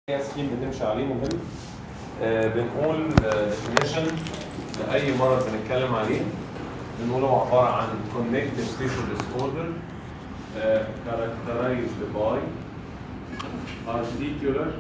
سكيم بنمشي عليه مهم آه بنقول definition لأي مرض بنتكلم عليه بنقول هو عبارة عن connective tissue disorder آه characterized by articular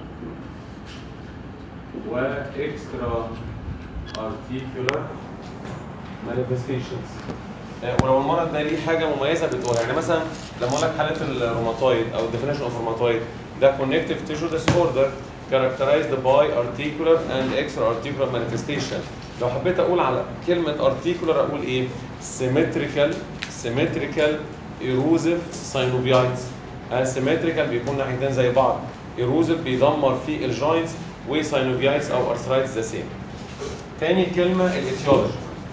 و extra articular manifestations آه، ولو المرض ده ليه حاجه مميزه بتقولها يعني مثلا لما اقول لك حاله الروماتويد او definition of rheumatoid ده connective tissue disorder characterized by articular and extra articular manifestation لو حبيت اقول على كلمه articular اقول ايه symmetrical symmetrical erosive synoviitis آه، symmetrical بيكون ناحيتين زي بعض erosive بيدمر في الجوينتس وساينوفيايتس او arthritis ذا سيم تاني كلمه الاتيولوجي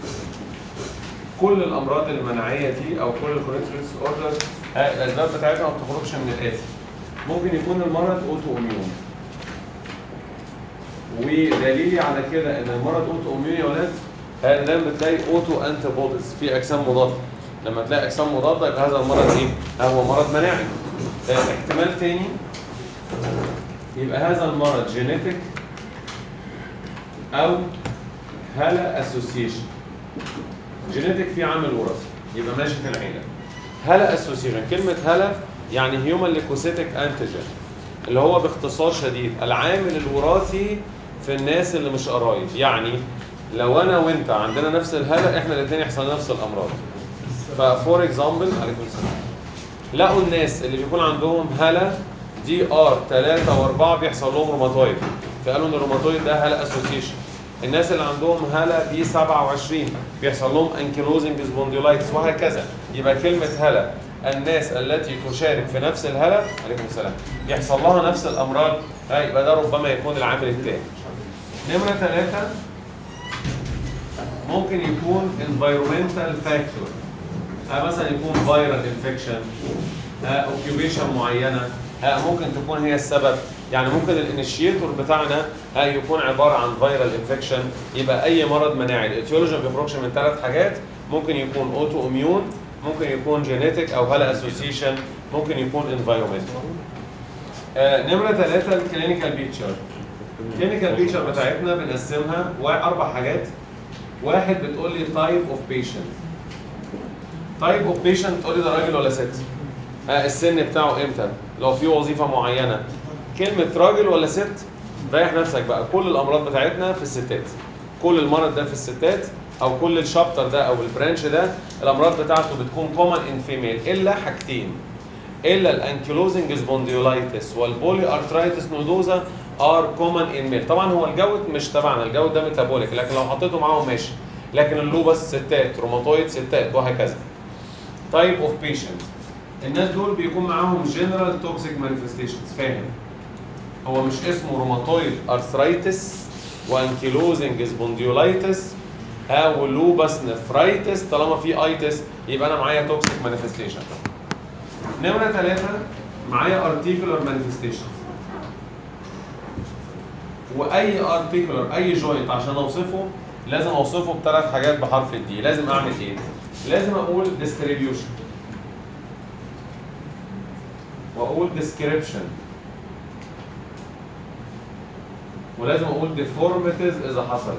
كل الامراض المناعيه دي او كل الكورنتريس اوردر الاسباب بتاعتها ما بتخرجش من الاتي ممكن يكون المرض اوتو اميون ودليلي على كده ان المرض اوتو اميون يا ولاد آه، دايما بتلاقي اوتو انتي بوديز في اجسام مضاده لما تلاقي اجسام مضاده يبقى هذا المرض ايه؟ آه، هو مرض مناعي آه، احتمال تاني يبقى هذا المرض جينيتك او هلا اسوسيشن جينيتك في عامل وراثي يبقى ماشي في العيله هلا اسوسيشن كلمه هلا يعني هيومن ليكوسيتك انتيجين اللي هو باختصار شديد العامل الوراثي في الناس اللي مش قرايب يعني لو انا وانت عندنا نفس الهلا احنا الاثنين يحصل لنا نفس الامراض ففور اكزامبل عليكم السلام لقوا الناس اللي بيكون عندهم هلا دي ار 3 و4 بيحصل لهم روماتويد فقالوا ان الروماتويد ده هلا اسوسيشن الناس اللي عندهم هلا بي 27 بيحصل لهم انكيلوزنج سبونديولايتس وهكذا يبقى كلمه هلا الناس التي تشارك في نفس الهلا عليكم السلام يحصل لها نفس الامراض ها، يبقى ده ربما يكون العامل الثاني نمره ثلاثه ممكن يكون environmental factor ها، مثلا يكون فيرال انفكشن اوكيوبيشن معينه ها، ممكن تكون هي السبب يعني ممكن الانيشيتور بتاعنا ها، يكون عباره عن فيرال انفكشن يبقى اي مرض مناعي الايتيولوجي ما بيخرجش من ثلاث حاجات ممكن يكون اوتو اميون ممكن يكون جينيتك او هلا اسوسيشن ممكن يكون انفايرمنت آه نمره ثلاثه الكلينيكال بيكتشر الكلينيكال بيكتشر بتاعتنا بنقسمها اربع حاجات واحد بتقول لي تايب اوف بيشنت تايب اوف بيشنت تقول لي ده راجل ولا ست آه السن بتاعه امتى لو في وظيفه معينه كلمه راجل ولا ست ريح نفسك بقى كل الامراض بتاعتنا في الستات كل المرض ده في الستات او كل الشابتر ده او البرانش ده الامراض بتاعته بتكون كومن ان فيميل الا حاجتين الا الانكيلوزنج سبونديولايتس والبولي ارثرايتس نودوزا ار كومن ان ميل طبعا هو الجود مش تبعنا الجود ده ميتابوليك لكن لو حطيته معاهم ماشي لكن اللوبس ستات روماتويد ستات وهكذا تايب اوف بيشنت الناس دول بيكون معاهم جنرال توكسيك مانيفستيشنز فاهم هو مش اسمه روماتويد ارثرايتس وانكيلوزنج سبونديولايتس او لوبس نفرايتس طالما في ايتس يبقى انا معايا توكسيك مانيفستيشن نمره ثلاثة معايا ارتيكولار مانيفستيشن واي ارتيكولار اي جوينت عشان اوصفه لازم اوصفه بثلاث حاجات بحرف الدي لازم اعمل ايه لازم اقول ديستريبيوشن واقول ديسكريبشن ولازم اقول ديفورميتيز اذا حصلت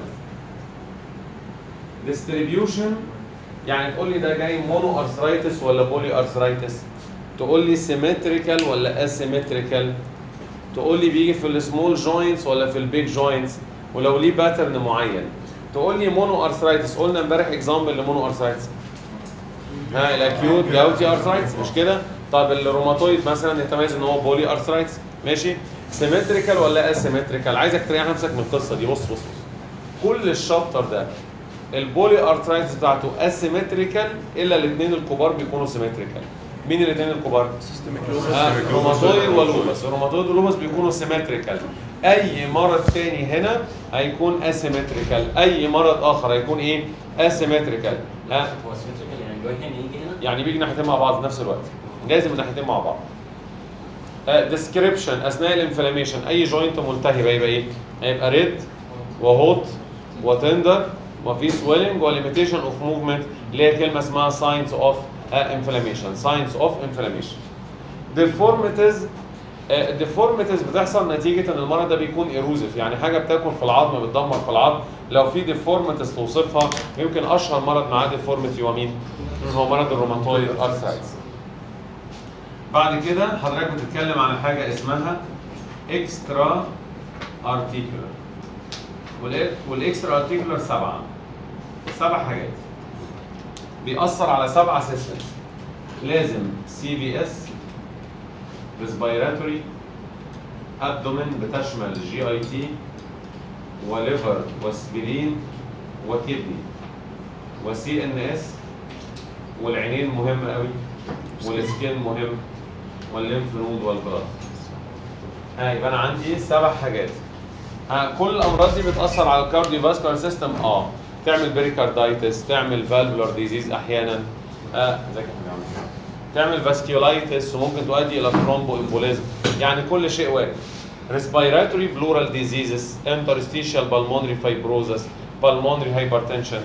ديستريبيوشن يعني تقول لي ده جاي مونو ارثرايتس ولا بولي ارثرايتس تقول لي سيمتريكال ولا اسيمتريكال تقول لي بيجي في السمول جوينتس ولا في البيج جوينتس ولو ليه باترن معين تقول لي مونو ارثرايتس قلنا امبارح اكزامبل لمونو ارثرايتس ها الاكيوت جاوتي ارثرايتس مش كده طب الروماتويد مثلا يتميز ان هو بولي ارثرايتس ماشي سيمتريكال ولا اسيمتريكال عايزك تريح نفسك من القصه دي بص بص بص كل الشابتر ده البولي ارثرايتس بتاعته اسيمتريكال الا الاثنين الكبار بيكونوا سيمتريكال مين الاثنين الكبار؟ آه، روماتويد ولوبس الروماتويد واللوبس بيكونوا سيمتريكال اي مرض تاني هنا هيكون اسيمتريكال اي مرض اخر هيكون ايه؟ اسيمتريكال ها هو سيمتريكال يعني الجوين هنا يجي هنا يعني بيجي ناحيتين مع بعض في نفس الوقت لازم الناحيتين مع بعض ديسكريبشن اثناء الانفلاميشن اي جوينت ملتهبه يبقى ايه؟ هيبقى ريد وهوت وتندر وفي سويلنج وليميتيشن اوف موفمنت اللي هي كلمه اسمها ساينز اوف انفلاميشن ساينز اوف انفلاميشن ديفورميتيز الديفورميتيز بتحصل نتيجه ان المرض ده بيكون ايروزيف يعني حاجه بتاكل في العظم بتدمر في العظم لو في ديفورميتيز توصفها يمكن اشهر مرض معاه ديفورميتي هو مين؟ هو مرض الروماتويد ارثرايتس بعد كده حضرتك بتتكلم عن حاجه اسمها اكسترا ارتيكولار والاكسترا ارتيكولار سبعه سبع حاجات بيأثر على سبعة سيستمز لازم سي بي اس ريسبيراتوري ابدومين بتشمل جي اي تي وليفر وسبلين وكدني وسي ان اس والعينين مهم قوي والسكين مهم والليمف نود والبلاد ها يبقى انا عندي سبع حاجات ها كل الامراض دي بتاثر على الكارديو فاسكولار سيستم اه تعمل بريكاردايتس تعمل فالفولار ديزيز احيانا اه ازيك يا حبيبي عامل إيه؟ تعمل فاسكيولايتس وممكن تؤدي الى ثرومبو امبوليزم يعني كل شيء وارد respiratory pleural diseases interstitial pulmonary fibrosis pulmonary hypertension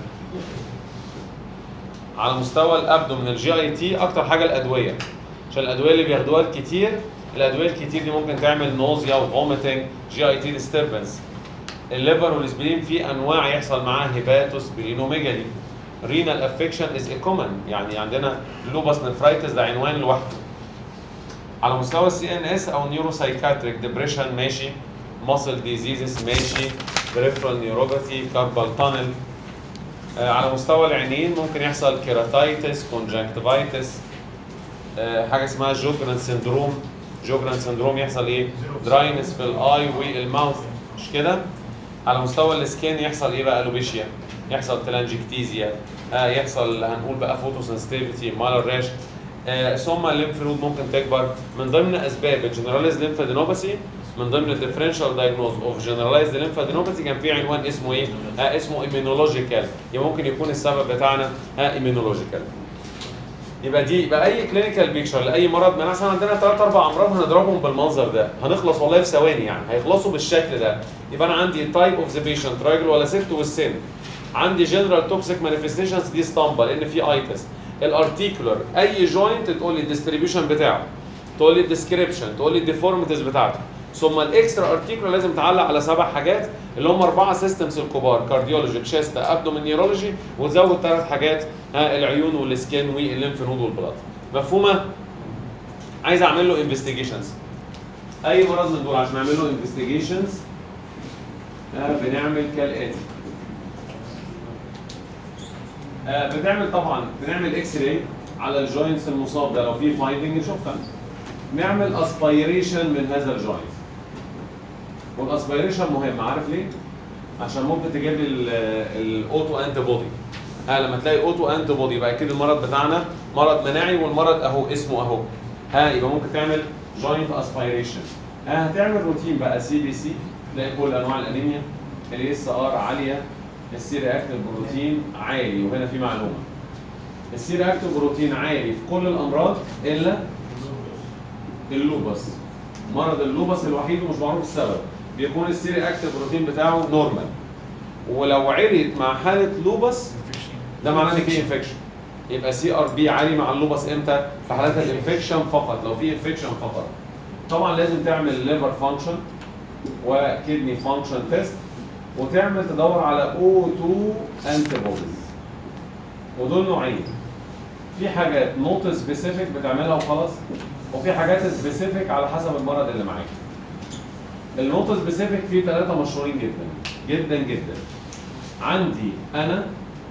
على مستوى الابدومين الجي اي تي اكتر حاجه الادويه عشان الادويه اللي بياخدوها الكتير الادويه الكتير دي ممكن تعمل نوزيا وفوميتنج جي اي تي ديستربنس الليفر والسبلين في انواع يحصل معاه هيباتوس برينوميجالي رينال افكشن از كومن يعني عندنا لوباس نفرايتس ده عنوان لوحده على مستوى السي ان اس او نيورو سايكاتريك ديبريشن ماشي ماسل ديزيزز ماشي بريفرال نيوروباثي كاربال تانل آه على مستوى العينين ممكن يحصل كيراتايتس كونجكتيفايتس آه حاجه اسمها جوجران سندروم جوجران سندروم يحصل ايه دراينس في الاي والماوث مش كده على مستوى السكين يحصل ايه بقى الوبيشيا يحصل تلانجكتيزيا آه يحصل هنقول بقى فوتوسنسيتيفيتي مالر راش آه ثم الليمف نود ممكن تكبر من ضمن اسباب الجنراليز ليمفادينوباثي من ضمن الديفرنشال دايجنوز اوف جنرالايزد ليمفادينوباثي كان في عنوان اسمه ايه؟ آه اسمه ايمينولوجيكال يبقى ممكن يكون السبب بتاعنا آه ايمينولوجيكال يبقى دي يبقى اي كلينيكال بيكتشر لاي مرض من مثلا عندنا ثلاث اربع امراض هنضربهم بالمنظر ده هنخلص والله في ثواني يعني هيخلصوا بالشكل ده يبقى انا عندي تايب اوف ذا بيشنت راجل ولا ست والسن عندي جنرال توكسيك مانيفستيشنز دي اسطمبه لان في ايتس الارتيكولر اي جوينت تقول لي الديستريبيوشن بتاعه تقول لي الديسكريبشن تقول لي الديفورميتيز بتاعته ثم الاكسترا ارتيكولر لازم تعلق على سبع حاجات اللي هم اربعه سيستمز الكبار كارديولوجي تشيست ابدومين نيورولوجي وتزود ثلاث حاجات ها العيون والسكين والليمف نود والبلاد مفهومه عايز اعمل له انفستيجيشنز اي مرض من دول عشان اعمل له انفستيجيشنز بنعمل كالاتي آه، بنعمل طبعا بنعمل اكس راي على الجوينتس المصاب ده لو في فايندنج نشوفها نعمل اسبيريشن من هذا الجوينت والاسبيريشن مهم عارف ليه؟ عشان ممكن تجيب لي الاوتو انتي بودي ها لما تلاقي اوتو انتي بودي يبقى اكيد المرض بتاعنا مرض مناعي والمرض اهو اسمه اهو ها يبقى ممكن تعمل جوينت اسبيريشن ها هتعمل روتين بقى سي بي سي تلاقي كل انواع الانيميا الاس ار عاليه السي رياكتيف بروتين عالي وهنا في معلومه السي رياكتيف بروتين عالي في كل الامراض الا اللوبس مرض اللوبس الوحيد ومش معروف السبب بيكون السي رياكتيف بروتين بتاعه نورمال ولو عليت مع حاله لوبس ده معناه ان في انفكشن يبقى سي ار بي عالي مع اللوبس امتى؟ في حالات الانفكشن فقط لو في انفكشن فقط طبعا لازم تعمل ليفر فانكشن وكدني فانكشن تيست وتعمل تدور على او 2 انتي بوديز ودول نوعين في حاجات نوت سبيسيفيك بتعملها وخلاص وفي حاجات سبيسيفيك على حسب المرض اللي معاك النوت سبيسيفيك فيه ثلاثه مشهورين جدا جدا جدا عندي انا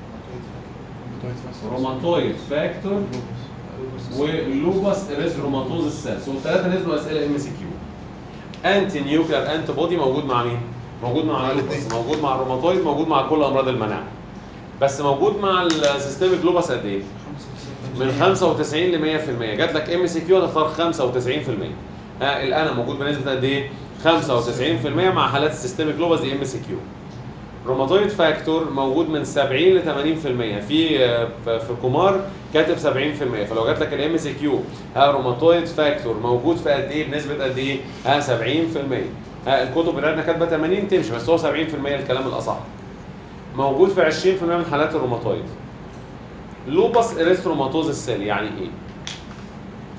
روماتويد فاكتور ولوبس اريثروماتوز السيلز والثلاثه نزلوا اسئله ام سي كيو انتي نيوكلير انتي بودي موجود مع مين؟ موجود مع اللوبس موجود مع الروماتويد موجود مع كل امراض المناعه بس موجود مع السيستميك لوبس قد ايه؟ من 95 ل 100% جات لك ام سي كيو هتختار 95% ها الانا موجود بنسبه قد ايه؟ 95% مع حالات السيستميك لوبس دي ام سي كيو روماتويد فاكتور موجود من 70 ل 80% في في كومار كاتب 70% فلو جات لك الام سي كيو ها روماتويد فاكتور موجود في قد ايه بنسبه قد ايه؟ ها 70% ها الكتب بتاعتنا كاتبه 80 تمشي بس هو 70% الكلام الاصح موجود في 20% من حالات الروماتويد لوبس اريثروماتوز السيل يعني ايه؟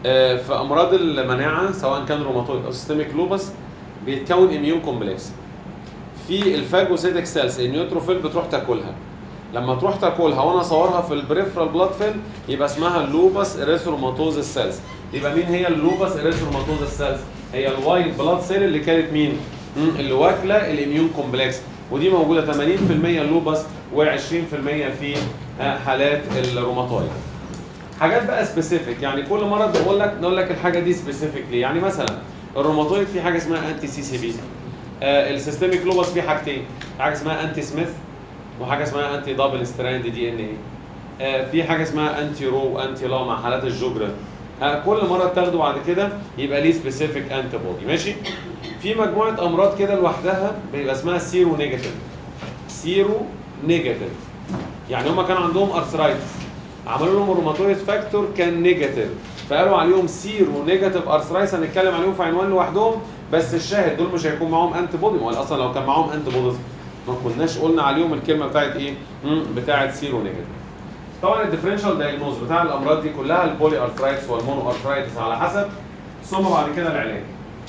آه، في امراض المناعه سواء كان روماتويد او سيستميك لوبس بيتكون اميون كومبلكس في الفاجوسيتك سيلز النيوتروفيل بتروح تاكلها لما تروح تاكلها وانا اصورها في البريفرال بلاد فيل يبقى اسمها اللوبس اريثروماتوز سيلز يبقى مين هي اللوبس اريثروماتوز سيلز هي الوايت بلاد سيل اللي كانت مين مم، اللي واكله الاميون كومبلكس ودي موجوده 80% لوبس و20% في آه، حالات الروماتويد حاجات بقى سبيسيفيك يعني كل مره بقول لك نقول لك الحاجه دي سبيسيفيك ليه يعني مثلا الروماتويد في حاجه اسمها انتي سي سي بي آه السيستميك لوبس فيه حاجتين حاجه اسمها انتي سميث وحاجه اسمها انتي دبل ستراند دي ان اي في حاجه اسمها انتي رو وانتي لا مع حالات الجوجرا آه كل مره تاخده بعد كده يبقى ليه سبيسيفيك انتي بودي ماشي في مجموعه امراض كده لوحدها بيبقى اسمها سيرو نيجاتيف سيرو نيجاتيف يعني هم كان عندهم ارثرايتس عملوا لهم روماتويد فاكتور كان نيجاتيف فقالوا عليهم سيرو نيجاتيف ارثرايتس هنتكلم عليهم في عنوان لوحدهم بس الشاهد دول مش هيكون معاهم انتي بودي ما هو اصلا لو كان معاهم انتي بوديز ما كناش قلنا عليهم الكلمه بتاعت ايه؟ مم، بتاعت سيرو نيجاتيف. طبعا الديفرنشال دايجنوز بتاع الامراض دي كلها البولي ارثرايتس والمونو ارثرايتس على حسب ثم بعد كده العلاج.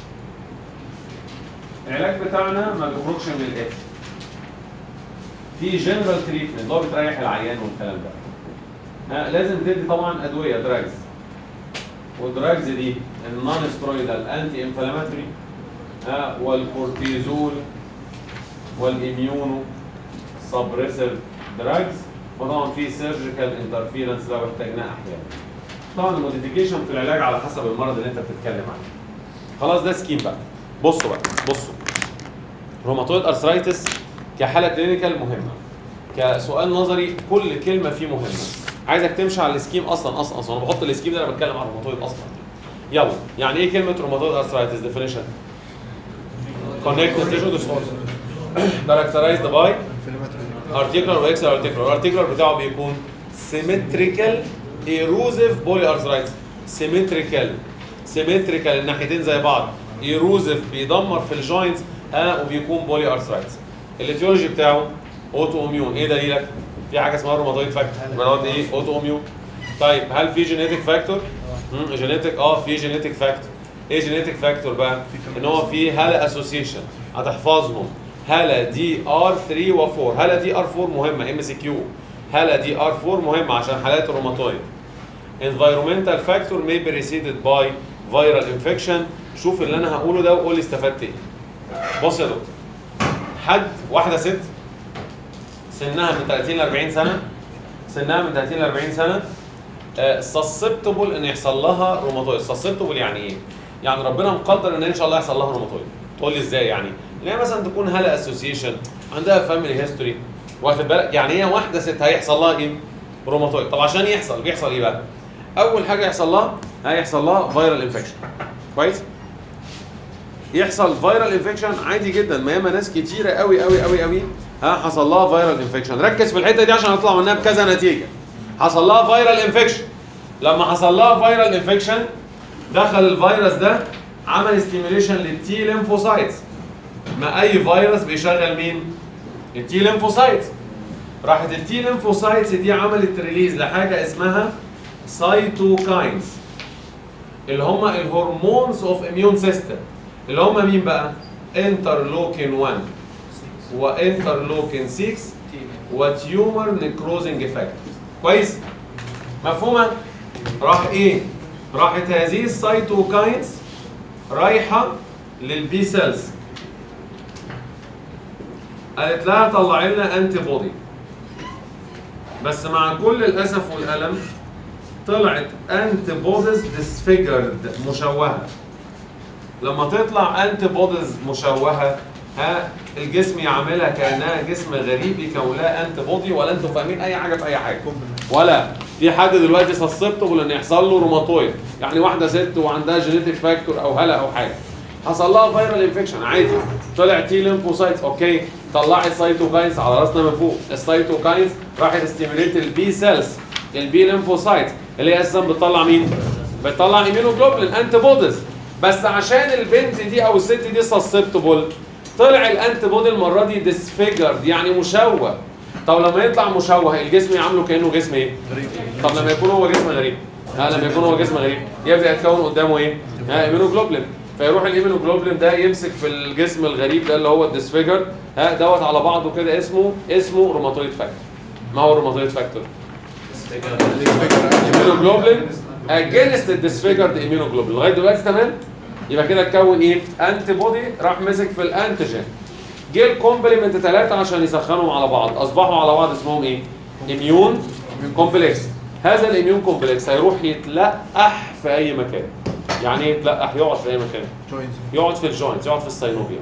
العلاج بتاعنا ما بيخرجش من الاتي. في جنرال تريتمنت اللي هو بتريح العيان والكلام ده. ها لازم تدي طبعا ادويه دراجز. والدراجز دي النون سترويدال انتي انفلاماتوري والكورتيزول والاميونو سبريسيف دراجز وطبعا في سيرجيكال انترفيرنس لو احتاجناه احيانا. طبعا الموديفيكيشن في العلاج على حسب المرض اللي انت بتتكلم عنه. خلاص ده سكيم بقى. بصوا بقى بصوا. روماتويد ارثرايتس كحاله كلينيكال مهمه. كسؤال نظري كل كلمه فيه مهمه. عايزك تمشي على السكيم اصلا اصلا اصلا انا بحط السكيم ده انا بتكلم عن الروماتويد اصلا. يلا يعني ايه كلمه روماتويد ارثرايتس ديفينيشن؟ connective tissue disorder characterized by articular و extra articular الارتيكولار بتاعه بيكون symmetrical erosive polyarthritis symmetrical symmetrical الناحيتين زي بعض erosive بيدمر في الجوينتس ها وبيكون بولي ارثرايتس الاتيولوجي بتاعه اوتو اميون ايه دليلك؟ في حاجه اسمها روماتويد فاكتور مرات ايه اوتو اميون طيب هل في جينيتك فاكتور؟ جينيتك اه في جينيتك فاكتور ايه جينيتك فاكتور بقى؟ ان هو في هالا اسوسيشن هتحفظهم هالا دي ار 3 و 4 هالا دي ار 4 مهمه ام سي كيو هالا دي ار 4 مهمه عشان حالات الروماتويد environmental factor may be preceded by viral infection شوف اللي انا هقوله ده وقول لي استفدت ايه بص يا دكتور حد واحده ست سنها من 30 ل 40 سنه سنها من 30 ل 40 سنه سسبتبل ان يحصل لها روماتويد سسبتبل يعني ايه يعني ربنا مقدر ان ان شاء الله يحصل لها روماتويد تقول لي ازاي يعني اللي هي مثلا تكون هالا اسوسيشن عندها فاميلي هيستوري واخد بالك يعني هي واحده ست هيحصل لها ايه روماتويد طب عشان يحصل بيحصل ايه بقى اول حاجه يحصل لها هيحصل لها فيرال انفكشن كويس يحصل فيرال انفكشن عادي جدا ما ياما ناس كتيره قوي قوي قوي قوي ها حصل لها فيرال انفكشن ركز في الحته دي عشان هطلع منها بكذا نتيجه حصل لها فيرال انفكشن لما حصل لها فيرال انفكشن دخل الفيروس ده عمل ستيميوليشن للتي ليمفوسايتس ما اي فيروس بيشغل مين التي ليمفوسايتس راحت التي ليمفوسايتس دي عملت ريليز لحاجه اسمها سايتوكاينز اللي هم الهرمونز اوف اميون سيستم اللي هم مين بقى انترلوكين 1 وانترلوكين 6 وتيومر نيكروزنج فاكتورز كويس مفهومه راح ايه راحت هذه السايتوكاينز رايحه للبي سيلز قالت لها طلعي لنا انتي بودي بس مع كل الاسف والالم طلعت انتي بوديز ديسفيجرد مشوهه لما تطلع انتي بوديز مشوهه ها الجسم يعملها كانها جسم غريب يكون لها انتي بودي ولا انتوا فاهمين اي حاجه في اي حاجه ولا في حد دلوقتي سسبتبل ان يحصل له روماتويد يعني واحده ست وعندها جينيتك فاكتور او هلا او حاجه حصل لها فيرال انفكشن عادي طلع تي ليمفوسايتس اوكي طلعت سايتوكاينز على راسنا من فوق السايتوكاينز راحت ستيميوليت البي سيلز البي ليمفوسايتس اللي هي اساسا بتطلع مين؟ بتطلع ايميونوجلوبولين انتي بوديز بس عشان البنت دي او الست دي سسبتبل طلع الانتي بودي المره دي ديسفيجرد يعني مشوه طب لما يطلع مشوه الجسم يعامله كانه جسم ايه؟ غريب طب لما يكون هو جسم غريب ها لما يكون هو جسم غريب يبدا يتكون قدامه ايه؟ ها ايمينوجلوبولين فيروح الايمينوجلوبولين ده يمسك في الجسم الغريب ده اللي هو الديسفيجر ها دوت على بعضه كده اسمه اسمه روماتويد فاكتور ما هو الروماتويد فاكتور؟ immunoglobulin against the disfigured immunoglobulin لغايه دلوقتي تمام يبقى كده اتكون ايه انتي بودي راح مسك في الانتيجين جه الكومبلمنت ثلاثه عشان يسخنهم على بعض اصبحوا على بعض اسمهم ايه اميون كومبلكس هذا الاميون كومبلكس هيروح يتلقح في اي مكان يعني ايه يتلقح يقعد في اي مكان يقعد في الجوينت يقعد في السينوفيوم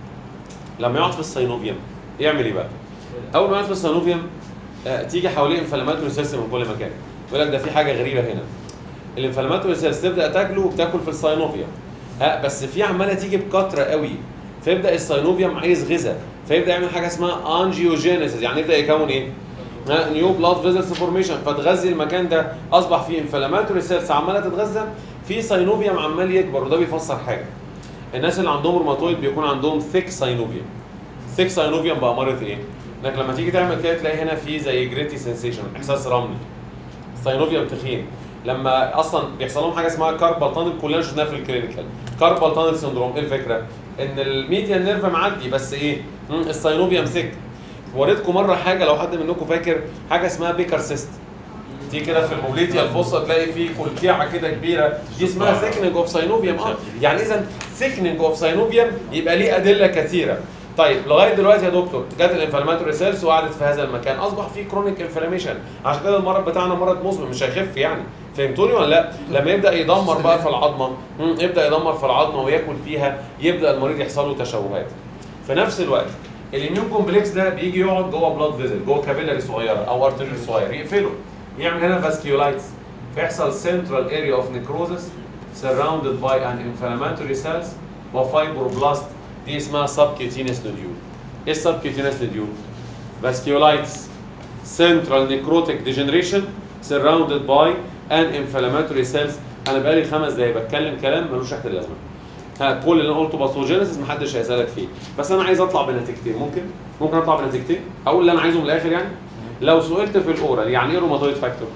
لما يقعد في السينوفيوم يعمل ايه بقى اول ما يقعد في السينوفيوم آه، تيجي حواليه انفلاماتوري سيلز من كل مكان يقول لك ده في حاجه غريبه هنا الانفلاماتوري سيلز تبدا تاكله وبتاكل في السينوفيوم ها بس في عماله تيجي بكتره قوي فيبدا السينوفيوم عايز غذاء فيبدا يعمل حاجه اسمها انجيوجينيسيس يعني يبدا يكون ايه ها نيو بلاد فيزلز فورميشن فتغذي المكان ده اصبح فيه انفلاماتوري سيلز عماله تتغذى في سينوفيوم عمال يكبر وده بيفسر حاجه الناس اللي عندهم روماتويد بيكون عندهم ثيك سينوفيوم ثيك سينوفيوم بأمارة ايه؟ انك لما تيجي تعمل كده تلاقي هنا في زي جريتي سensation احساس رملي سينوفيوم تخين لما اصلا بيحصل لهم حاجه اسمها كاربال تانل كلنا شفناها في الكلينيكال كاربال تانل سندروم ايه الفكره؟ ان الميديان نيرف معدي بس ايه؟ مم، السينوفيوم ثيك وريتكم مره حاجه لو حد منكم فاكر حاجه اسمها بيكر سيست تيجي كده في الموبيليتيا الفصة تلاقي في كلكيعه كده كبيره دي اسمها ثيكنينج اوف ساينوفيوم اه يعني اذا ثيكنينج اوف ساينوفيوم يبقى ليه ادله كثيره طيب لغايه دلوقتي يا دكتور جت الانفلاماتوري سيلز وقعدت في هذا المكان اصبح في كرونيك انفلاميشن عشان كده المرض بتاعنا مرض مزمن مش هيخف يعني فهمتوني ولا لا لما يبدا يدمر بقى في العظمه مم، يبدا يدمر في العظمه وياكل فيها يبدا المريض يحصل له تشوهات في نفس الوقت الاميون كومبلكس ده بيجي يقعد جوه بلاد فيزل جوه كابيلاري صغيره او ارتري صغير يقفله يعمل هنا فاسكيولايتس فيحصل central area of necrosis surrounded by an inflammatory cells وفايبروبلاست دي اسمها subcutaneous nodule ايه subcutaneous nodule vasculitis central necrotic degeneration surrounded by an inflammatory cells انا بقالي خمس دقايق بتكلم كلام ملوش ريحه اللازمه ها كل اللي انا قلته باثوجينيسيس محدش هيسالك فيه بس انا عايز اطلع بنتيجتين ممكن ممكن اطلع بنتيجتين اقول اللي انا عايزه من الاخر يعني لو سئلت في الاورال يعني ايه روماتويد فاكتور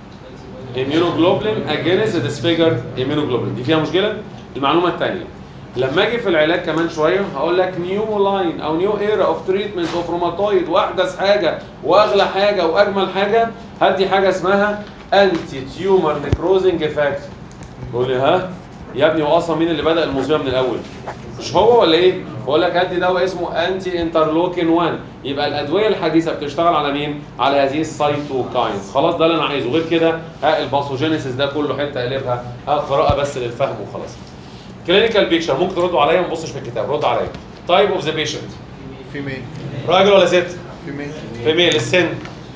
immunoglobulin against the disfigured immunoglobulin دي فيها مشكله المعلومه الثانيه لما اجي في العلاج كمان شويه هقول لك نيو لاين او نيو ايرا اوف تريتمنت اوف روماتويد واحدث حاجه واغلى حاجه واجمل حاجه هدي حاجه اسمها انتي تيومر نيكروزنج فاكتور تقول لي ها يا ابني هو اصلا مين اللي بدا المصيبه من الاول مش هو ولا ايه بقول لك ادي دواء اسمه انتي انترلوكين 1 يبقى الادويه الحديثه بتشتغل على مين على هذه السايتوكاينز خلاص ده اللي انا عايزه غير كده ها الباثوجينيسيس ده كله حته قلبها ها قراءه بس للفهم وخلاص كلينيكال بيكشر ممكن تردوا عليا ما تبصش في الكتاب رد عليا تايب اوف ذا بيشنت فيميل راجل ولا ست فيميل فيميل السن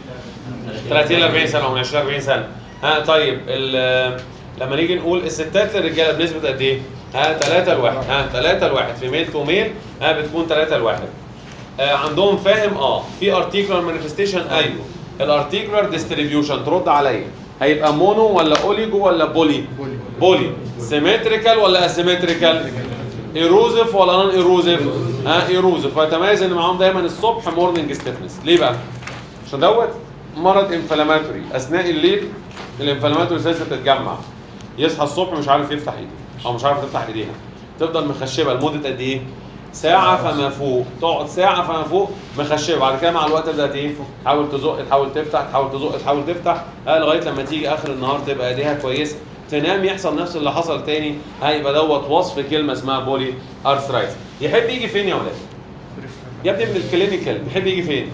30 ل 40 سنه او من 20 ل 40 سنه ها طيب ال- لما نيجي نقول الستات للرجاله بنسبه قد ايه؟ ها 3 لواحد ها 3 لواحد في ميل تو ميل ها بتكون 3 لواحد آه عندهم فاهم اه في ارتيكولار مانيفستيشن ايوه الارتيكولار ديستريبيوشن ترد عليا هيبقى مونو ولا اوليجو ولا بولي؟ بولي. بولي سيمتريكال ولا اسيمتريكال؟ ايروزف ولا نون ايروزف؟ ها ايروزف فيتميز ان معاهم دايما الصبح مورنينج ستيفنس ليه بقى؟ عشان دوت مرض انفلاماتوري اثناء الليل الانفلاماتوري سيلز بتتجمع يصحى الصبح مش عارف يفتح ايده او مش عارف تفتح ايديها تفضل مخشبه لمده قد ايه؟ ساعة فما فوق تقعد ساعة فما فوق مخشبة بعد كده مع الوقت تبدأ ايه؟ تحاول تزق تحاول تفتح تحاول تزق تحاول تفتح ها لغاية لما تيجي آخر النهار تبقى ايديها كويسة تنام يحصل نفس اللي حصل تاني هيبقى دوت وصف كلمة اسمها بولي ارثرايتس يحب يجي فين يا ولاد؟ يا ابني من الكلينيكال بيحب يجي فين؟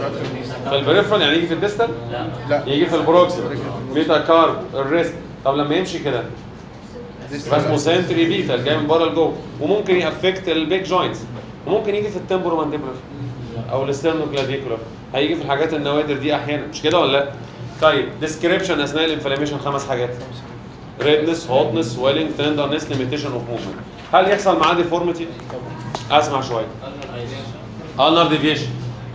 في البريفرال يعني يجي في الديستال؟ لا لا يجي في البروكسيمال ميتا كارب الريست طب لما يمشي كده يبقى اسمه سنتري بيتا جاي من بره لجوه وممكن يأفكت البيج جوينتس وممكن يجي في التمبرو مانديبولار او الستيرنو كلافيكولار هيجي في الحاجات النوادر دي احيانا مش كده ولا لا؟ طيب ديسكريبشن اثناء الانفلاميشن خمس حاجات ريدنس هوتنس سويلنج تندرنس ليميتيشن اوف موفمنت هل يحصل معاه ديفورميتي؟ اسمع شويه النر ديفيشن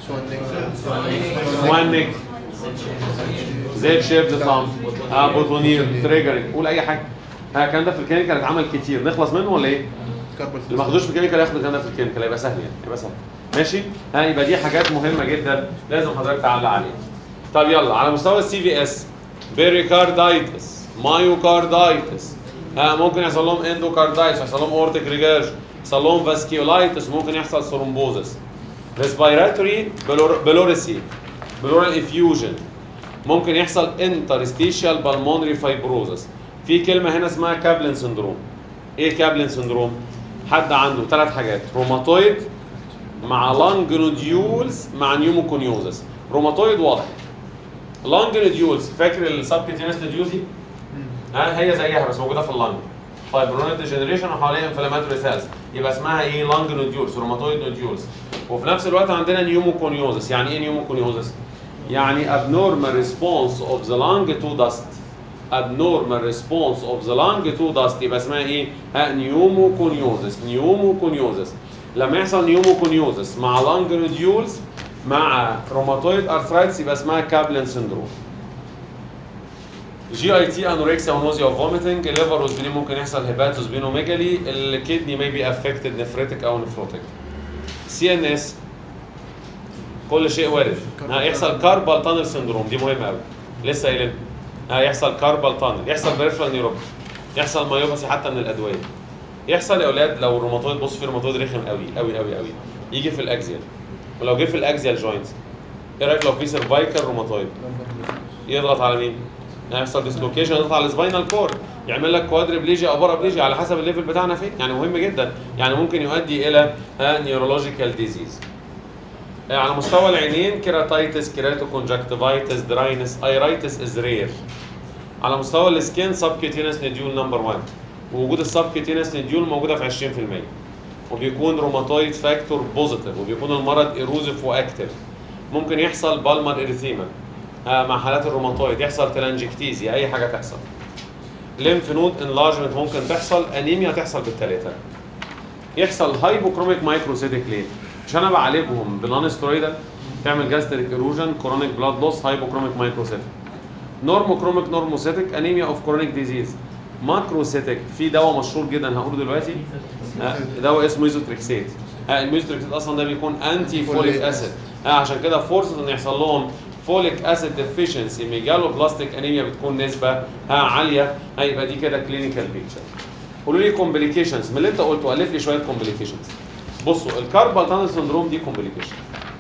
سوانيك زيت شيب ثامب اه بوتونير تريجرنج قول اي حاجه ها الكلام ده في الكلينيكال اتعمل كتير نخلص منه ولا ايه؟ اللي ما خدوش في الكلينيكال ياخد الكلام ده في الكلينيكال هيبقى سهل يعني هيبقى سهل ماشي ها يبقى دي حاجات مهمه جدا لازم حضرتك تعلق عليها طب يلا على مستوى السي في اس بيريكاردايتس مايوكاردايتس ها ممكن يحصل لهم اندوكاردايتس يحصل لهم اورتيك ريجرج يحصل لهم فاسكيولايتس ممكن يحصل ثرومبوزس ريسبيراتوري بلوريسي بلورال افيوجن ممكن يحصل انترستيشال بالمونري فايبروزس في كلمه هنا اسمها كابلن سندروم ايه كابلن سندروم حد عنده ثلاث حاجات روماتويد مع لانج نوديولز مع نيوموكونيوزس روماتويد واضح لانج نوديولز فاكر السبكتينس نوديوزي ها هي زيها بس موجوده في اللانج فايبرونيت ديجنريشن وحواليها انفلاماتوري سيلز يبقى اسمها ايه لانج نوديولز روماتويد نوديولز وفي نفس الوقت عندنا نيوموكونيوزس يعني ايه نيوموكونيوزس يعني abnormal response of the lung to dust abnormal response of the lung to dust يبقى اسمها ايه؟ ها نيوموكونيوزس نيوموكونيوزس لما يحصل نيوموكونيوزس مع lung nodules مع روماتويد ارثرايتس يبقى اسمها كابلن سندروم جي اي تي انوركسيا ونوزيا وفوميتنج الليفر والسبلين ممكن يحصل هيباتوسبينوميجالي الكدني may be affected نفريتك او نفروتك سي ان اس كل شيء وارد ها يحصل كاربال تانل سندروم دي مهمه قوي لسه قايلين ها يحصل كاربال تانل يحصل بريفرال نيوروباثي يحصل مايوباثي حتى من الادويه يحصل يا اولاد لو الروماتويد بص في روماتويد رخم قوي قوي قوي قوي يجي في الاكزيال ولو جه في الاكزيال جوينت ايه رايك لو في سيرفايكال روماتويد يضغط على مين؟ هيحصل ديسلوكيشن يضغط على السباينال كورد يعمل لك كوادربليجيا او بارابليجيا على حسب الليفل بتاعنا فين يعني مهم جدا يعني ممكن يؤدي الى نيورولوجيكال ديزيز على مستوى العينين كيراتايتس كيراتوكونجكتيفايتس دراينس ايرايتس از رير على مستوى السكين سبكيتينس نديول نمبر 1 ووجود السبكيتينس نديول موجوده في 20% وبيكون روماتويد فاكتور بوزيتيف وبيكون المرض ايروزيف واكتف ممكن يحصل بالمر اريثيما مع حالات الروماتويد يحصل تلانجكتيزيا اي حاجه تحصل ليمف نود انلارجمنت ممكن تحصل انيميا تحصل بالثلاثه يحصل هايبوكروميك مايكروسيتيك ليه عشان انا بعالجهم بنون سترويدال تعمل جاستريك ايروجن كرونيك بلاد لوس هايبوكروميك مايكروسيتيك نورموكروميك نورموسيتيك انيميا اوف كرونيك ديزيز ماكروسيتيك في دواء مشهور جدا هقوله دلوقتي آه، دواء اسمه ميزوتريكسيت آه، الميزوتريكسيت اصلا ده بيكون انتي فوليك اسيد آه، عشان كده فرصه ان يحصل لهم فوليك اسيد ديفيشنسي ميجالو بلاستيك انيميا بتكون نسبه ها عاليه هيبقى دي كده كلينيكال بيكتشر قولوا لي كومبليكيشنز من اللي انت قلته الف لي شويه كومبليكيشنز بصوا الكاربال تانل سندروم دي كومبليكيشن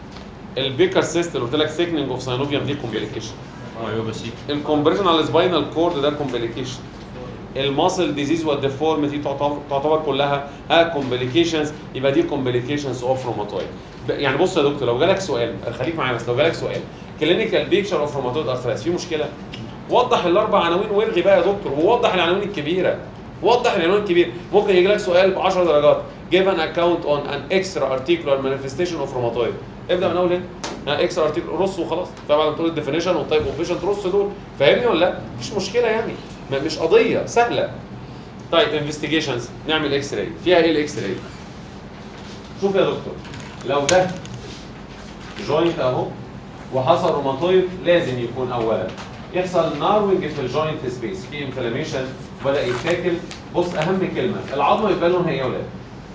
البيكر سيست اللي قلت لك ثيكنينج اوف ساينوفيوم دي كومبليكيشن مايوباثي الكومبريشن على السباينال كورد ده كومبليكيشن الماسل ديزيز والديفورميتي تعتبر تعتبر كلها ها كومبليكيشنز يبقى دي كومبليكيشنز اوف روماتويد يعني بص يا دكتور لو جالك سؤال خليك معايا بس لو جالك سؤال كلينيكال بيكتشر اوف روماتويد ارثرايتس في مشكله وضح الاربع عناوين والغي بقى يا دكتور ووضح العناوين الكبيره وضح العنوان الكبير ممكن يجي لك سؤال ب 10 درجات give an account on an extra articular manifestation of rheumatoid ابدا من اول هنا اكسترا ارتيكل رص وخلاص طبعا تقول الديفينيشن والتايب اوف بيشنت رص دول فاهمني ولا لا مش مشكله يعني ما- مش قضيه سهله طيب انفستيجيشنز نعمل اكس راي فيها ايه الاكس راي شوف يا دكتور لو ده جوينت اهو وحصل روماتويد لازم يكون اولا يحصل ناروينج في الجوينت سبيس في انفلاميشن بدا يتاكل بص اهم كلمه العظمه يبقى لونها ايه يا ولاد؟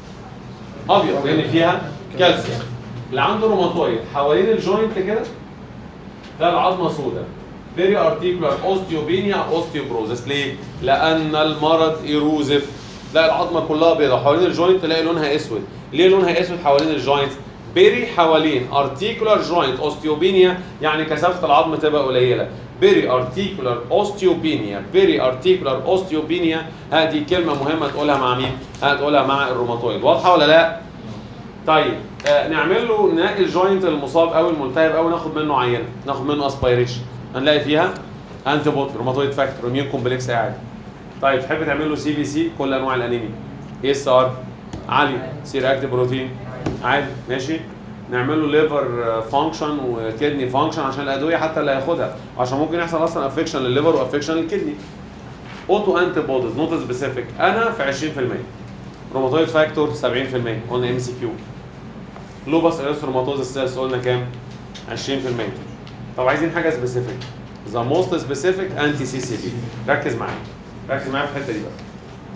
ابيض لان فيها كالسيوم اللي عنده روماتويد حوالين الجوينت كده ده العظمه سوداء فيري ارتيكولار اوستيوبينيا اوستيوبروزس ليه؟ لان المرض ايروزيف لا العظمه كلها بيضاء حوالين الجوينت تلاقي لونها اسود ليه لونها اسود حوالين الجوينت؟ بيري حوالين ارتيكولار جوينت اوستيوبينيا يعني كثافه العظم تبقى قليله بيري ارتيكولار اوستيوبينيا بيري ارتيكولار اوستيوبينيا هذه كلمه مهمه تقولها مع مين؟ هتقولها مع الروماتويد واضحه ولا لا؟ طيب آه نعمل له نلاقي الجوينت المصاب او الملتهب او ناخد منه عينه ناخد منه اسبيريشن هنلاقي فيها انتي بوت روماتويد فاكتور اميون كومبلكس قاعد طيب تحب تعمل له سي بي سي كل انواع الانيميا ايه اس ار عالي سير اكتيف بروتين عادي ماشي نعمل له ليفر فانكشن وكدني فانكشن عشان الادويه حتى اللي هياخدها عشان ممكن يحصل اصلا افكشن للليفر وافكشن للكدني اوتو انتي بوديز نوت سبيسيفيك انا في 20% روماتويد فاكتور 70% قلنا ام سي كيو لوباس اريثروماتوز السيلز قلنا كام 20% طب عايزين حاجه سبيسيفيك ذا موست سبيسيفيك انتي سي سي بي ركز معايا ركز معايا في الحته دي بقى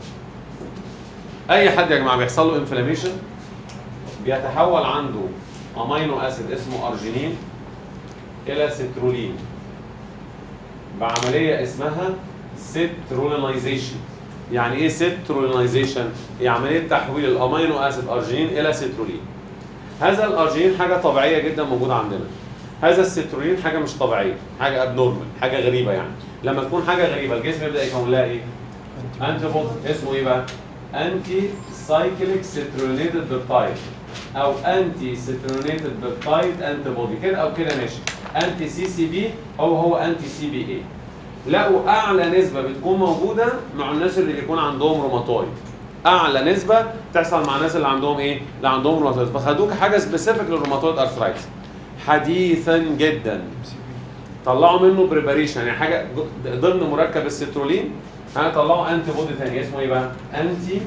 اي حد يا جماعه بيحصل له انفلاميشن بيتحول عنده امينو اسيد اسمه ارجينين الى سترولين بعمليه اسمها سيترولينايزيشن يعني ايه سيترولينايزيشن هي عمليه تحويل الامينو اسيد ارجينين الى سيترولين هذا الارجينين حاجه طبيعيه جدا موجوده عندنا هذا السيترولين حاجه مش طبيعيه حاجه ابنورمال حاجه غريبه يعني لما تكون حاجه غريبه الجسم يبدا يكون لها ايه انتي بودي اسمه ايه بقى انتي سايكليك سيترولينيتد بيبتايد او انتي سيترولينيتد بيبتايد انتي بودي كده او كده ماشي انتي سي سي بي او هو انتي سي بي اي لقوا اعلى نسبه بتكون موجوده مع الناس اللي بيكون عندهم روماتويد اعلى نسبه بتحصل مع الناس اللي عندهم ايه اللي عندهم روماتويد فخدوك حاجه سبيسيفيك للروماتويد ارثرايتس حديثا جدا طلعوا منه بريباريشن يعني حاجه ج- ضمن مركب السترولين ها طلعوا انتي بودي ثاني اسمه ايه بقى؟ انتي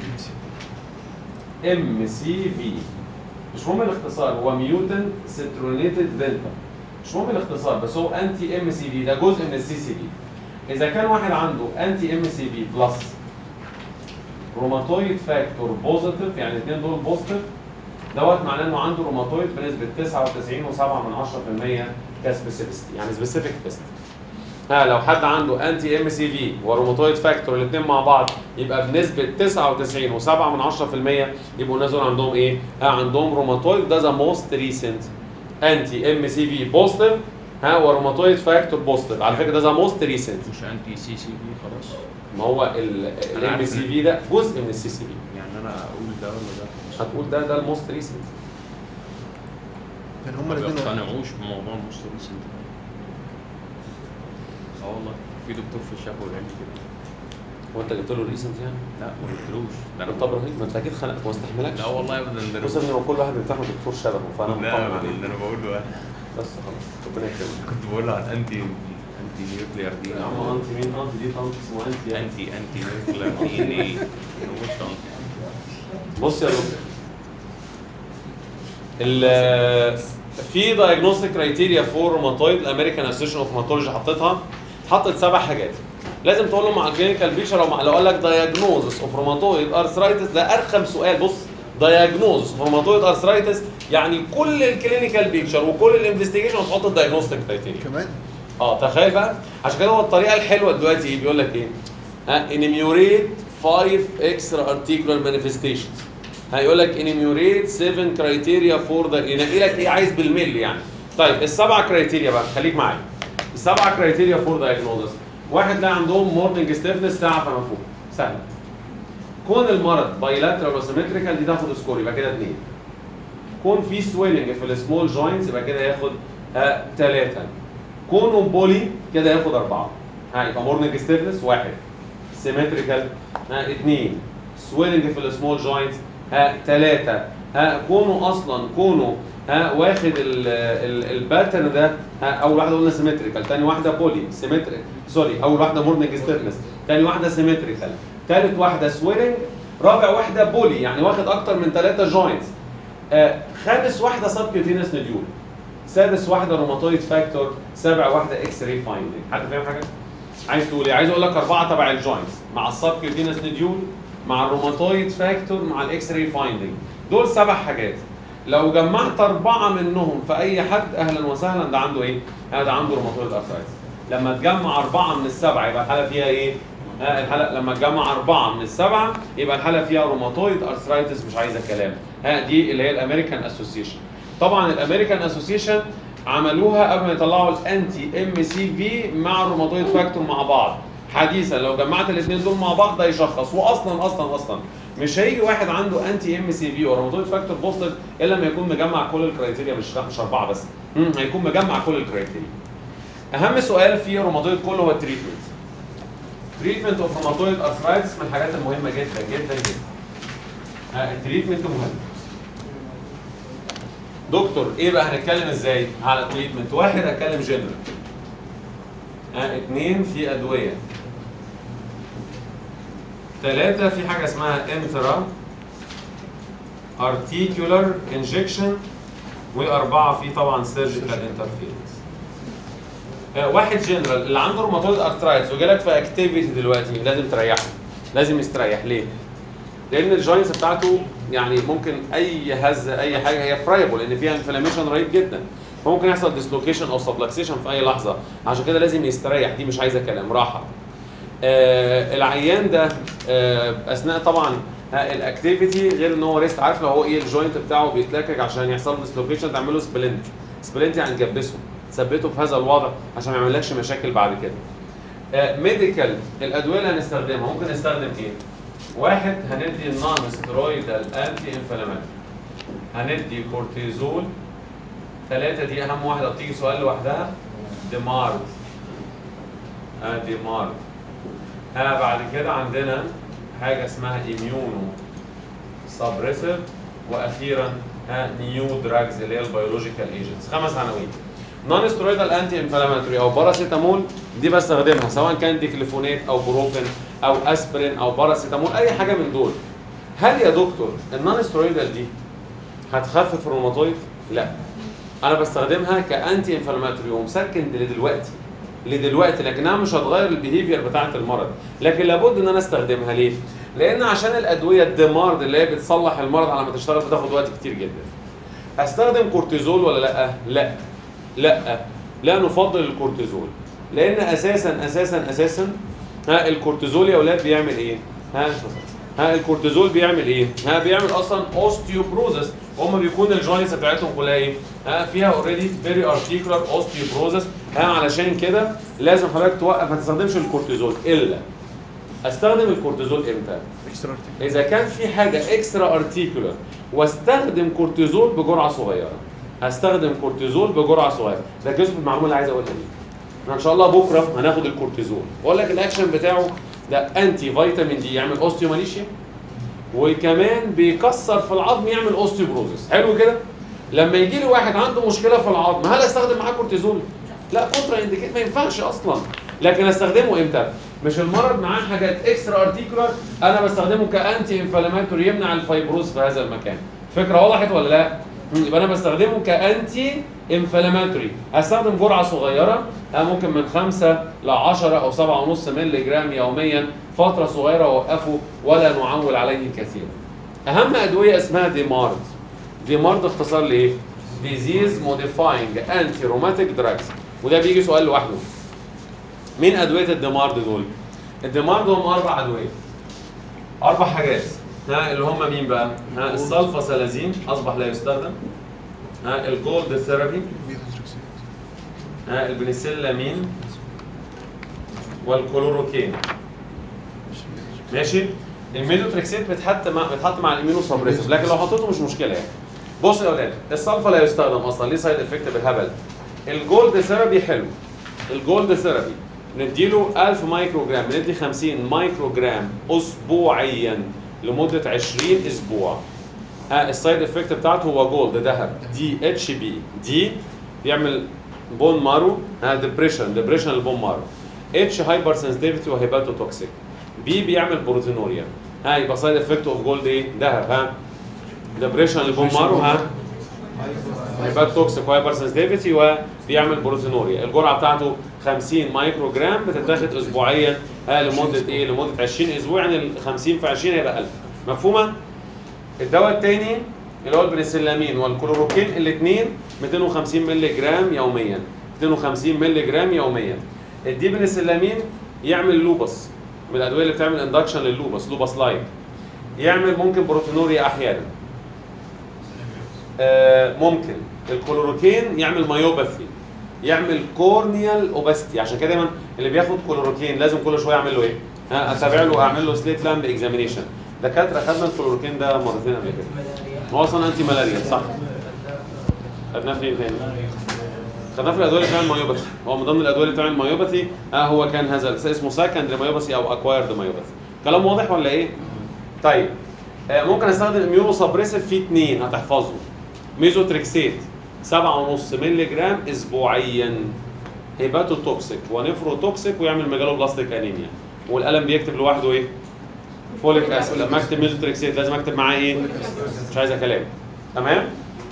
ام سي في مش مهم الاختصار هو ميوتنت سترونيتد فينتا مش مهم الاختصار بس هو انتي ام سي في ده جزء من السي سي في اذا كان واحد عنده انتي ام سي في بلس روماتويد فاكتور بوزيتيف يعني الاثنين دول بوزيتيف دوت معناه انه عنده روماتويد بنسبه 99.7 من 10% كسبيسيفيستي يعني سبيسيفيك تيست ها لو حد عنده انتي ام سي في وروماتويد فاكتور الاثنين مع بعض يبقى بنسبه 99.7 من 10% يبقوا الناس دول عندهم ايه؟ ها عندهم روماتويد ده ذا موست ريسنت انتي ام سي في بوزيتيف ها وروماتويد فاكتور بوزيتيف على فكره ده ذا موست ريسنت مش انتي سي سي بي خلاص ما هو أنا الام عارف سي إن- في ده جزء من السي سي في يعني انا اقول ده ولا ده هتقول ده ده الموست ريسنت يعني هما ما الاثنين بيقتنعوش بموضوع المستوى اه والله في دكتور في الشفا قال لي كده هو انت جبت له الريسنت يعني؟ لا ما قلتلوش ده انت ابراهيم ما انت اكيد خلقك وما استحملكش لا والله ابدا ده بص يا ابني هو كل واحد بيفتح له دكتور شبهه فانا مطمن لا عليه ده انا بقول له أنا. بس خلاص ربنا يكرمك كنت بقول له عن انتي انتي نيوكلير دي يا عم انت مين انت دي طنط اسمه انت يعني انتي انتي نيوكلير دي ان ايه مش انتي بص يا دكتور ال في دايجنوستيك كرايتيريا فور روماتويد الامريكان اسوشيشن اوف روماتولوجي حطيتها حطت سبع حاجات لازم تقول له مع الكلينيكال بيكشر او مع لو قال لك دايجنوزس اوف روماتويد ارثرايتس ده ارخم سؤال بص دايجنوزس اوف روماتويد ارثرايتس يعني كل الكلينيكال بيكشر وكل الانفستيجيشن هتحط الدايجنوستيك كرايتيريا كمان اه تخيل بقى عشان كده هو الطريقه الحلوه دلوقتي ايه بيقول لك ايه ها انيميوريت 5 اكسترا ارتيكولار مانيفستيشنز هيقول لك انيميوريت 7 كرايتيريا فور ذا ينقي لك ايه عايز بالملي يعني طيب السبعه كرايتيريا بقى خليك معايا السبعه كرايتيريا فور دايجنوزس واحد لا عندهم مورنينج ستيفنس ساعه فما فوق سهل كون المرض بايلاترال وسيمتريكال دي تاخد سكور يبقى كده اثنين كون في سويلنج في السمول جوينتس يبقى كده ياخد آه ثلاثه كونه بولي كده ياخد أربعة ها يبقى مورنينج ستيفنس واحد سيمتريكال ها اثنين سويلنج في السمول جوينتس ها ثلاثة ها كونه أصلا كونه ها واخد الباترن ده ها أول واحدة قلنا سيمتريكال ثاني واحدة بولي سيمتريك سوري أول واحدة مورنينج ستيفنس ثاني واحدة سيمتريكال ثالث واحدة سويلنج رابع واحدة بولي يعني واخد أكتر من ثلاثة جوينتس آه خامس واحدة سبكيوتينس نديول سادس واحده روماتويد فاكتور سابع واحده اكس راي فايندنج حد فاهم حاجه عايز تقول ايه عايز اقول لك اربعه تبع الجوينتس مع السبكيوتينس نديول مع الروماتويد فاكتور مع الاكس راي فايندنج دول سبع حاجات لو جمعت اربعه منهم في اي حد اهلا وسهلا ده عنده ايه ده عنده روماتويد ارثرايتس لما تجمع اربعه من السبعه يبقى الحاله فيها ايه ها الحاله لما تجمع اربعه من السبعه يبقى الحاله فيها روماتويد ارثرايتس مش عايزه كلام ها دي اللي هي الامريكان اسوسيشن طبعا الامريكان اسوسيشن عملوها قبل ما يطلعوا الانتي ام سي في مع الروماتويد فاكتور مع بعض حديثا لو جمعت الاثنين دول مع بعض ده يشخص واصلا اصلا اصلا مش هيجي واحد عنده انتي ام سي في وروماتويد فاكتور بوزيتيف الا لما يكون مجمع كل الكرايتيريا مش مش اربعه بس مم، هيكون مجمع كل الكرايتيريا اهم سؤال في الروماتويد كله هو التريتمنت تريتمنت اوف روماتويد ارثرايتس من الحاجات المهمه جدا جدا جدا آه، التريتمنت مهم دكتور ايه بقى هنتكلم ازاي على تريتمنت واحد هتكلم جنرال آه اتنين في ادويه ثلاثة في حاجة اسمها انترا ارتيكولار انجكشن وأربعة في طبعا سيرجيكال انترفيرنس واحد جنرال اللي عنده روماتويد ارترايتس وجالك في اكتيفيتي دلوقتي لازم تريحه لازم يستريح ليه؟ لان الجوينتس بتاعته يعني ممكن اي هزه اي حاجه هي فرايبل لان فيها انفلاميشن رهيب جدا فممكن يحصل ديسلوكيشن او سبلكسيشن في اي لحظه عشان كده لازم يستريح دي مش عايزه كلام راحه آه العيان ده آه اثناء طبعا الاكتيفيتي غير ان هو ريست عارف لو هو ايه الجوينت بتاعه بيتلكك عشان يحصل له ديسلوكيشن تعمل له سبلنت سبلنت يعني تجبسه تثبته في هذا الوضع عشان ما يعملكش مشاكل بعد كده ميديكال الادويه اللي هنستخدمها ممكن نستخدم ايه؟ واحد هندي النون ستيرويدال انتي انفلاماتوري هندي كورتيزول ثلاثة دي أهم واحدة بتيجي سؤال لوحدها ديمارد آه ديمارد آه بعد كده عندنا حاجة اسمها إيميونو سبريسيف وأخيرا آه نيو دراجز اللي هي البيولوجيكال ايجنتس خمس عناوين نون ستيرويدال انتي انفلاماتوري او باراسيتامول دي بستخدمها سواء كان ديكليفونات او بروفين او اسبرين او باراسيتامول اي حاجه من دول هل يا دكتور النون ستيرويدال دي هتخفف الروماتويد؟ لا انا بستخدمها كانتي انفلاماتوري ومسكن لدلوقتي لدلوقتي لكنها مش هتغير البيهيفير بتاعه المرض لكن لابد ان انا استخدمها ليه؟ لان عشان الادويه الدمارد اللي هي بتصلح المرض على ما تشتغل بتاخد وقت كتير جدا استخدم كورتيزول ولا لا؟ لا لا لا نفضل الكورتيزول لان اساسا اساسا اساسا ها الكورتيزول يا اولاد بيعمل ايه؟ ها ها الكورتيزول بيعمل ايه؟ ها بيعمل اصلا اوستيوبروزس هم بيكون الجوينتس بتاعتهم كلها ايه؟ ها فيها اوريدي فيري ارتيكولار اوستيوبروزس ها علشان كده لازم حضرتك توقف ما تستخدمش الكورتيزول الا استخدم الكورتيزول امتى؟ اكسترا اذا كان في حاجه اكسترا ارتيكولار واستخدم كورتيزول بجرعه صغيره هستخدم كورتيزول بجرعه صغيره ركزوا في المعلومه اللي عايز اقولها دي احنا ان شاء الله بكره هناخد الكورتيزول واقول لك الاكشن بتاعه ده انتي فيتامين دي يعمل اوستيوماليشيا وكمان بيكسر في العظم يعمل اوستيوبروزس حلو كده لما يجي لي واحد عنده مشكله في العظم هل استخدم معاه كورتيزول لا كونترا انديكيت ما ينفعش اصلا لكن استخدمه امتى مش المرض معاه حاجات اكسترا ارتيكولار انا بستخدمه كانتي انفلاماتوري يمنع الفيبروز في هذا المكان فكره وضحت ولا لا يبقى انا بستخدمه كانتي انفلاماتوري هستخدم جرعه صغيره آه، ممكن من 5 ل 10 او 7.5 مللي جرام يوميا فتره صغيره واوقفه ولا نعول عليه كثيرا اهم ادويه اسمها ديمارد ديمارد اختصار لايه ديزيز موديفاينج انتي روماتيك دراجز وده بيجي سؤال لوحده مين ادويه الديمارد دول الديمارد هم اربع ادويه اربع حاجات ها اللي هم مين بقى ها السلفاسلازين اصبح لا يستخدم ها الجولد ثيرابي ها البنسلامين والكلوروكين ماشي الميدوتريكسيت بتحط مع بتحط مع الامينو سبريسيف لكن لو حطيته مش مشكله يعني بصوا يا اولاد الصلفه لا يستخدم اصلا ليه سايد افكت بالهبل الجولد ثيرابي حلو الجولد ثيرابي نديله 1000 مايكرو جرام ندي 50 مايكرو جرام اسبوعيا لمده 20 اسبوع ها السايد افكت بتاعته هو جولد ذهب دي اتش بي دي بيعمل بون مارو ها ديبريشن ديبريشن البون مارو اتش هايبر سنسيتيفيتي وهيباتو توكسيك بي بيعمل بروتينوريا ها يبقى سايد افكت اوف جولد ايه ذهب ها ديبريشن البون مارو ها هيبات توكسيك وهايبر سنسيتيفيتي وبيعمل بروتينوريا الجرعه بتاعته 50 مايكرو جرام بتتاخد اسبوعيا ها لمده ايه لمده 20 اسبوع يعني ال 50 في 20 هيبقى 1000 مفهومه الدواء الثاني اللي هو البنسلامين والكلوروكين الاثنين 250 مللي جرام يوميا 250 مللي جرام يوميا الديبنسلامين يعمل لوبس من الادويه اللي بتعمل اندكشن لللوبس لوبس لايك يعمل ممكن بروتينوريا احيانا آه، ممكن الكلوروكين يعمل مايوباثي يعمل كورنيال اوباستي عشان كده دايما اللي بياخد كلوروكين لازم كل شويه اعمل له ايه؟ ها اتابع له اعمل له سليت لامب اكزامينيشن دكاتره خدنا الكلوروكين ده مرتين قبل كده هو اصلا انتي ملاريا صح خدناه فين تاني؟ خدناه في الادويه اللي بتعمل مايوباثي هو من ضمن الادويه اللي بتعمل مايوباثي اه هو كان هذا اسمه سكندري مايوباثي او اكوايرد مايوباثي كلام واضح ولا ايه؟ طيب آه، ممكن استخدم اميونو سبريسيف في اثنين هتحفظوا ميزوتريكسيت 7.5 مللي جرام اسبوعيا هيباتو توكسيك ونفرو توكسيك ويعمل ميجالو بلاستيك انيميا والقلم بيكتب لوحده ايه؟ فوليك اسيد لما اكتب ميزوتريكسيت لازم اكتب معاه ايه؟ مش عايزه كلام تمام؟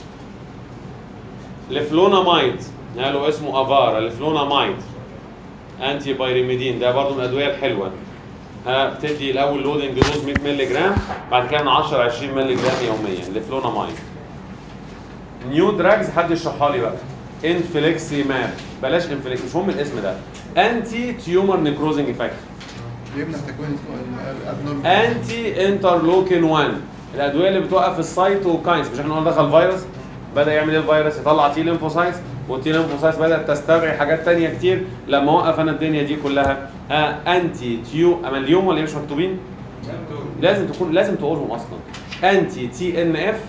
الفلونامايد قالوا اسمه افارا الفلونامايد انتي بايريميدين ده برضه من الادويه الحلوه ها بتدي الاول لودنج دوز 100 مللي جرام بعد كده من 10 20 مللي جرام يوميا الفلونامايد نيو دراجز حد يشرحها لي بقى انفليكسيماب بلاش انفليكس مش مهم الاسم ده انتي تيومر نيكروزنج فاكتور يمنع تكوين الابنورمال انتي انترلوكين 1 الادويه اللي بتوقف السايتوكاينز مش احنا قلنا دخل فيروس بدا يعمل ايه الفيروس يطلع تي ليمفوسايتس والتي ليمفوسايتس بدات تستدعي حاجات تانية كتير لما وقف انا الدنيا دي كلها آه انتي تيو اما اليوم ولا مش مكتوبين لازم تكون لازم تقولهم اصلا انتي تي ان اف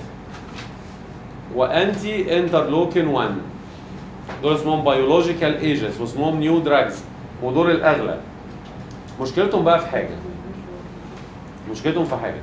وانتي انترلوكين 1 دول اسمهم بيولوجيكال ايجنتس واسمهم نيو دراجز ودول الاغلى مشكلتهم بقى في حاجه مشكلتهم في حاجه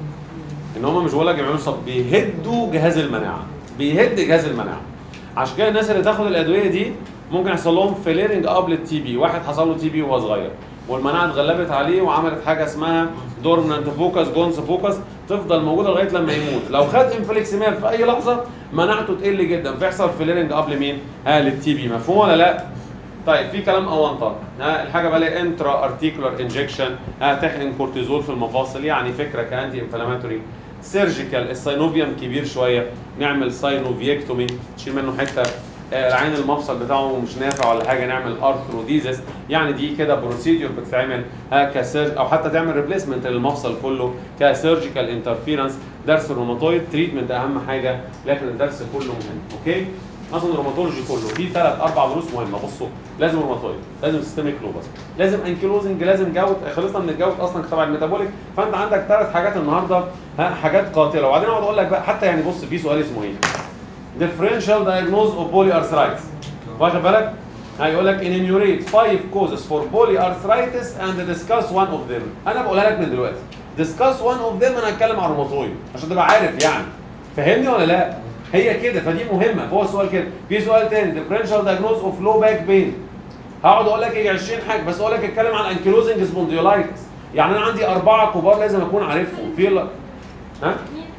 ان هم مش بقول لك يعملوا صب بيهدوا جهاز المناعه بيهد جهاز المناعه عشان كده الناس اللي تاخد الادويه دي ممكن يحصل لهم فيليرنج اب للتي بي واحد حصل له تي بي وهو صغير والمناعه اتغلبت عليه وعملت حاجه اسمها دورمنانت فوكس جونز فوكس تفضل موجوده لغايه لما يموت لو خد انفليكسيماب في اي لحظه مناعته تقل جدا فيحصل فيليرنج اب لمين؟ ها للتي بي مفهوم ولا لا؟ طيب في كلام اونطه ها الحاجه بقى لها انترا ارتيكولار انجكشن ها تحقن كورتيزول في المفاصل يعني فكره كانتي انفلاماتوري سيرجيكال الساينوفيوم كبير شويه نعمل ساينوفيكتومي نشيل منه حته آه، العين المفصل بتاعه مش نافع ولا حاجه نعمل ارثروديزس يعني دي كده بروسيدور بتتعمل ها كسيرج او حتى تعمل ريبليسمنت للمفصل كله كسيرجيكال انترفيرنس درس الروماتويد تريتمنت اهم حاجه لكن الدرس كله مهم اوكي اصلا الروماتولوجي كله فيه ثلاث اربع دروس مهمه بصوا لازم روماتويد لازم سيستميك لوبس لازم انكيلوزنج لازم جوت خلصنا من الجوت اصلا تبع الميتابوليك فانت عندك ثلاث حاجات النهارده ها حاجات قاتله وبعدين اقعد اقول لك بقى حتى يعني بص في سؤال اسمه ايه differential diagnosis of polyarthritis واخد بالك هيقول لك enumerate five causes for polyarthritis and discuss one of them انا بقولها لك من دلوقتي discuss one of them انا هتكلم عن الروماتويد عشان تبقى عارف يعني فاهمني ولا لا هي كده فدي مهمه فهو السؤال كده في سؤال تاني differential diagnosis of low back pain هقعد اقول لك ايه 20 حاجه بس اقول لك اتكلم عن انكيلوزنج سبونديولايتس يعني انا عندي اربعه كبار لازم اكون عارفهم في ال- ها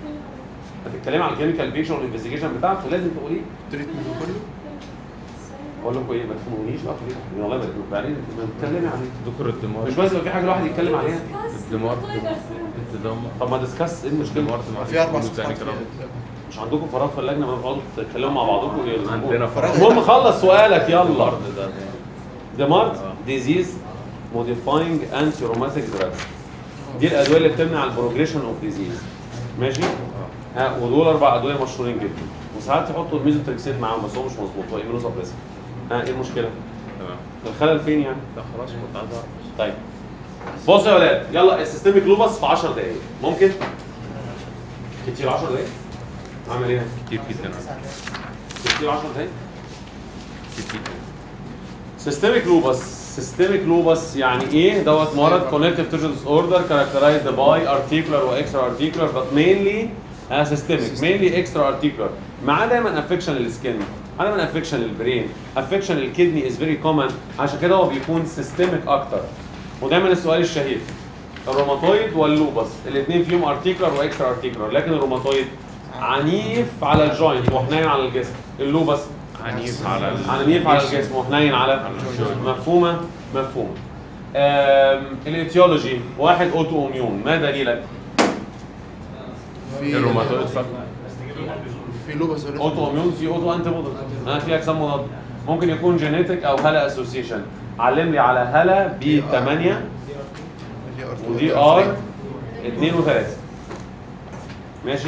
هتتكلمي عن الكيميكال بيكشر والانفستيجيشن بتاعته لازم تقوليه تريتمنت كله اقول لكم ايه ما تفهمونيش بقى ليه؟ والله ما تفهمونيش بعدين بتتكلمي عليه دكتور الدمار مش بس يبقى في حاجه الواحد يتكلم عليها الدمار التدمر طب ما ديسكاس ايه المشكله؟ الدمار في اربع ثاني صفحات كلام مش عندكم فراغ في اللجنه ما بتقعدوا تتكلموا مع بعضكم ايه عندنا فراغ. المهم خلص سؤالك يلا الارض ده ديمارت آه. ديزيز موديفاينج انتي روماتيك دراجز دي الادويه اللي بتمنع البروجريشن اوف ديزيز ماشي آه. ها ودول اربع ادويه مشهورين جدا وساعات يحطوا الميزوتريكسيد معاهم بس هو مش مظبوط هو ايمينو سبريسر ها ايه المشكله؟ تمام الخلل فين يعني؟ لا خلاص كنت عايز اعرف طيب بصوا يا ولاد يلا السيستميك لوبس في 10 دقايق ممكن؟ كتير 10 دقايق؟ اعمل ايه؟ كتير جدا كتير 10 دقايق؟ كتير جدا سيستميك لوبس سيستميك لوبس يعني ايه دوت مرض كونكتيف تيشو ديس اوردر كاركترايزد باي ارتيكولار واكسترا ارتيكولار بس مينلي سيستميك مينلي اكسترا ارتيكولار معاه دايما افكشن للسكين معاه دايما افكشن للبرين افكشن للكدني از فيري كومن عشان كده هو بيكون سيستميك اكتر ودايما السؤال الشهير الروماتويد واللوبس الاثنين فيهم ارتيكولار واكسترا ارتيكولار لكن الروماتويد عنيف على الجوينت وحنين على الجسم اللوبس عنيف على ال- عنيف على الجسم وحنين على الجوينت. مفهومه مفهومه آم، الايتيولوجي واحد اوتو اميون ما دليلك في الروماتويد فقط في لوبس اوتو اميون في اوتو انتي بودي ها في اجسام مضاده ممكن يكون جينيتك او هلا اسوسيشن علم لي على هلا بي 8 ودي ار 2 و3 ماشي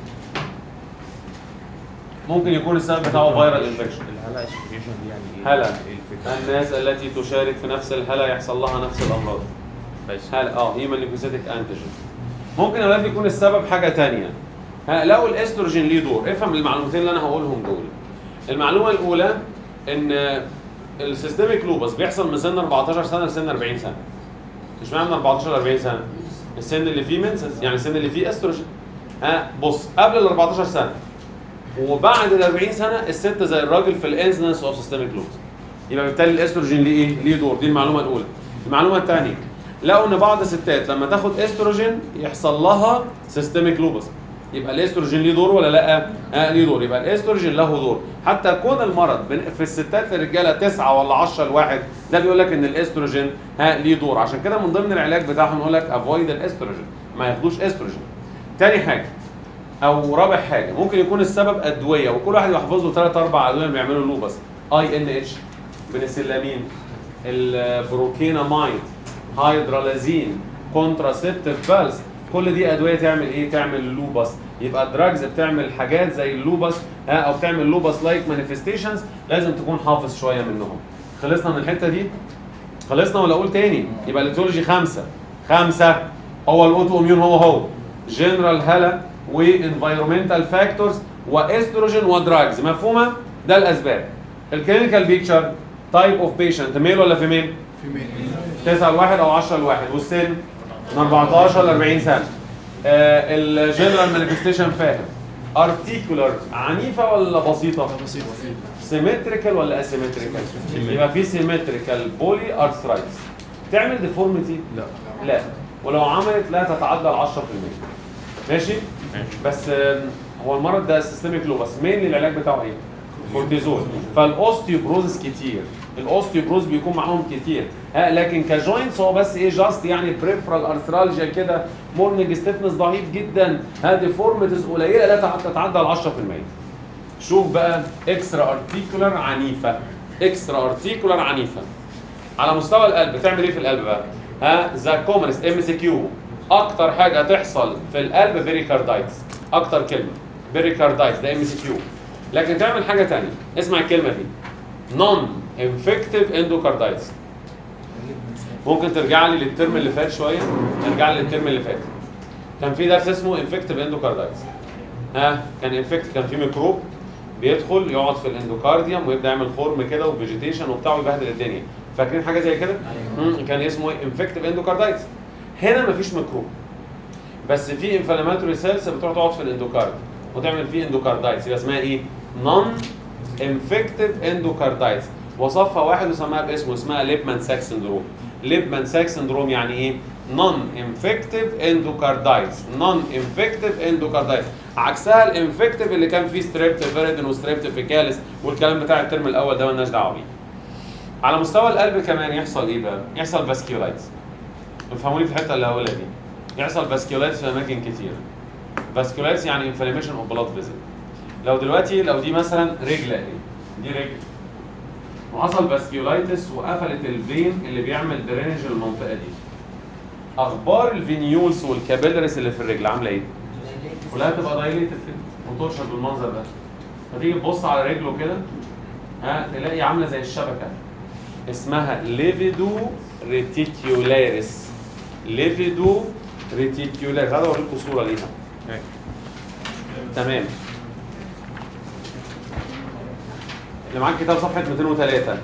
ممكن يكون السبب بتاعه فيرال انفكشن الهلا اسوشيشن دي يعني ايه؟ هلا ايه الفكره؟ الناس التي تشارك في نفس الهلا يحصل لها نفس الامراض بس هلا اه هيما ليكوسيتك انتيجين ممكن يا ولاد يكون السبب حاجه تانية ها لو الاستروجين ليه دور افهم المعلومتين اللي انا هقولهم دول المعلومه الاولى ان السيستميك لوبس بيحصل من سن 14 سنه لسن 40 سنه مش معنى من 14 ل 40 سنه السن اللي فيه منسس يعني السن اللي فيه استروجين ها بص قبل ال 14 سنه وبعد ال 40 سنه الست زي الراجل في الانسنس اوف سيستميك لوبس يبقى بالتالي الاستروجين ليه ايه؟ ليه دور دي المعلومه الاولى المعلومه الثانيه لقوا ان بعض الستات لما تاخد استروجين يحصل لها سيستميك لوبس يبقى الاستروجين ليه دور ولا لا؟ آه ليه دور يبقى الاستروجين له دور حتى كون المرض بن- في الستات الرجاله 9 ولا 10 لواحد ده بيقول لك ان الاستروجين ها ليه دور عشان كده من ضمن العلاج بتاعهم يقول لك افويد الاستروجين ما ياخدوش استروجين تاني حاجه او رابع حاجه ممكن يكون السبب ادويه وكل واحد يحفظ له ثلاث اربع ادويه بيعملوا لوبس اي ان اتش بنسلامين البروكينامايد هيدرالازين كونتراسيبتيف بالز كل دي ادويه تعمل ايه تعمل لوبس يبقى الدراجز بتعمل حاجات زي اللوبس ها او بتعمل لوبس لايك مانيفستيشنز لازم تكون حافظ شويه منهم خلصنا من الحته دي خلصنا ولا اقول تاني يبقى الايتيولوجي خمسه خمسه هو الاوتو اميون هو هو جنرال هلا وانفايرمنتال فاكتورز واستروجين ودراجز مفهومه ده الاسباب الكلينيكال بيكتشر تايب اوف بيشنت ميل ولا فيميل في مين 9 لواحد او 10 لواحد والسن من 14 ل 40 سنه آه الجنرال مانيفستيشن فاهم ارتيكولار عنيفه ولا بسيطه بسيط سيمتريكال ولا اسيمتريكال يبقى في سيمتريكال بولي ارثرايتس تعمل ديفورميتي لا لا ولو عملت لا تتعدى ال 10% ماشي ماشي بس آم، هو المرض ده سيستميك لو بس مين العلاج بتاعه ايه كورتيزون فالاوستيوبروزس كتير الاوستيوبروز بيكون معاهم كتير ها لكن كجوينتس هو بس ايه جاست يعني بريفرال ارثرالجيا كده مورنينج ستيفنس ضعيف جدا ها ديفورميتيز قليله لا تع- تتعدى ال 10% شوف بقى اكسترا ارتيكولار عنيفه اكسترا ارتيكولار عنيفه على مستوى القلب تعمل ايه في القلب بقى؟ ها ذا كومنست ام سي كيو اكتر حاجه تحصل في القلب بيريكاردايتس اكتر كلمه بيريكاردايتس ده ام سي كيو لكن تعمل حاجه ثانيه اسمع الكلمه دي نون انفكتيف اندوكاردايتس ممكن ترجع لي للترم اللي فات شويه نرجع لي للترم اللي فات كان في درس اسمه انفكتيف اندوكاردايتس ها كان انفكت كان في ميكروب بيدخل يقعد في الاندوكارديوم ويبدا يعمل خرم كده وفيجيتيشن وبتاع ويبهدل الدنيا فاكرين حاجه زي كده مم، كان اسمه انفكتيف اندوكاردايتس هنا مفيش ميكروب بس في انفلاماتوري سيلز بتروح تقعد في الاندوكارد وتعمل فيه اندوكاردايتس يبقى اسمها ايه نون انفكتيف اندوكاردايتس وصفها واحد وسماها باسمه اسمها ليبمان ساك سندروم ليبمان ساك سندروم يعني ايه نون انفكتيف اندوكاردايتس نون انفكتيف اندوكاردايتس عكسها الانفكتيف اللي كان فيه ستريبتوفيريدين وستريبتوفيكاليس والكلام بتاع الترم الاول ده مالناش دعوه بيه على مستوى القلب كمان يحصل ايه بقى يحصل فاسكيولايتس افهموا لي في الحته اللي هقولها دي يحصل فاسكيولايتس في اماكن كتير فاسكيولايتس يعني انفلاميشن اوف بلاد فيزل لو دلوقتي لو دي مثلا رجل اهي دي رجل وحصل فاسكيولايتس وقفلت الفين اللي بيعمل درينج المنطقه دي اخبار الفينيولز والكابيلاريس اللي في الرجل عامله ايه؟ كلها تبقى دايليتد كده وترشد بالمنظر ده فتيجي تبص على رجله كده ها تلاقي عامله زي الشبكه اسمها ليفيدو ريتيكيولاريس ليفيدو ريتيكيولاريس هذا اوريكم صوره ليها ماشي. تمام اللي معاك كتاب صفحه 203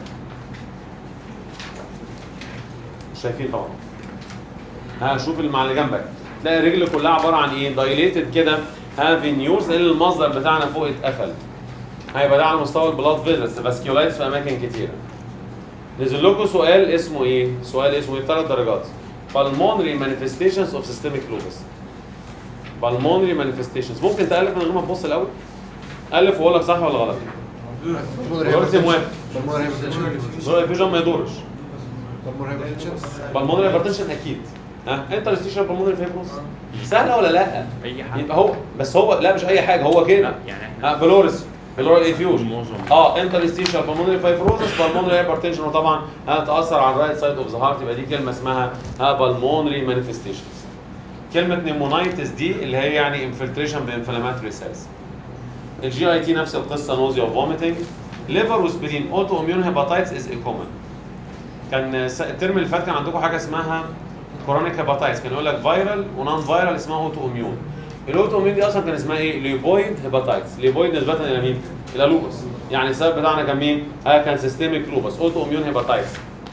مش شايفين طبعا ها شوف اللي مع اللي جنبك تلاقي الرجل كلها عباره عن ايه دايليتد كده ها فينيوز لان المصدر بتاعنا فوق اتقفل هيبقى ده على مستوى البلاد فيزس فاسكيولايتس في اماكن كتيره نزل لكم سؤال اسمه ايه سؤال اسمه ايه ثلاث درجات pulmonary manifestations of systemic lupus pulmonary manifestations ممكن تالف من غير ما تبص الاول الف واقول لك صح ولا غلط دلوقتي موافق بالمونر هايبرتنشن زور الفيجن ما يدورش بالمونر هايبرتنشن بالمونري هايبرتنشن اكيد ها انت الاستيشن بالمونري فيبروس سهله ولا لا اي حاجه يبقى هو بس هو لا مش اي حاجه هو كده لا يعني احنا ها بلورس بلورال افيوجن معظم اه انترستيشال بالمونري فايبروزس بالمونري هايبرتنشن وطبعا هتاثر على الرايت سايد اوف ذا هارت يبقى دي كلمه اسمها ها بالمونري مانيفستيشنز كلمه نيمونايتس دي اللي هي يعني انفلتريشن بانفلاماتوري سيلز الجي اي تي نفس القصه نوزيا وفوميتنج ليفر وسبرين اوتو اميون هيباتايتس از كومن كان س- الترم اللي فات كان عندكم حاجه اسمها كورونيك هيباتايتس كان يقول لك فايرال ونون فايرال اسمها اوتو اميون الاوتو اميون دي اصلا كان اسمها ايه ليبويد هيباتايتس ليبويد نسبه الى مين الى لوبس يعني السبب بتاعنا كان مين اه كان سيستميك لوبس اوتو اميون هيباتايتس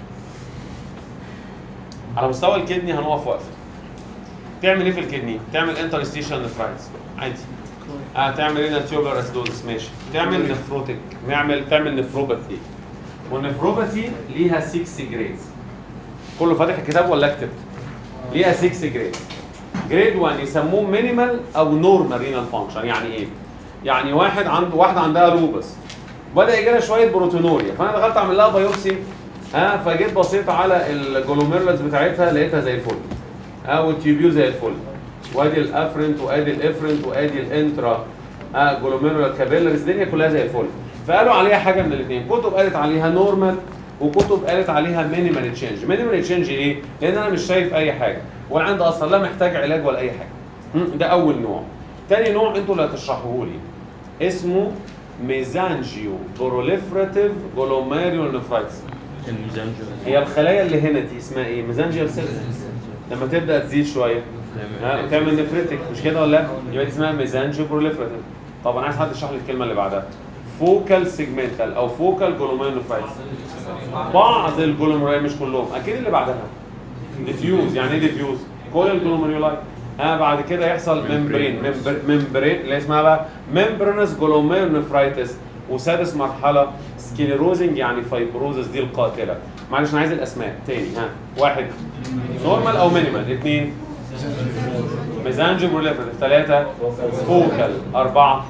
على مستوى الكدني هنقف وقفه تعمل ايه في الكدني تعمل انترستيشن نفرايتس عادي اه تعمل رينال تيوبر اسيدوزس ماشي تعمل نفروتك نعمل تعمل نفروباثي والنفروباثي ليها 6 جريدز كله فاتح الكتاب ولا اكتب ليها 6 جريدز جريد 1 يسموه مينيمال او نورمال رينال فانكشن يعني ايه يعني واحد عنده واحده عندها لوبس بدا يجي لها شويه بروتينوريا فانا دخلت اعمل لها بايوبسي ها فجيت بصيت على الجلوميرلز بتاعتها لقيتها زي الفل ها والتيوبيول زي الفل وادي الافرنت وادي الافرنت وادي الانترا ها جلوميرولار كابيلاريز الدنيا كلها زي الفل فقالوا عليها حاجه من الاثنين كتب قالت عليها نورمال وكتب قالت عليها مينيمال تشينج مينيمال تشينج ليه لان انا مش شايف اي حاجه وانا عندي اصلا لا محتاج علاج ولا اي حاجه م? ده اول نوع تاني نوع انتوا اللي هتشرحوه لي اسمه ميزانجيو بروليفراتيف جلوميريول نفرايتس الميزان هي الخلايا اللي هنا دي اسمها ايه ميزانجيال سيلز لما تبدا تزيد شويه ها تعمل نفرتك مش كده ولا لا؟ يبقى دي اسمها ميزانجيو بروليفراتيف طب انا عايز حد يشرح لي الكلمه اللي بعدها فوكال سيجمنتال او فوكال جلوميرونيفرايتس بعض الجلوميرولاي مش كلهم اكيد اللي بعدها ديفيوز يعني ايه ديفيوز كل الجلوميرولاي ها بعد كده يحصل ممبرين ممبرين اللي اسمها بقى ممبرنس جلوميرونيفرايتس وسادس مرحله سكليروزنج يعني فايبروزس دي القاتله معلش انا عايز الاسماء تاني ها واحد نورمال او مينيمال اثنين ميزانجو بروليفريتيف ثلاثة فوكال أربعة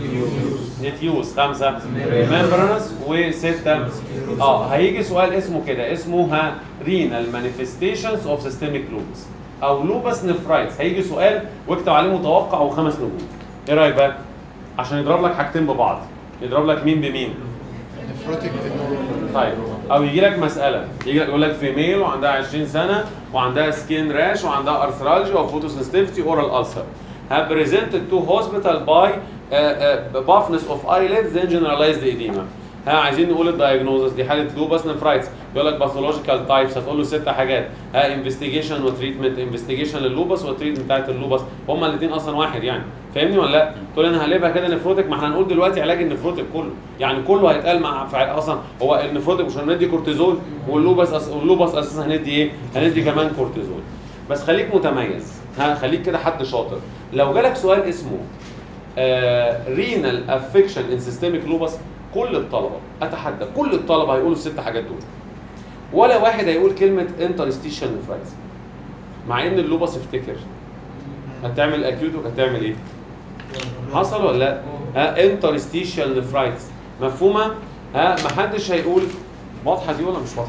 ديفيوز خمسة ممبرانس وستة اه هيجي سؤال اسمه كده اسمه ها رينال مانيفستيشنز اوف سيستميك لوبس او لوبس نفرايتس هيجي سؤال واكتب عليه متوقع وخمس نجوم ايه رايك بقى عشان يضرب لك حاجتين ببعض يضرب لك مين بمين نفروتك طيب او يجي لك مساله يجي لك يقول لك فيميل وعندها 20 سنه وعندها سكين راش وعندها ارثرالجيا وفوتوسنسيتيفيتي اورال ulcer have presented to hospital by uh, uh, buffness of eyelids then generalized edema ها عايزين نقول الدايجنوزس دي حاله لوبس نفرايتس يقول لك باثولوجيكال تايبس هتقول له ست حاجات ها انفستيجيشن وتريتمنت انفستيجيشن لللوبس والتريتمنت بتاعت اللوبس هما الاثنين اصلا واحد يعني فاهمني ولا لا؟ تقول انا هقلبها كده نفروتك ما احنا هنقول دلوقتي علاج النفروتك كله يعني كله هيتقال مع فع- اصلا هو النفروتك مش هندي كورتيزول واللوبس أس... واللوبس اساسا هندي ايه؟ هندي كمان كورتيزول بس خليك متميز ها خليك كده حد شاطر لو جالك سؤال اسمه رينال افكشن ان سيستميك لوبس كل الطلبه اتحدى كل الطلبه هيقولوا الست حاجات دول ولا واحد هيقول كلمه انترستيشن نفرايتس مع ان اللوبس افتكر هتعمل اكيوت وهتعمل ايه حصل ولا لا ها انترستيشن نفرايتس مفهومه ها محدش هيقول واضحه دي ولا مش واضحه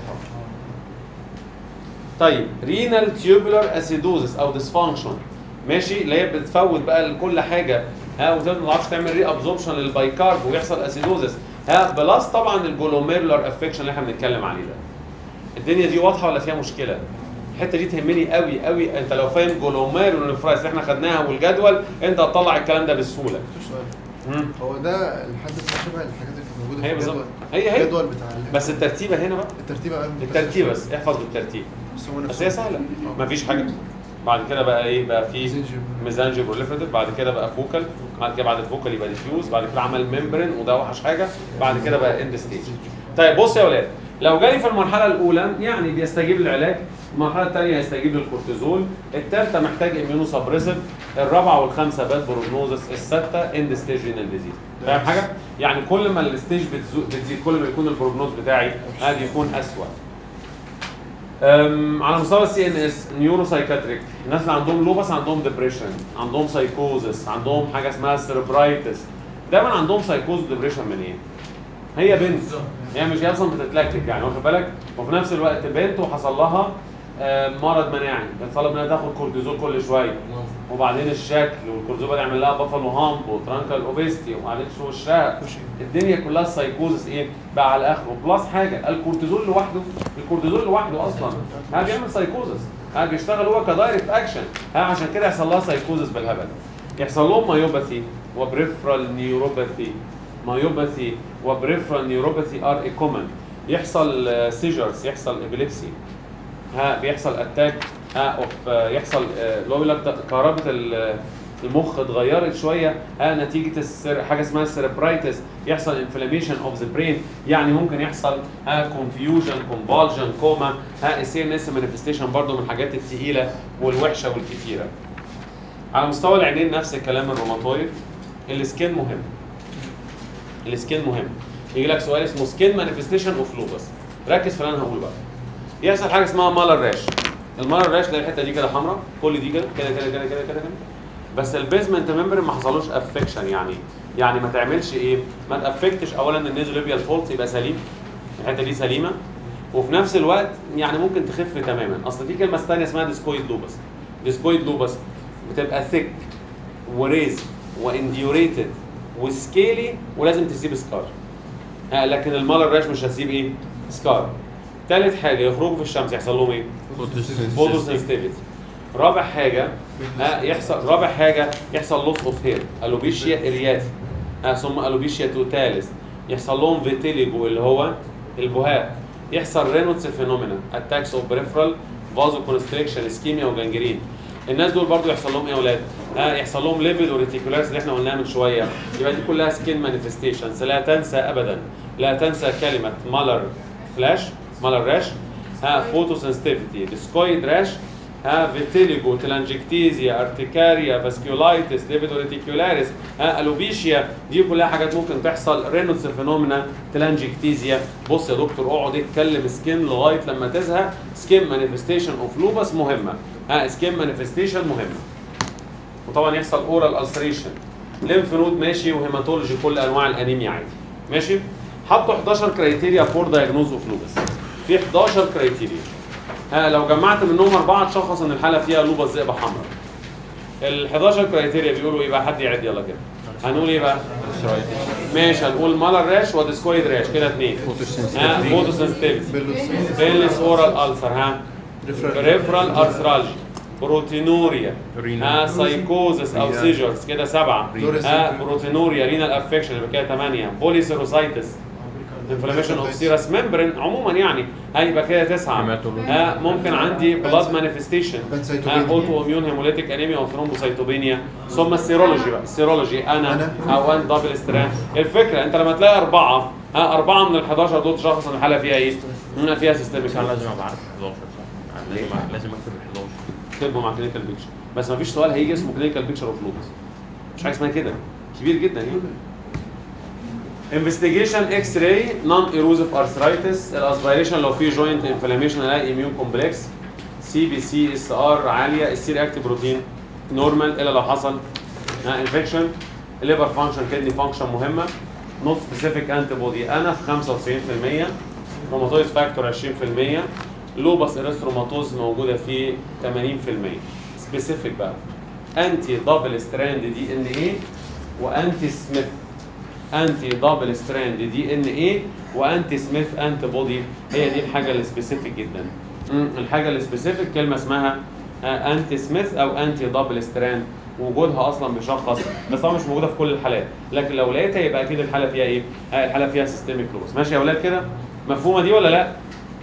طيب رينال تيوبولار اسيدوزس او ديسفانكشن ماشي اللي هي بتفوت بقى لكل حاجه ها وتبدا ما تعرفش تعمل ري ابزوربشن للبايكارب ويحصل اسيدوزس ها بلس طبعا الجلوميرولار افكشن اللي احنا بنتكلم عليه ده الدنيا دي واضحه ولا فيها مشكله الحته دي تهمني قوي قوي انت لو فاهم جلوميرولار نفرايتس اللي احنا خدناها والجدول انت هتطلع الكلام ده بسهوله سؤال هو ده لحد ما شبه الحاجات اللي كانت موجوده هي في بالظبط. الجدول هي هي. الجدول بتاع ال- بس الترتيبه هنا بقى الترتيب أهم. الترتيب بس احفظ بالترتيب بس هو بس نفسه. هي سهله آه. مفيش حاجه بعد كده بقى ايه بقى في Mesangial. ميزانجي بروليفريتيف بعد كده بقى فوكال بعد كده بعد الفوكال يبقى ديفيوز بعد كده عمل ممبرين وده اوحش حاجه بعد كده بقى اند ستيج طيب بص يا ولاد لو جالي في المرحله الاولى يعني بيستجيب للعلاج المرحله الثانيه هيستجيب للكورتيزول الثالثه محتاج اميونو سبريسيف الرابعه والخامسه باد بروجنوزس السادسه اند ستيج رينال ديزيز فاهم حاجه يعني كل ما الستيج بتزو- بتزيد كل ما يكون البروجنوز بتاعي هذا يكون اسوء أم، على مستوى السي ان اس نيورو سايكاتريك الناس اللي عندهم لوبس عندهم ديبريشن عندهم سايكوزس عندهم حاجه اسمها سيربرايتس دايما عندهم سايكوز وديبريشن من ايه؟ هي بنت هي مش هي اصلا بتتلكك يعني واخد بالك وفي نفس الوقت بنت وحصل لها آه، مرض مناعي بيطلب منها تاخد كورتيزول كل شويه وبعدين الشكل والكورتيزول بدا يعمل لها بافالو هامب وترانكال اوبيستي وبعدين شو وشها الدنيا كلها السايكوزس ايه بقى على اخره بلس حاجه الكورتيزول لوحده الكورتيزول لوحده اصلا ها بيعمل سايكوزس ها بيشتغل هو كدايركت اكشن ها عشان كده يحصل لها سايكوزس بالهبل يحصل لهم مايوباثي وبريفرال نيوروباثي مايوباثي وبريفرال نيوروباثي ار اي كومن يحصل سيجرز يحصل ابيليبسي ها بيحصل اتاك ها اوف يحصل آه، اللي هو بيقول لك كهرباء ال- المخ اتغيرت شويه ها نتيجه السر... حاجه اسمها السيربرايتس يحصل انفلاميشن اوف ذا برين يعني ممكن يحصل ها كونفيوجن كونفالجن كوما ها السي ان اس مانيفستيشن برضه من الحاجات الثقيله والوحشه والكتيره على مستوى العينين نفس الكلام الروماتويد السكين مهم السكين مهم يجي لك سؤال اسمه سكين مانيفستيشن اوف لوبس ركز في اللي انا هقوله بقى يحصل حاجه اسمها مالر راش المالر راش ده الحته دي كده حمراء كل دي كده كده كده كده كده كده كده بس البيزمنت ممبر ما حصلوش افكشن يعني يعني ما تعملش ايه ما تافكتش اولا النيزوليبيال فولت يبقى سليم الحته دي سليمه وفي نفس الوقت يعني ممكن تخف تماما اصل في كلمه ثانيه اسمها ديسكويد لوبس ديسكويد لوبس بتبقى ثيك وريز وانديوريتد وسكيلي ولازم تسيب سكار آه لكن المالر راش مش هتسيب ايه سكار ثالث حاجه يخرجوا في الشمس يحصل لهم ايه فوتوسنسيتيفيتي رابع حاجه آه يحصل رابع حاجه يحصل لوس اوف هير الوبيشيا ارياتي آه ثم الوبيشيا توتاليس يحصل لهم فيتيليجو اللي هو البهاء يحصل رينوتس فينومينا اتاكس اوف بريفرال فازو كونستريكشن اسكيميا وجنجرين الناس دول برضو يحصل لهم ايه يا اولاد؟ ها يحصل لهم ليفل وريتيكولارز اللي احنا قلناها من شويه يبقى دي كلها سكين مانيفستيشنز لا تنسى ابدا لا تنسى كلمه مالر فلاش مالر راش ها فوتوسنسيتيفيتي ديسكويد راش ها فيتيليجو تلانجكتيزيا ارتكاريا فاسكيولايتس ليفيدو ريتيكولاريس ها الوبيشيا دي كلها حاجات ممكن تحصل رينوس فينومينا تلانجكتيزيا بص يا دكتور اقعد اتكلم سكين لغايه لما تزهق سكين مانيفستيشن اوف لوبس مهمه ها سكين مانيفستيشن مهمه وطبعا يحصل اورال السريشن ليمف نود ماشي وهيماتولوجي كل انواع الانيميا عادي ماشي حطوا 11 كرايتيريا فور دايجنوز اوف لوبس في 11 كرايتيريا ها لو جمعت منهم اربعه تشخص ان الحاله فيها لوبس ذئبه حمراء ال 11 كرايتيريا بيقولوا ايه بقى حد يعد يلا كده هنقول ايه بقى ماشي هنقول مالر راش وديسكويد راش كده اثنين ها فوتوسنسيتيفيتي بيلس اورال السر ها بريفرال ارثرالجي بروتينوريا رينا. ها سايكوزس او رينا. سيجرز كده سبعه رينا. ها بروتينوريا رينال افكشن يبقى كده ثمانيه بوليسيروسايتس انفلاميشن اوف سيرس ممبرين عموما يعني هيبقى كده تسعه هيماتولوجي. ها ممكن عندي بلاد مانيفستيشن بانسيتوبينيا. ها اوتو اميون هيموليتيك انيميا وثرومبوسيتوبينيا ثم السيرولوجي بقى السيرولوجي انا, أنا. او ان دبل ستراند الفكره انت لما تلاقي اربعه ها اربعه من ال 11 دول تشخص ان الحاله فيها ايه؟ هنا فيها سيستميك كان لازم ابقى عارف 11 صح لازم لازم اكتب ال 11 تكتبه مع كلينيكال بيكتشر بس مفيش سؤال هيجي اسمه كلينيكال بيكتشر اوف لوبس مش حاجه اسمها كده كبير جدا يعني انفستيجيشن اكس راي نون ايروزيف ارثرايتس الاسبيريشن لو في جوينت انفلاميشن الاقي اميون كومبلكس سي بي سي اس ار عاليه السير اكتيف بروتين نورمال الا لو حصل انفكشن الليفر فانكشن كدني فانكشن مهمه نوت سبيسيفيك انتي بودي انا في 95% روماتويد فاكتور 20% لوبس اريثروماتوز موجوده في 80% سبيسيفيك بقى انتي دبل ستراند دي ان ايه وانتي سميث انتي دبل ستراند دي ان ايه وانتي سميث انتي بودي هي دي الحاجه السبيسيفيك جدا مم، الحاجه السبيسيفيك كلمه اسمها آه، انتي سميث او انتي دبل ستراند وجودها اصلا بيشخص بس طبعا مش موجوده في كل الحالات لكن لو لقيتها يبقى اكيد الحاله فيها ايه؟ آه، الحاله فيها سيستميك لوبس ماشي يا اولاد كده؟ مفهومه دي ولا لا؟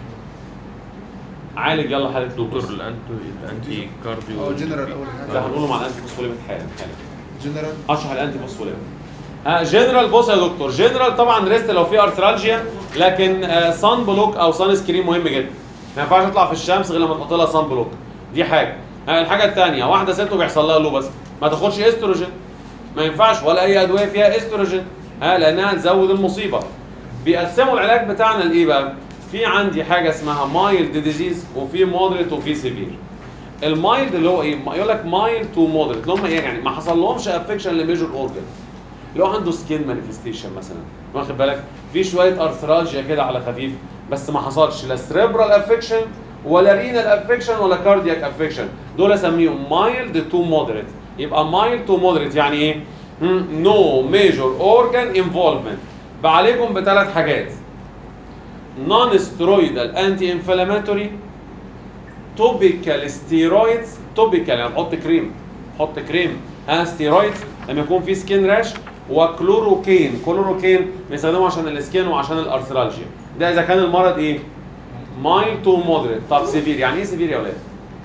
عالج يلا حاله لوبس دكتور الانتي الانتي كارديو اه جنرال اول ده حاجه هنقوله مع الانتي فوسفوليبيد حالا حالا جنرال اشرح الانتي فوسفوليبيد ها جنرال بص يا دكتور جنرال طبعا ريست لو في ارثرالجيا لكن صن بلوك او صن سكرين مهم جدا ما ينفعش تطلع في الشمس غير لما تحط لها صن بلوك دي حاجه ها الحاجه الثانيه واحده ست وبيحصل لها لوبس ما تاخدش استروجين ما ينفعش ولا اي ادويه فيها استروجين ها لانها تزود المصيبه بيقسموا العلاج بتاعنا لايه بقى في عندي حاجه اسمها مايلد ديزيز وفي مودريت وفي سيفير المايلد اللي هو ايه يقول لك مايلد تو مودريت اللي هم ايه يعني ما حصل لهمش افكشن لميجور اورجن لو عنده سكين مانيفستيشن مثلا واخد بالك في شويه ارثرالجيا كده على خفيف بس ما حصلش لا سريبرال افكشن ولا رينال افكشن ولا كاردياك افكشن دول اسميهم مايلد تو مودريت يبقى مايلد تو مودريت يعني ايه نو ميجور اورجان انفولفمنت بعالجهم بثلاث حاجات نون سترويدال انتي انفلاماتوري توبيكال ستيرويدز توبيكال يعني نحط كريم حط كريم ها ستيرويدز لما يكون في سكين راش وكلوروكين كلوروكين بيستخدموه عشان السكين وعشان الارثرالجيا ده اذا كان المرض ايه مايل تو مودريت طب سيفير يعني ايه سيفير يا اولاد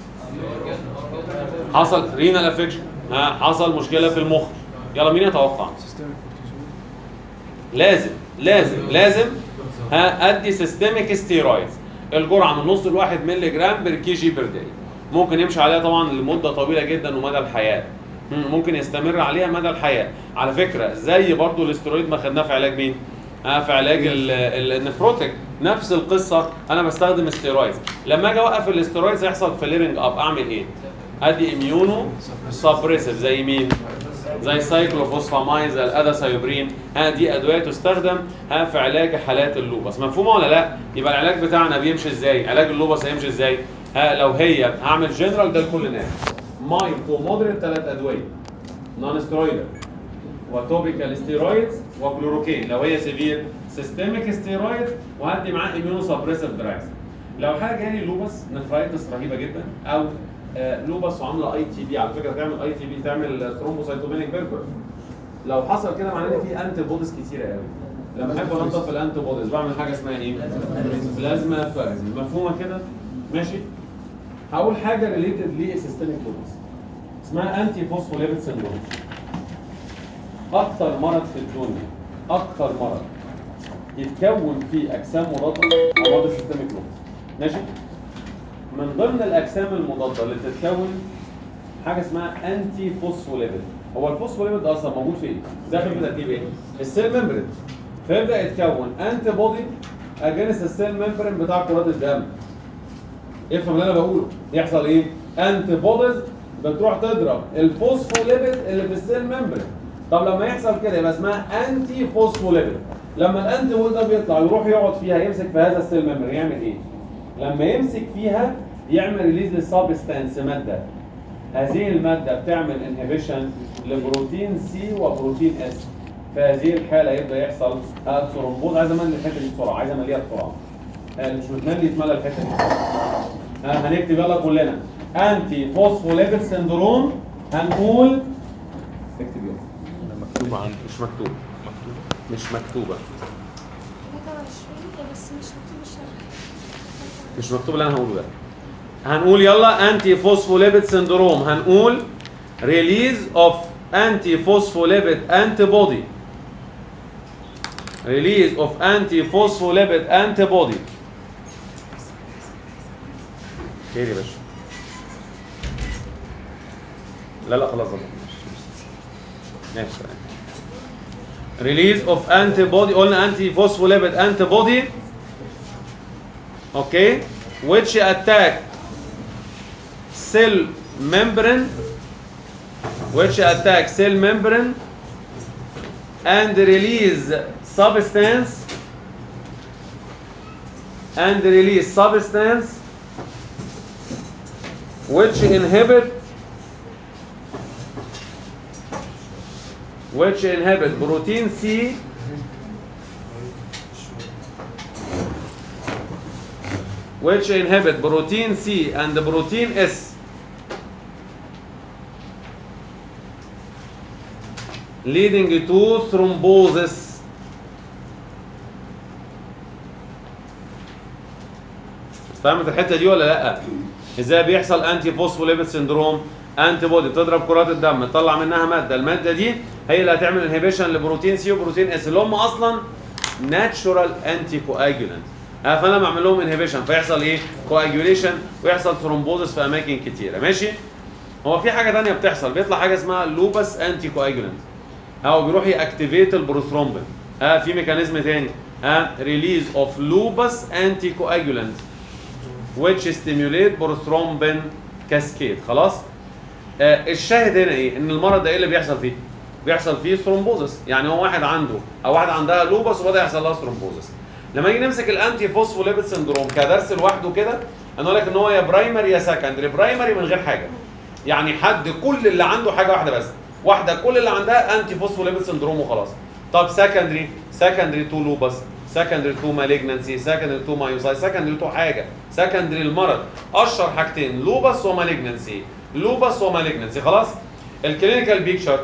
حصل رينال افكشن ها حصل مشكله في المخ يلا مين يتوقع سيستميك كورتيزون لازم لازم لازم ها ادي سيستميك ستيرويدز الجرعه من نص لواحد مللي جرام بر كي جي بر داي ممكن يمشي عليها طبعا لمده طويله جدا ومدى الحياه مم، ممكن يستمر عليها مدى الحياه على فكره زي برضو الاسترويد ما خدناه في علاج مين ها في علاج ال- ال- النفروتك نفس القصه انا بستخدم استيرويدز لما اجي اوقف الاستيرويدز يحصل فليرنج اب اعمل ايه ادي اميونو سبريسيف زي مين زي سايكلوفوسفامايد زي الاداسايوبرين ها دي ادويه تستخدم ها في علاج حالات اللوبس مفهومه ولا لا يبقى العلاج بتاعنا بيمشي ازاي علاج اللوبس هيمشي ازاي ها لو هي هعمل جنرال ده لكل الناس مايل تو مودريت ثلاث ادويه نون سترويدال وتوبيكال ستيرويدز وكلوروكين لو هي سيفير سيستميك ستيرويد وهدي معاه اميونو سبريسيف دراجز لو حاجه جالي لوبس نفرايتس رهيبه جدا او آه، لوبس وعامله اي تي بي على فكره تعمل اي تي بي تعمل ثرومبوسايتوبينيك بيربر لو حصل كده معناه ان في انتي بوديز كتيره قوي لما احب انضف الانتي بوديز بعمل حاجه اسمها ايه؟ بلازما فارز مفهومه كده؟ ماشي؟ هقول حاجه ريليتد لسيستميك لوبس اسمها انتي فوسفوليبيد سيندروم اكتر مرض في الدنيا اكتر مرض يتكون فيه اجسام مضاده امراض السيستميك لوبس ماشي؟ من ضمن الاجسام المضاده اللي بتتكون حاجه اسمها انتي فوسفوليبيد هو الفوسفوليبيد ده اصلا موجود فين؟ داخل بتركيب ايه؟ السيل ممبرين فيبدا يتكون انتي بودي اجينست السيل ممبرين بتاع كرات الدم افهم اللي انا بقوله يحصل ايه؟ انتي بوديز بتروح تضرب الفوسفوليبيد اللي في السيل ممبرين طب لما يحصل كده يبقى اسمها انتي فوسفوليبيد لما الانتي بودي ده بيطلع يروح يقعد فيها يمسك في هذا السيل ممبرين يعمل ايه؟ لما يمسك فيها يعمل ريليز للسبستانس ماده هذه الماده بتعمل انهبيشن لبروتين سي وبروتين اس في هذه الحاله يبدا يحصل ثرومبوز عايز املي الحته دي بسرعه عايز امليها بسرعه آه، اللي مش متملي يتملى الحته دي آه، هنكتب يلا كلنا انتي فوسفوليبيد سندروم هنقول اكتب يلا مكتوبة عندي مش مكتوب مكتوبة مش مكتوبه 23 بس مش مكتوب الشرح مش مكتوب اللي انا هقوله ده هنقول يلا انتي فوسفوليبيد سندروم هنقول ريليز اوف انتي فوسفوليبيد انتي بودي ريليز اوف انتي فوسفوليبيد انتي بودي خير يا باشا لا لا خلاص ظبط ماشي ريليز اوف انتي بودي قلنا انتي فوسفوليبيد انتي بودي okay which attack cell membrane which attack cell membrane and release substance and release substance which inhibit which inhibit protein C which inhibit protein C and protein S leading to thrombosis فهمت الحته دي ولا لا ازاي بيحصل انتي فوسفوليبيد سندروم انتي بودي بتضرب كرات الدم تطلع منها ماده الماده دي هي اللي هتعمل انهبيشن لبروتين سي وبروتين اس اللي هم اصلا ناتشورال انتي كواجولانت اه فانا بعمل لهم انهبيشن فيحصل ايه كواجوليشن ويحصل ثرومبوزس في اماكن كتيره ماشي هو في حاجه ثانيه بتحصل بيطلع حاجه اسمها لوبس انتي كواجولانت او بيروح ياكتيفيت البروثرومبين اه في ميكانيزم تاني اه ريليز اوف لوبس انتي كواجولانت which stimulate prothrombin cascade خلاص آه الشاهد هنا ايه ان المرض ده ايه اللي بيحصل فيه بيحصل فيه ثرومبوزس يعني هو واحد عنده او واحد عندها لوبس وبدا يحصل لها ثرومبوزس لما نيجي نمسك الانتي فوسفوليبيد سندروم كدرس لوحده كده انا اقول لك ان هو يا برايمري يا سكندري برايمري من غير حاجه يعني حد كل اللي عنده حاجه واحده بس واحده كل اللي عندها انتي فوسفوليبيد سندروم وخلاص طب سكندري سكندري تو لوبس سكندري تو مالجنسي سكندري تو مايوساي سكندري تو حاجه سكندري المرض اشهر حاجتين لوبس ومالجنسي لوبس ومالجنسي خلاص الكلينيكال بيكتشر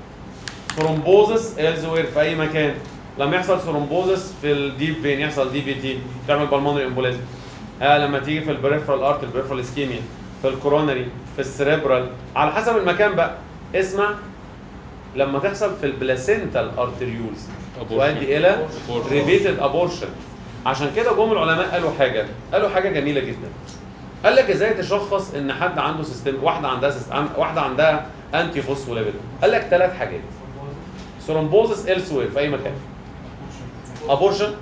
ثرومبوزس elsewhere في اي مكان لما يحصل ثرومبوزس في الديب فين يحصل دي بي تي تعمل بالمونري امبوليزم آه لما تيجي في البريفرال ارت البريفرال اسكيميا في الكورونري في السريبرال على حسب المكان بقى اسمع لما تحصل في البلاسينتال ارتريولز تؤدي الى Abortion. ريبيتد ابورشن عشان كده جم العلماء قالوا حاجه قالوا حاجه جميله جدا قال لك ازاي تشخص ان حد عنده سيستم واحده عندها سيستم واحده عندها انتي فوسفوليبيد قال لك ثلاث حاجات ثرومبوزس elsewhere في اي مكان ابورشن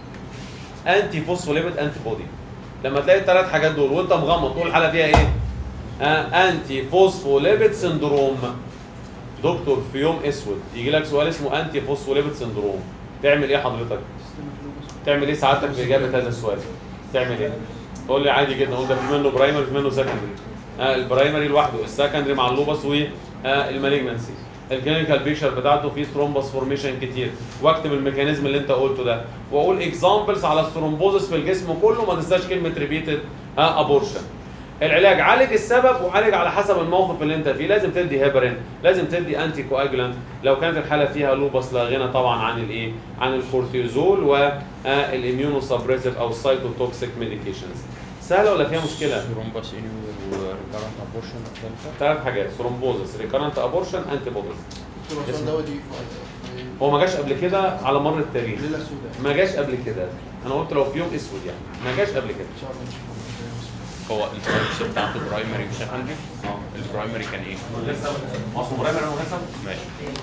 انتي فوسفوليبيد انتي بودي لما تلاقي الثلاث حاجات دول وانت مغمض تقول الحاله فيها ايه آه انتي فوسفوليبيد سندروم دكتور في يوم اسود يجي لك سؤال اسمه انتي فوسفوليبيد سندروم تعمل ايه حضرتك تعمل ايه سعادتك في اجابه هذا السؤال تعمل ايه تقول لي عادي جدا اقول ده في منه برايمري في منه سكندري آه البرايمري لوحده السكندري مع اللوبس والمالجنسي الكلينيكال بيكشر بتاعته فيه ثرومبوس فورميشن كتير واكتب الميكانيزم اللي انت قلته ده واقول اكزامبلز على الثرومبوزس في الجسم كله ما تنساش كلمه ريبيتد ها ابورشن العلاج عالج السبب وعالج على حسب الموقف اللي انت فيه لازم تدي هيبرين لازم تدي انتي كواجولانت لو كانت الحاله فيها لوبس لا غنى طبعا عن الايه عن الكورتيزول والاميونو سبريسيف او السايتوتوكسيك ميديكيشنز سهله ولا فيها مشكله ثرومبس انيور وريكارنت ابورشن مختلفه ثلاث حاجات ثرومبوزس ريكارنت ابورشن انتي بوديز دكتور عصام اسمه. دواء دي في- هو ما جاش قبل كده على مر التاريخ ليلة سوداء ما جاش قبل كده انا قلت لو في يوم اسود يعني ما جاش قبل كده شعر مش مهم. هو التايبس بتاعت البرايمري مش عندي اه البرايمري كان ايه؟ لسه اصله برايمري انا لسه ماشي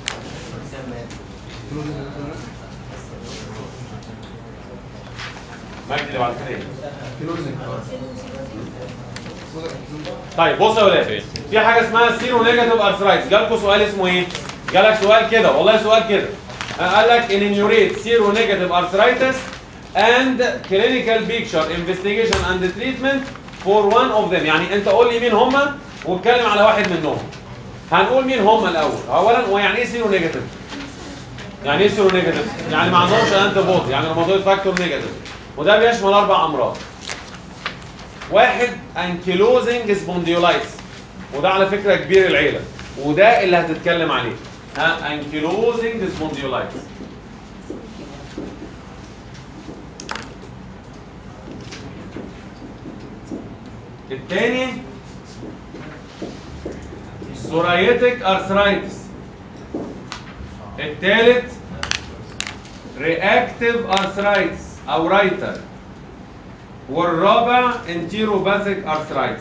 مجدي اللي بعد كده ايه كلوزنج سوداء. طيب بص يا ولاد في حاجه اسمها سيرو نيجاتيف ارثرايتس جالكوا سؤال اسمه ايه؟ جالك سؤال كده والله سؤال كده قال لك ان انيوريت سيرو نيجاتيف ارثرايتس and clinical picture investigation and treatment for one of them يعني انت قول لي مين هم واتكلم على واحد منهم هنقول مين هم الاول اولا هو يعني ايه سيرو نيجاتيف يعني ايه سيرو نيجاتيف يعني ما عندهمش انتي بودي يعني روماتويد فاكتور نيجاتيف وده بيشمل اربع امراض واحد انكيلوزنج سبونديولايتس وده على فكره كبير العيله وده اللي هتتكلم عليه ها انكيلوزنج سبونديولايتس الثاني سورايتك ارثرايتس الثالث رياكتيف ارثرايتس او رايتر والرابع انتيروباثيك ارثرايتس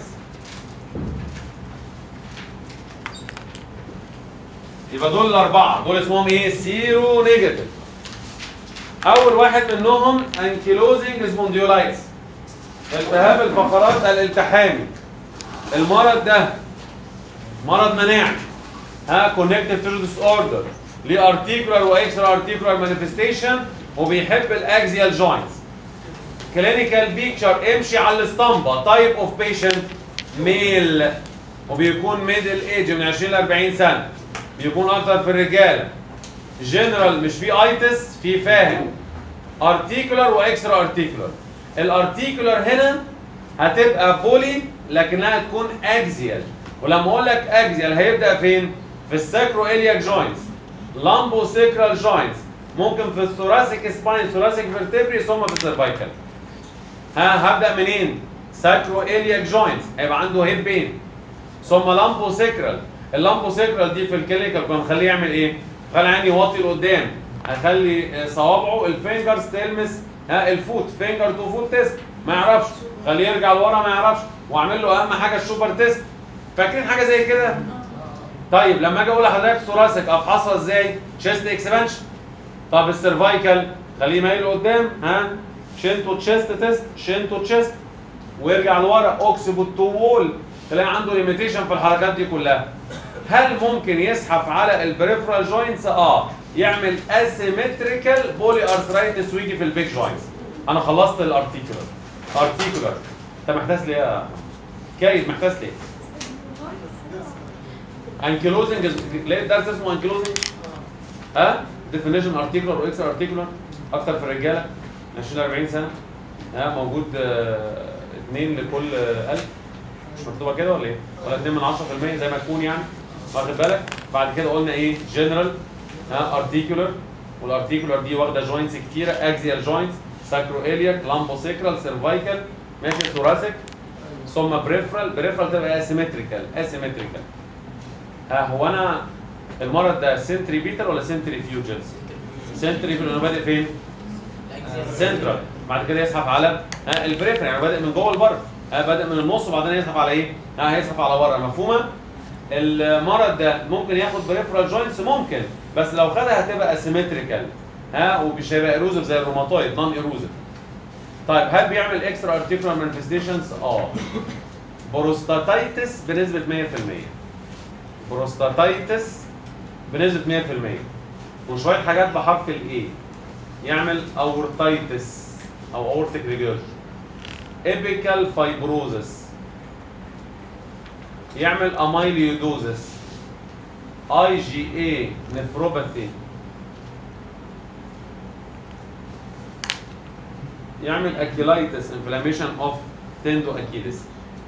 يبقى دول الاربعه دول اسمهم ايه سيرو نيجاتيف اول واحد منهم انكيلوزنج سبونديولايتس التهاب الفقرات الالتحامي المرض ده مرض مناعي ها كونكتيف تيشو ديس اوردر ليه ارتيكولار واكسترا ارتيكولار مانيفستيشن وبيحب الاكزيال جوينتس كلينيكال بيكتشر امشي على الاسطمبه تايب اوف بيشنت ميل وبيكون ميدل ايج من 20 ل 40 سنه بيكون اكتر في الرجاله جنرال مش في ايتس في فاهم ارتيكولار واكسترا ارتيكولار الارتيكولار هنا هتبقى بولي لكنها تكون اكزيال ولما اقول لك اكزيال هيبدا فين في الساكرو الياك جوينتس لامبو سيكرال جوينتس ممكن في الثوراسيك سباين ثوراسيك فيرتبري ثم في السيرفايكال ها هبدا منين ساكرو الياك جوينتس هيبقى عنده هيب بين ثم لامبو سيكرال اللامبو سيكرال دي في الكلينيكال كنا نخليه يعمل ايه خلي عيني يوطي لقدام اخلي آه، صوابعه الفينجرز تلمس ها الفوت فينجر تو فوت تيست ما يعرفش خليه يرجع لورا ما يعرفش واعمل له اهم حاجه الشوبر تيست فاكرين حاجه زي كده طيب لما اجي اقول لحضرتك ثوراسيك افحصها ازاي تشيست اكسبانشن طب السيرفايكال خليه مايل لقدام ها شنتو تشيست تيست شنتو تشيست ويرجع لورا اوكسيبوت تو وول تلاقي عنده ليميتيشن في الحركات دي كلها هل ممكن يزحف على البريفرال جوينتس اه يعمل اسيمتريكال بولي ارثرايتس ويجي في البيك جوينتس انا خلصت الارتيكولار ارتيكولار انت محتاس ليه يا أحمد؟ كايد محتاس ليه انكيلوزنج ليه الدرس اسمه انكيلوزنج ها ديفينيشن ارتيكولار واكس ارتيكولار اكتر في الرجاله 20 ل 40 سنه ها موجود آه، اثنين لكل آه، 1000 مش مكتوبه كده ولا ايه؟ ولا 2 من 10% زي ما تكون يعني واخد بالك؟ بعد كده قلنا ايه؟ جنرال ها ارتيكولار والارتيكولار دي واخده جوينتس كتيره اكزيال جوينتس ساكرو الياك لامبو سيكرال سيرفايكال ماشي ثوراسيك ثم بريفرال بريفرال تبقى اسيمتريكال اسيمتريكال ها هو انا المرض ده سنتري بيتر ولا سنتري فيوجن؟ سنتري انا بادئ فين؟ سنترال بعد كده يزحف على ها البريفرال يعني بادئ من جوه لبره ها بادئ من النص وبعدين يزحف على ايه؟ ها هيزحف على بره مفهومه؟ المرض ده ممكن ياخد بريفرال جوينتس ممكن بس لو خدها هتبقى اسيمتريكال ها ومش هيبقى ايروزيف زي الروماتويد نون ايروزيف طيب هل بيعمل اكسترا ارتيكولار مانيفستيشنز؟ اه بروستاتايتس بنسبه 100% بروستاتايتس بنسبه 100% وشويه حاجات بحرف الاي يعمل اورتايتس او اورتيك ريجيرج ايبيكال فايبروزس يعمل امايليودوزس اي جي اي نفروباثي يعمل اكيلايتس انفلاميشن اوف تندو اكيلس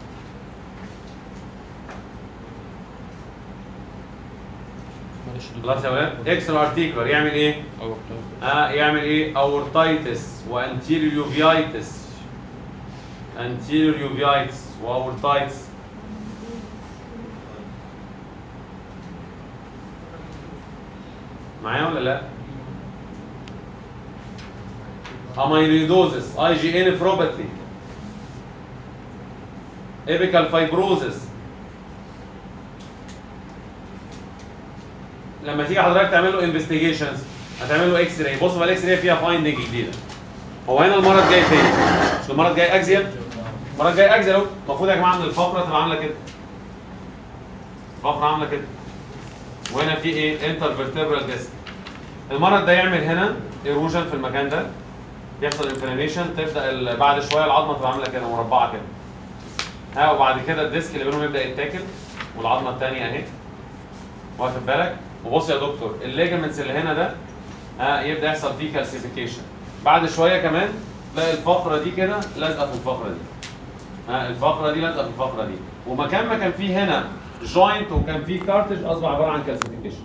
معلش خلاص يا ولاد اكسترا ارتيكولار يعمل ايه؟ أول اه يعمل ايه؟ اورتايتس وانتيريور يوفيايتس انتيريور يوفيايتس واورتايتس معايا ولا لا؟ اميليدوزس اي جي ان نفروباثي ايبيكال فايبروزس لما تيجي حضرتك تعمل له انفستيجيشنز هتعمل له اكس راي بص بقى الاكس راي فيها فايندنج جديده هو هنا المرض جاي فين؟ مش المرض جاي اكزيال؟ المرض جاي اكزيال اهو المفروض يا جماعه ان الفقره تبقى عامله كده الفقره عامله كده وهنا في ايه؟ انتر فيرتبرال ديسك المرض ده يعمل هنا ايروجن في المكان ده يحصل انفلاميشن تبدا ال- بعد شويه العظمه تبقى عامله كده مربعه كده ها وبعد كده الديسك اللي بينهم يبدا يتاكل والعظمه الثانيه اهي واخد بالك وبص يا دكتور الليجمنتس اللي هنا ده ها يبدا يحصل فيه كالسيفيكيشن بعد شويه كمان تلاقي الفقره دي كده لازقه في الفقره دي ها الفقره دي لازقه في الفقره دي ومكان ما كان فيه هنا جوينت وكان فيه كارتج اصبح عباره عن كالسيفيكيشن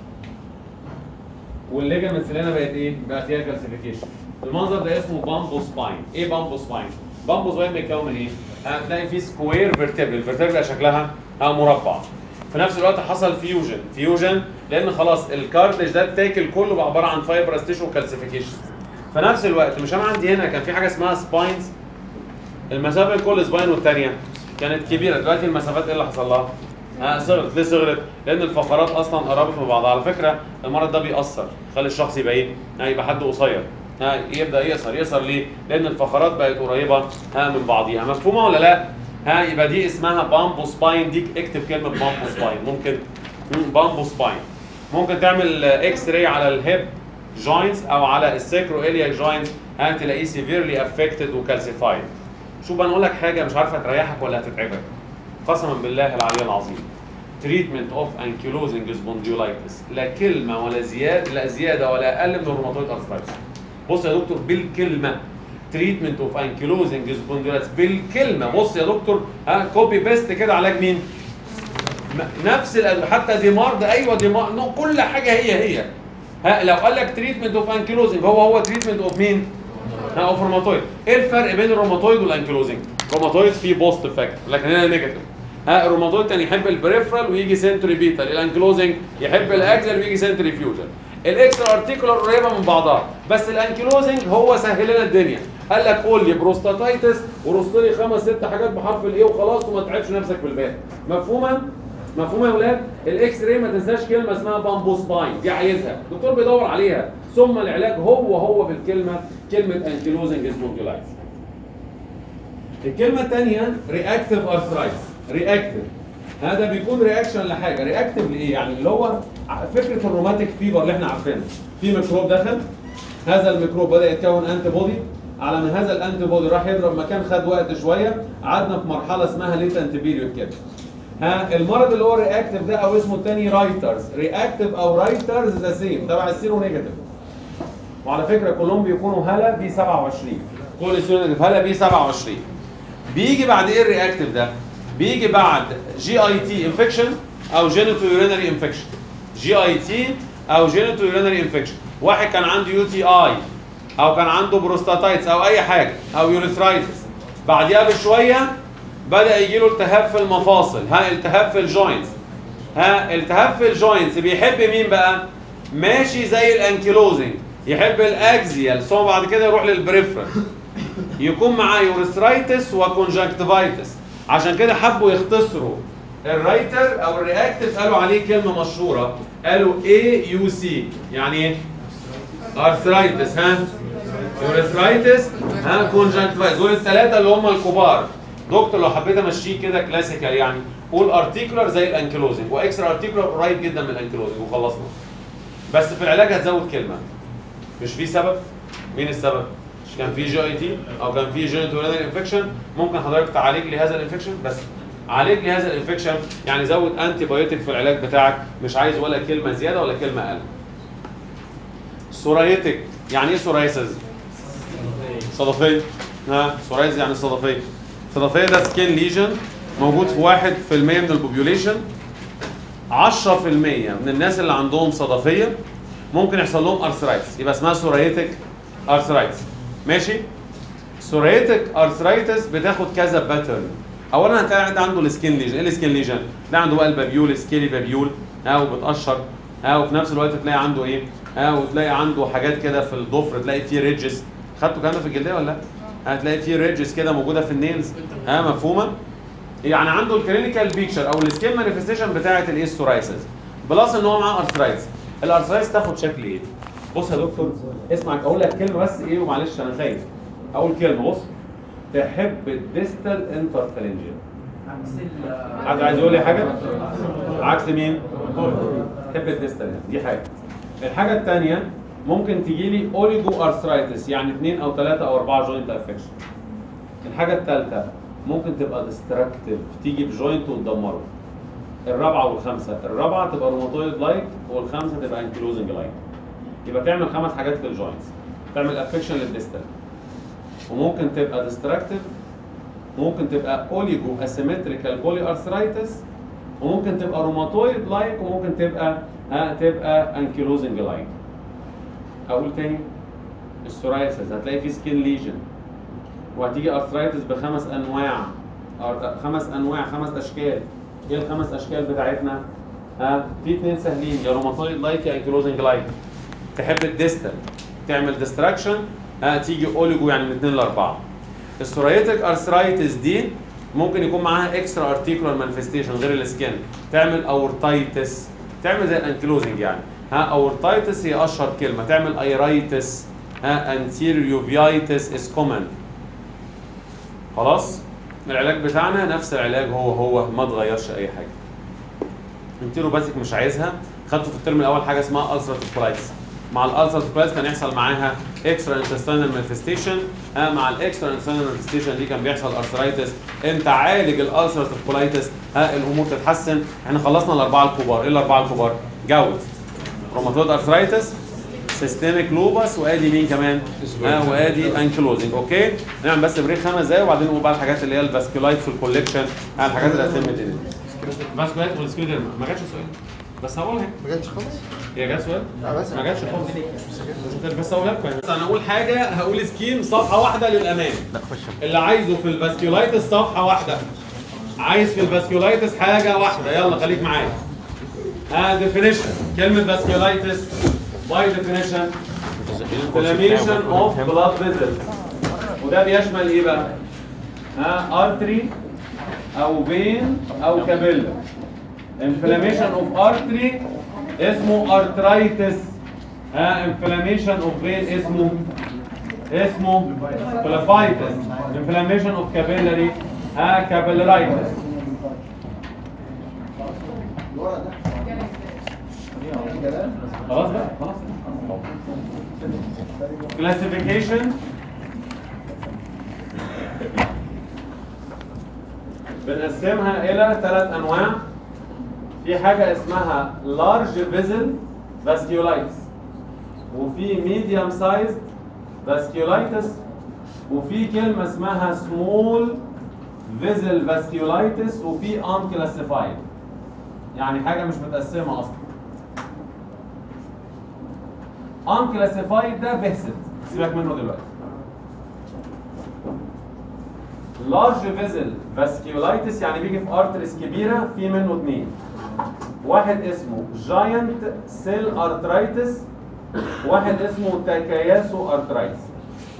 والليجمنتس اللي هنا بقت ايه؟ بقت فيها كالسيفيكيشن المنظر ده اسمه بامبو سباين ايه بامبو سباين؟ بامبو سباين بيتكون من ايه؟ هتلاقي فيه سكوير فيرتبرال الفيرتبرال شكلها ها مربع في نفس الوقت حصل فيوجن فيوجن لان خلاص الكارتج ده اتاكل كله بقى عباره عن فايبرس تيشو كالسيفيكيشن في نفس الوقت مش انا عندي هنا كان في حاجه اسمها سباينز المسافه بين كل سباين والثانيه كانت كبيره دلوقتي المسافات ايه اللي حصل لها؟ ها صغرت ليه صغرت؟ لان الفقرات اصلا قربت من بعضها على فكره المرض ده بيأثر يخلي الشخص يبقى ايه؟ ها يبقى حد قصير ها يبدا يقصر يقصر ليه؟ لان الفقرات بقت قريبه ها من بعضيها مفهومه ولا لا؟ ها يبقى دي اسمها بامبو سباين ديك اكتب كلمه بامبو سباين ممكن مم، بامبو سباين ممكن تعمل اكس راي على الهيب جوينتس او على السيكرو اليا جوينتس ها تلاقيه سيفيرلي افكتد وكالسيفايد شوف بقى نقول لك حاجه مش عارفه تريحك ولا هتتعبك قسما بالله العلي العظيم تريتمنت اوف انكيلوزنج سبونديولايتس لا كلمه ولا زياده لا زياده ولا اقل من الروماتويد ارثرايتس بص يا دكتور بالكلمه تريتمنت اوف انكيلوزنج سبونديولايتس بالكلمه بص يا دكتور ها كوبي بيست كده علاج مين؟ م- نفس الأدوية حتى ديمارد ايوه ديمارد نو كل حاجه هي هي ها لو قال لك تريتمنت اوف انكيلوزنج هو هو تريتمنت اوف مين؟ ها اوف روماتويد ايه الفرق بين الروماتويد والانكيلوزنج؟ روماتويد فيه بوست افكت لكن هنا نيجاتيف ها الروماتويد كان يحب البريفرال ويجي سنتري بيتال الانكيلوزنج يحب الاكزل ويجي سنتري فيوجن الاكسترا ارتيكولار قريبه من بعضها بس الانكيلوزنج هو سهل لنا الدنيا قال لك قول لي بروستاتايتس ورصت لي خمس ست حاجات بحرف الايه وخلاص وما تعبش نفسك بالباقي مفهوما مفهوم يا ولاد الاكس راي ما تنساش كلمه اسمها بامبو سباين دي عايزها الدكتور بيدور عليها ثم العلاج هو هو بالكلمه كلمه انكيلوزنج سبونجولايتس الكلمه الثانيه رياكتيف ارثرايتس رياكتيف هذا بيكون رياكشن لحاجه رياكتيف لايه يعني اللي هو ع- فكره الروماتيك فيبر اللي احنا عارفينها في ميكروب دخل هذا الميكروب بدا يتكون انتي بودي على ما هذا الانتي بودي راح يضرب مكان خد وقت شويه قعدنا في مرحله اسمها ليتنت بيريود كده ها المرض اللي هو رياكتيف ده او اسمه الثاني رايترز رياكتيف او رايترز ذا سيم تبع السيرو نيجاتيف وعلى فكره كلهم بيكونوا هلا بي 27 كل السيرو نيجاتيف هلا بي 27 بيجي بعد ايه الرياكتيف ده؟ بيجي بعد جي اي تي انفكشن او جينيتو يورينري انفكشن جي اي تي او جينيتو يورينري انفكشن واحد كان عنده يو تي اي او كان عنده بروستاتايتس او اي حاجه او يوريثرايتس بعديها بشويه بدا يجي له التهاب في المفاصل ها التهاب في الجوينتس ها التهاب في الجوينتس بيحب مين بقى ماشي زي الانكيلوزنج يحب الاكزيال ثم بعد كده يروح للبريفرال يكون معاه يوريثرايتس وكونجكتيفايتس عشان كده حبوا يختصروا الرايتر او الرياكتيف قالوا عليه كلمه مشهوره قالوا اي يو سي يعني ايه ارثرايتس ها يوريثرايتس ها كونجكتيفايتس دول الثلاثه اللي هم الكبار دكتور لو حبيت امشيه كده كلاسيكال يعني قول ارتيكولار زي الانكيلوزنج واكسترا ارتيكولار قريب جدا من الانكيلوزنج وخلصنا بس في العلاج هتزود كلمه مش في سبب مين السبب مش كان في جي اي تي او كان في جينيتورينال انفكشن ممكن حضرتك تعالج لي هذا الانفكشن بس عالج لي هذا الانفكشن يعني زود انتي بايوتيك في العلاج بتاعك مش عايز ولا كلمه زياده ولا كلمه اقل سورايتك يعني ايه سورايسز صدفيه ها سورايز يعني صدفيه صدفيه ده سكين ليجن موجود في 1% من البوبيوليشن 10% من الناس اللي عندهم صدفيه ممكن يحصل لهم ارثرايتس يبقى اسمها سورايتك ارثرايتس ماشي سوريتك ارثرايتس بتاخد كذا باترن اولا هتلاقي حد عنده السكين ليجن ايه السكين ليجن تلاقي عنده بقى البابيول سكيلي بابيول ها وبتقشر ها وفي نفس الوقت تلاقي عنده ايه ها وتلاقي عنده حاجات كده في الضفر تلاقي فيه ريدجز خدتوا الكلام ده في الجلديه ولا لا هتلاقي فيه ريدجز كده موجوده في النيلز ها مفهومه يعني عنده الكلينيكال بيكتشر او السكين مانيفستيشن بتاعه الايه السورايسز بلس ان هو معاه ارثرايتس الارثرايتس تاخد شكل ايه بص يا دكتور اسمع اقول لك كلمه بس ايه ومعلش انا خايف اول كلمه بص تحب الديستال انترفالنجيال حد عايز يقول لي حاجه عكس مين تحب الديستال يعني. دي حاجه الحاجه الثانيه ممكن تجي لي اوليجو ارثرايتس يعني اثنين او ثلاثه او اربعه جوينت افكشن الحاجه الثالثه ممكن تبقى ديستراكتيف تيجي بجوينت وتدمره الرابعه والخامسه الرابعه تبقى روماتويد لايك والخامسه تبقى انكلوزنج لايك يبقى تعمل خمس حاجات في الجوينتس تعمل افكشن للديستال وممكن تبقى ديستراكتيف ممكن تبقى اوليجو اسيمتريكال بولي ارثرايتس وممكن تبقى روماتويد لايك وممكن تبقى ها تبقى انكيلوزنج لايك اقول تاني السورايسس هتلاقي فيه سكين ليجن وهتيجي ارثرايتس بخمس انواع أر- خمس انواع خمس اشكال ايه الخمس اشكال بتاعتنا ها في اثنين سهلين يا روماتويد لايك يا انكيلوزنج لايك تحب الديستال تعمل ديستراكشن ها تيجي اوليجو يعني من اثنين لاربعه السورايتك ارثرايتس دي ممكن يكون معاها اكسترا ارتيكولار مانيفستيشن غير السكين تعمل اورتايتس تعمل زي الانكلوزنج يعني ها اورتايتس هي اشهر كلمه تعمل ايرايتس ها انتيريوفيايتس از كومن خلاص العلاج بتاعنا نفس العلاج هو هو ما اتغيرش اي حاجه انتيروباثيك مش عايزها خدته في الترم الاول حاجه اسمها السراتيف كولايتس مع الالسراتيف كولايتس كان يحصل معاها اكسترا انتستينال مانيفستيشن مع الاكسترا انتستينال مانيفستيشن دي كان بيحصل ارثرايتس انت عالج الالسراتيف كولايتس ها الامور تتحسن احنا خلصنا الاربعه الكبار ايه الاربعه الكبار جوز روماتويد ارثرايتس سيستميك لوبس وادي مين كمان؟ ها وادي انكلوزنج اوكي؟ نعمل بس بريك خمس دقايق وبعدين نقول بقى الحاجات اللي هي الفاسكولايت في الكوليكشن ها الحاجات اللي هتتم دي فاسكولايت والسكيودرما ما جاتش سؤال بس هقولها ما جاتش خالص هي جات سؤال؟ لا بس ما جاتش خالص بس هقولها لكم بس انا اقول حاجه هقول سكيم صفحه واحده للامان لا خش اللي عايزه في الفاسكولايتس صفحه واحده عايز في الفاسكولايتس حاجه واحده يلا خليك معايا ها ديفينيشن كلمه فاسكولايتس باي ديفينيشن inflammation of blood vessels وده بيشمل ايه بقى؟ ها ارتري او فين او كابيلا inflammation of artery اسمه arthritis ها inflammation of vein اسمه اسمه phlebitis inflammation of capillary ها capillaritis خلاص بقى خلاص classification بنقسمها الى ثلاث انواع في حاجه اسمها large vessel vasculitis وفي medium sized vasculitis وفي كلمه اسمها small vessel vasculitis وفي unclassified يعني حاجه مش متقسمه اصلا unclassified ده بهست سيبك منه دلوقتي large vessel vasculitis يعني بيجي في ارتريس كبيره في منه اثنين واحد اسمه giant cell arthritis واحد اسمه تاكاياسو arthritis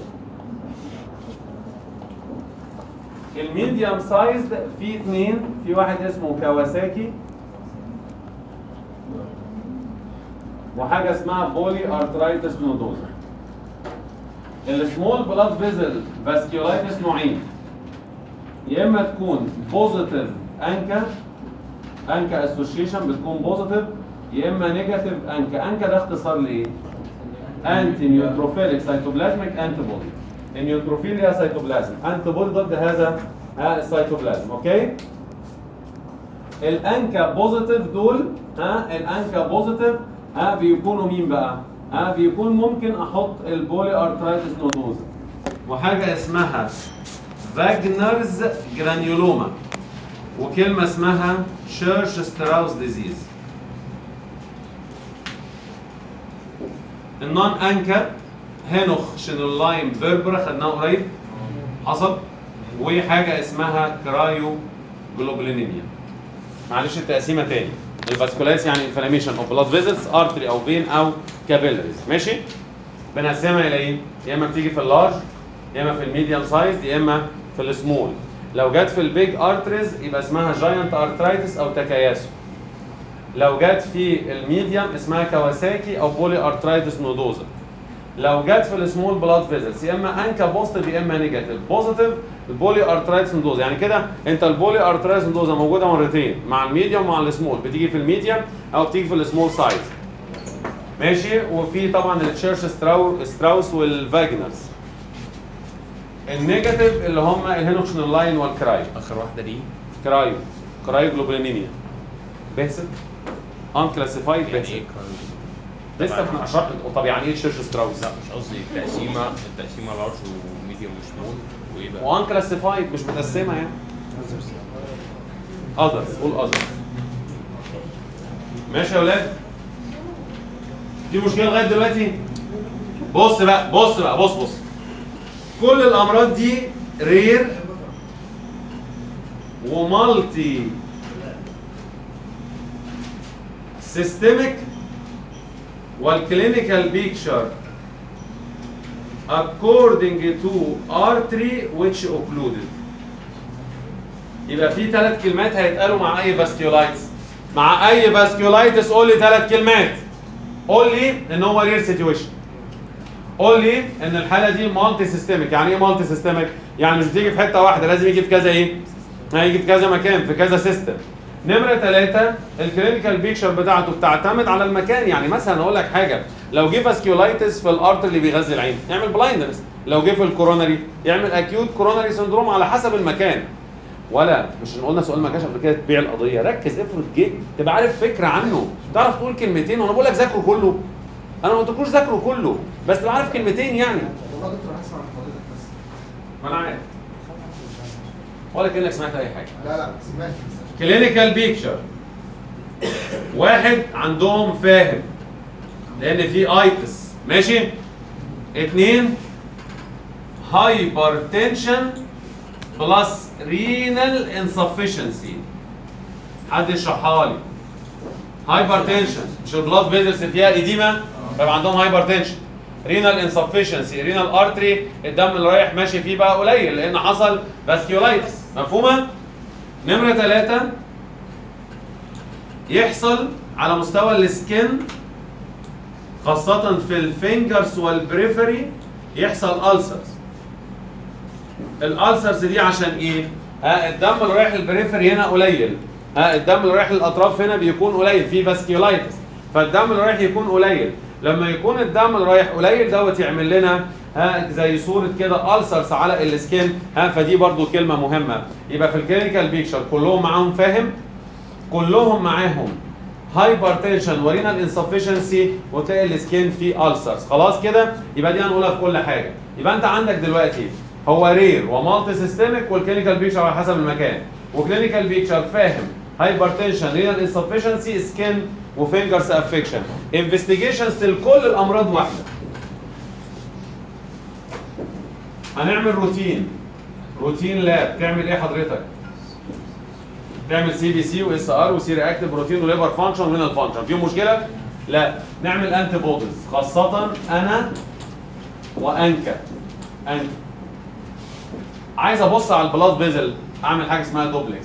الميديوم سايزد في اثنين في واحد اسمه كawasaki وحاجه اسمها بولي ارترايتس نودوزا السمول بلاد فيزل فاسكيولايتس نوعين يا اما تكون بوزيتيف انكا انكا اسوشيشن بتكون بوزيتيف يا اما نيجاتيف انكا انكا ده اختصار لايه انتي نيوتروفيليك سيتوبلازميك انتي بودي النيوتروفيل هي سيتوبلازم انتي بودي ضد هذا ها السيتوبلازم اوكي الانكا بوزيتيف دول ها الانكا بوزيتيف ها بيكونوا مين بقى؟ ها بيكون ممكن احط البولي ارترايتس نودوزا وحاجه اسمها فاجنرز جرانيولوما وكلمه اسمها شيرش ستراوس ديزيز النون انكا هينوخ شينولايم بيربرا خدناها قريب حصل وحاجه اسمها كرايو جلوبولينيميا معلش التقسيمه تاني الفاسكولايتس يعني انفلاميشن اوف بلاد فيزلز ارتري او فين او كابيلاريز ماشي بنقسمها الى ايه يا اما بتيجي في اللارج يا اما في الميديوم سايز يا اما في السمول لو جت في البيج ارتريز يبقى اسمها جاينت ارترايتس او تكاياسو لو جت في الميديوم اسمها كواساكي او بولي ارترايتس نودوزا لو جت في السمول بلاد فيزلز يا اما انكا بوزيتيف يا اما نيجاتيف بوزيتيف البولي ارترايتس نودوزا يعني كده انت البولي ارترايتس نودوزا موجوده مرتين مع الميديوم ومع السمول بتيجي في الميديوم او بتيجي في السمول سايز ماشي وفي طبعا التشيرش ستراو ستراوس والفاجنرز النيجاتيف اللي هم الهينوكشن لاين والكراي اخر واحده دي كرايو كرايو جلوبولينيميا باسل ان كلاسيفايد يعني باسل ايه كرايو؟ لسه احنا اشرحنا طب يعني ايه تشيرش ستراوس لا مش قصدي التقسيمه التقسيمه لارج وميديوم وسمول وايه بقى؟ وان كلاسيفايد مش متقسمه يعني اذرز قول اذرز ماشي يا ولاد دي مشكله لغايه دلوقتي بص بقى بص بقى بص بص كل الامراض دي رير ومالتي سيستميك والكلينيكال بيكتشر according to artery which occluded يبقى في ثلاث كلمات هيتقالوا مع اي فاسكيولايتس مع اي فاسكيولايتس قول لي ثلاث كلمات قول لي ان هو رير سيتويشن قول لي ان الحاله دي مالتي سيستميك يعني ايه مالتي سيستميك يعني مش بتيجي في حته واحده لازم يجي في كذا ايه هيجي في كذا مكان في كذا سيستم نمرة ثلاثة الكلينيكال بيكشر بتاعته بتعتمد على المكان يعني مثلا اقول لك حاجة لو جه فاسكيولايتس في الارت اللي بيغذي العين يعمل بلايندنس لو جه في الكوروناري يعمل اكيوت كوروناري سندروم على حسب المكان ولا مش قلنا سؤال ما كانش قبل كده تبيع القضيه ركز افرض جه تبقى عارف فكره عنه تعرف تقول كلمتين وانا بقول لك ذاكره كله انا ما قلتلكوش ذاكره كله بس تبقى عارف كلمتين يعني والله دكتور هسمع من حضرتك بس ما انا عارف ولا كانك سمعت اي حاجه لا لا سمعت بس كلينيكال بيكتشر واحد عندهم فاهم لان في ايتس ماشي اتنين هايبرتنشن بلس رينال انسفشنسي حد يشرحها لي هايبرتنشن مش البلاد فيزلز فيها ايديما فيبقى عندهم هايبرتنشن رينال انسفشنسي رينال ارتري الدم اللي رايح ماشي فيه بقى قليل لان حصل فاسكيولايتس مفهومه نمره ثلاثة يحصل على مستوى السكن خاصة في الفينجرز والبريفري يحصل ألسرز الألسرز دي عشان إيه؟ ها الدم اللي رايح البريفري هنا قليل ها الدم اللي رايح للأطراف هنا بيكون قليل في فاسكيولايتس فالدم اللي رايح يكون قليل لما يكون الدم اللي رايح قليل دوت يعمل لنا ها زي صورة كده ألسرز على السكن ها فدي برضو كلمة مهمة يبقى في الكلينيكال بيكشر كلهم معاهم فاهم كلهم معاهم هايبرتنشن ورينال انسفشنسي وتلاقي السكين فيه ألسرز خلاص كده يبقى دي هنقولها في كل حاجة يبقى انت عندك دلوقتي هو رير ومالتي سيستميك والكلينيكال بيكشر على حسب المكان وكلينيكال بيكشر فاهم هايبرتنشن رينال انسفشنسي سكين وفينجرز افكشن انفستيجيشنز لكل الامراض واحده هنعمل روتين روتين لاب تعمل ايه حضرتك تعمل سي بي سي واس ار وسي رياكتيف بروتين وليفر فانكشن ورينال فانكشن فيهم مشكله لا نعمل انتي بوديز خاصه انا وانكا انكا عايز ابص على البلاد فيزل اعمل حاجه اسمها دوبلكس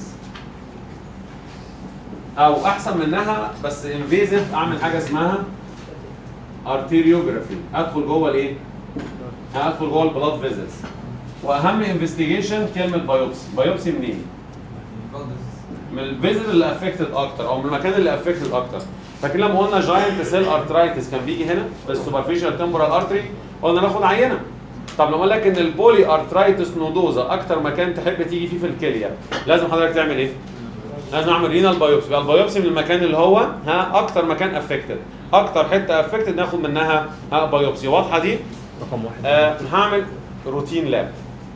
او احسن منها بس انفيزيف اعمل حاجه اسمها ارتيريوجرافي ادخل جوه الايه ادخل جوه البلاد فيزلز واهم انفستيجيشن كلمه بايوبسي بايوبسي منين من الفيزل اللي افكتد اكتر او من المكان اللي افكتد اكتر فاكر لما قلنا جاينت سيل ارترايتس كان بيجي هنا في السوبرفيشال تمبرال ارتري قلنا ناخد عينه طب لما اقول لك ان البولي ارترايتس نودوزا اكتر مكان تحب تيجي فيه في الكليه لازم حضرتك تعمل ايه لازم اعمل رينال بايوبسي يبقى البايوبسي من المكان اللي هو ها اكتر مكان افكتد اكتر حته افكتد ناخد منها ها بايوبسي واضحه دي رقم واحد آه هعمل روتين لاب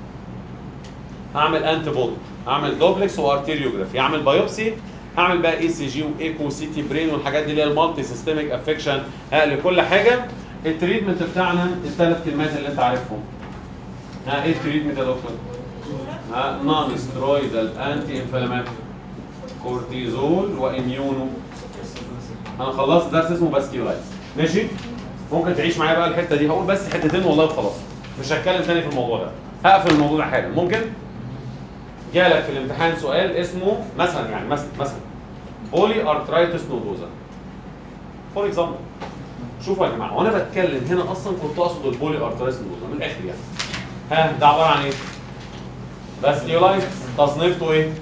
هعمل انتي بودي هعمل دوبلكس وارتيريوجرافي هعمل بايوبسي هعمل بقى اي سي جي وايكو سي تي برين والحاجات دي اللي هي المالتي سيستميك افكشن لكل حاجه التريتمنت بتاعنا الثلاث كلمات اللي انت عارفهم ها ايه التريتمنت يا دكتور؟ ها نون سترويدال انتي انفلاماتوري كورتيزول واميونو انا خلصت درس اسمه باسكيولايتس ماشي ممكن تعيش معايا بقى الحته دي هقول بس حتتين والله وخلاص مش هتكلم تاني في الموضوع ده هقفل الموضوع ده حالا ممكن جالك في الامتحان سؤال اسمه مثلا يعني مثلا مثلا بولي ارترايتس نودوزا فور اكزامبل شوفوا يا جماعه وانا بتكلم هنا اصلا كنت اقصد البولي ارترايتس نودوزا من الاخر يعني ها ده عباره عن ايه؟ فاسكيولايتس تصنيفته ايه؟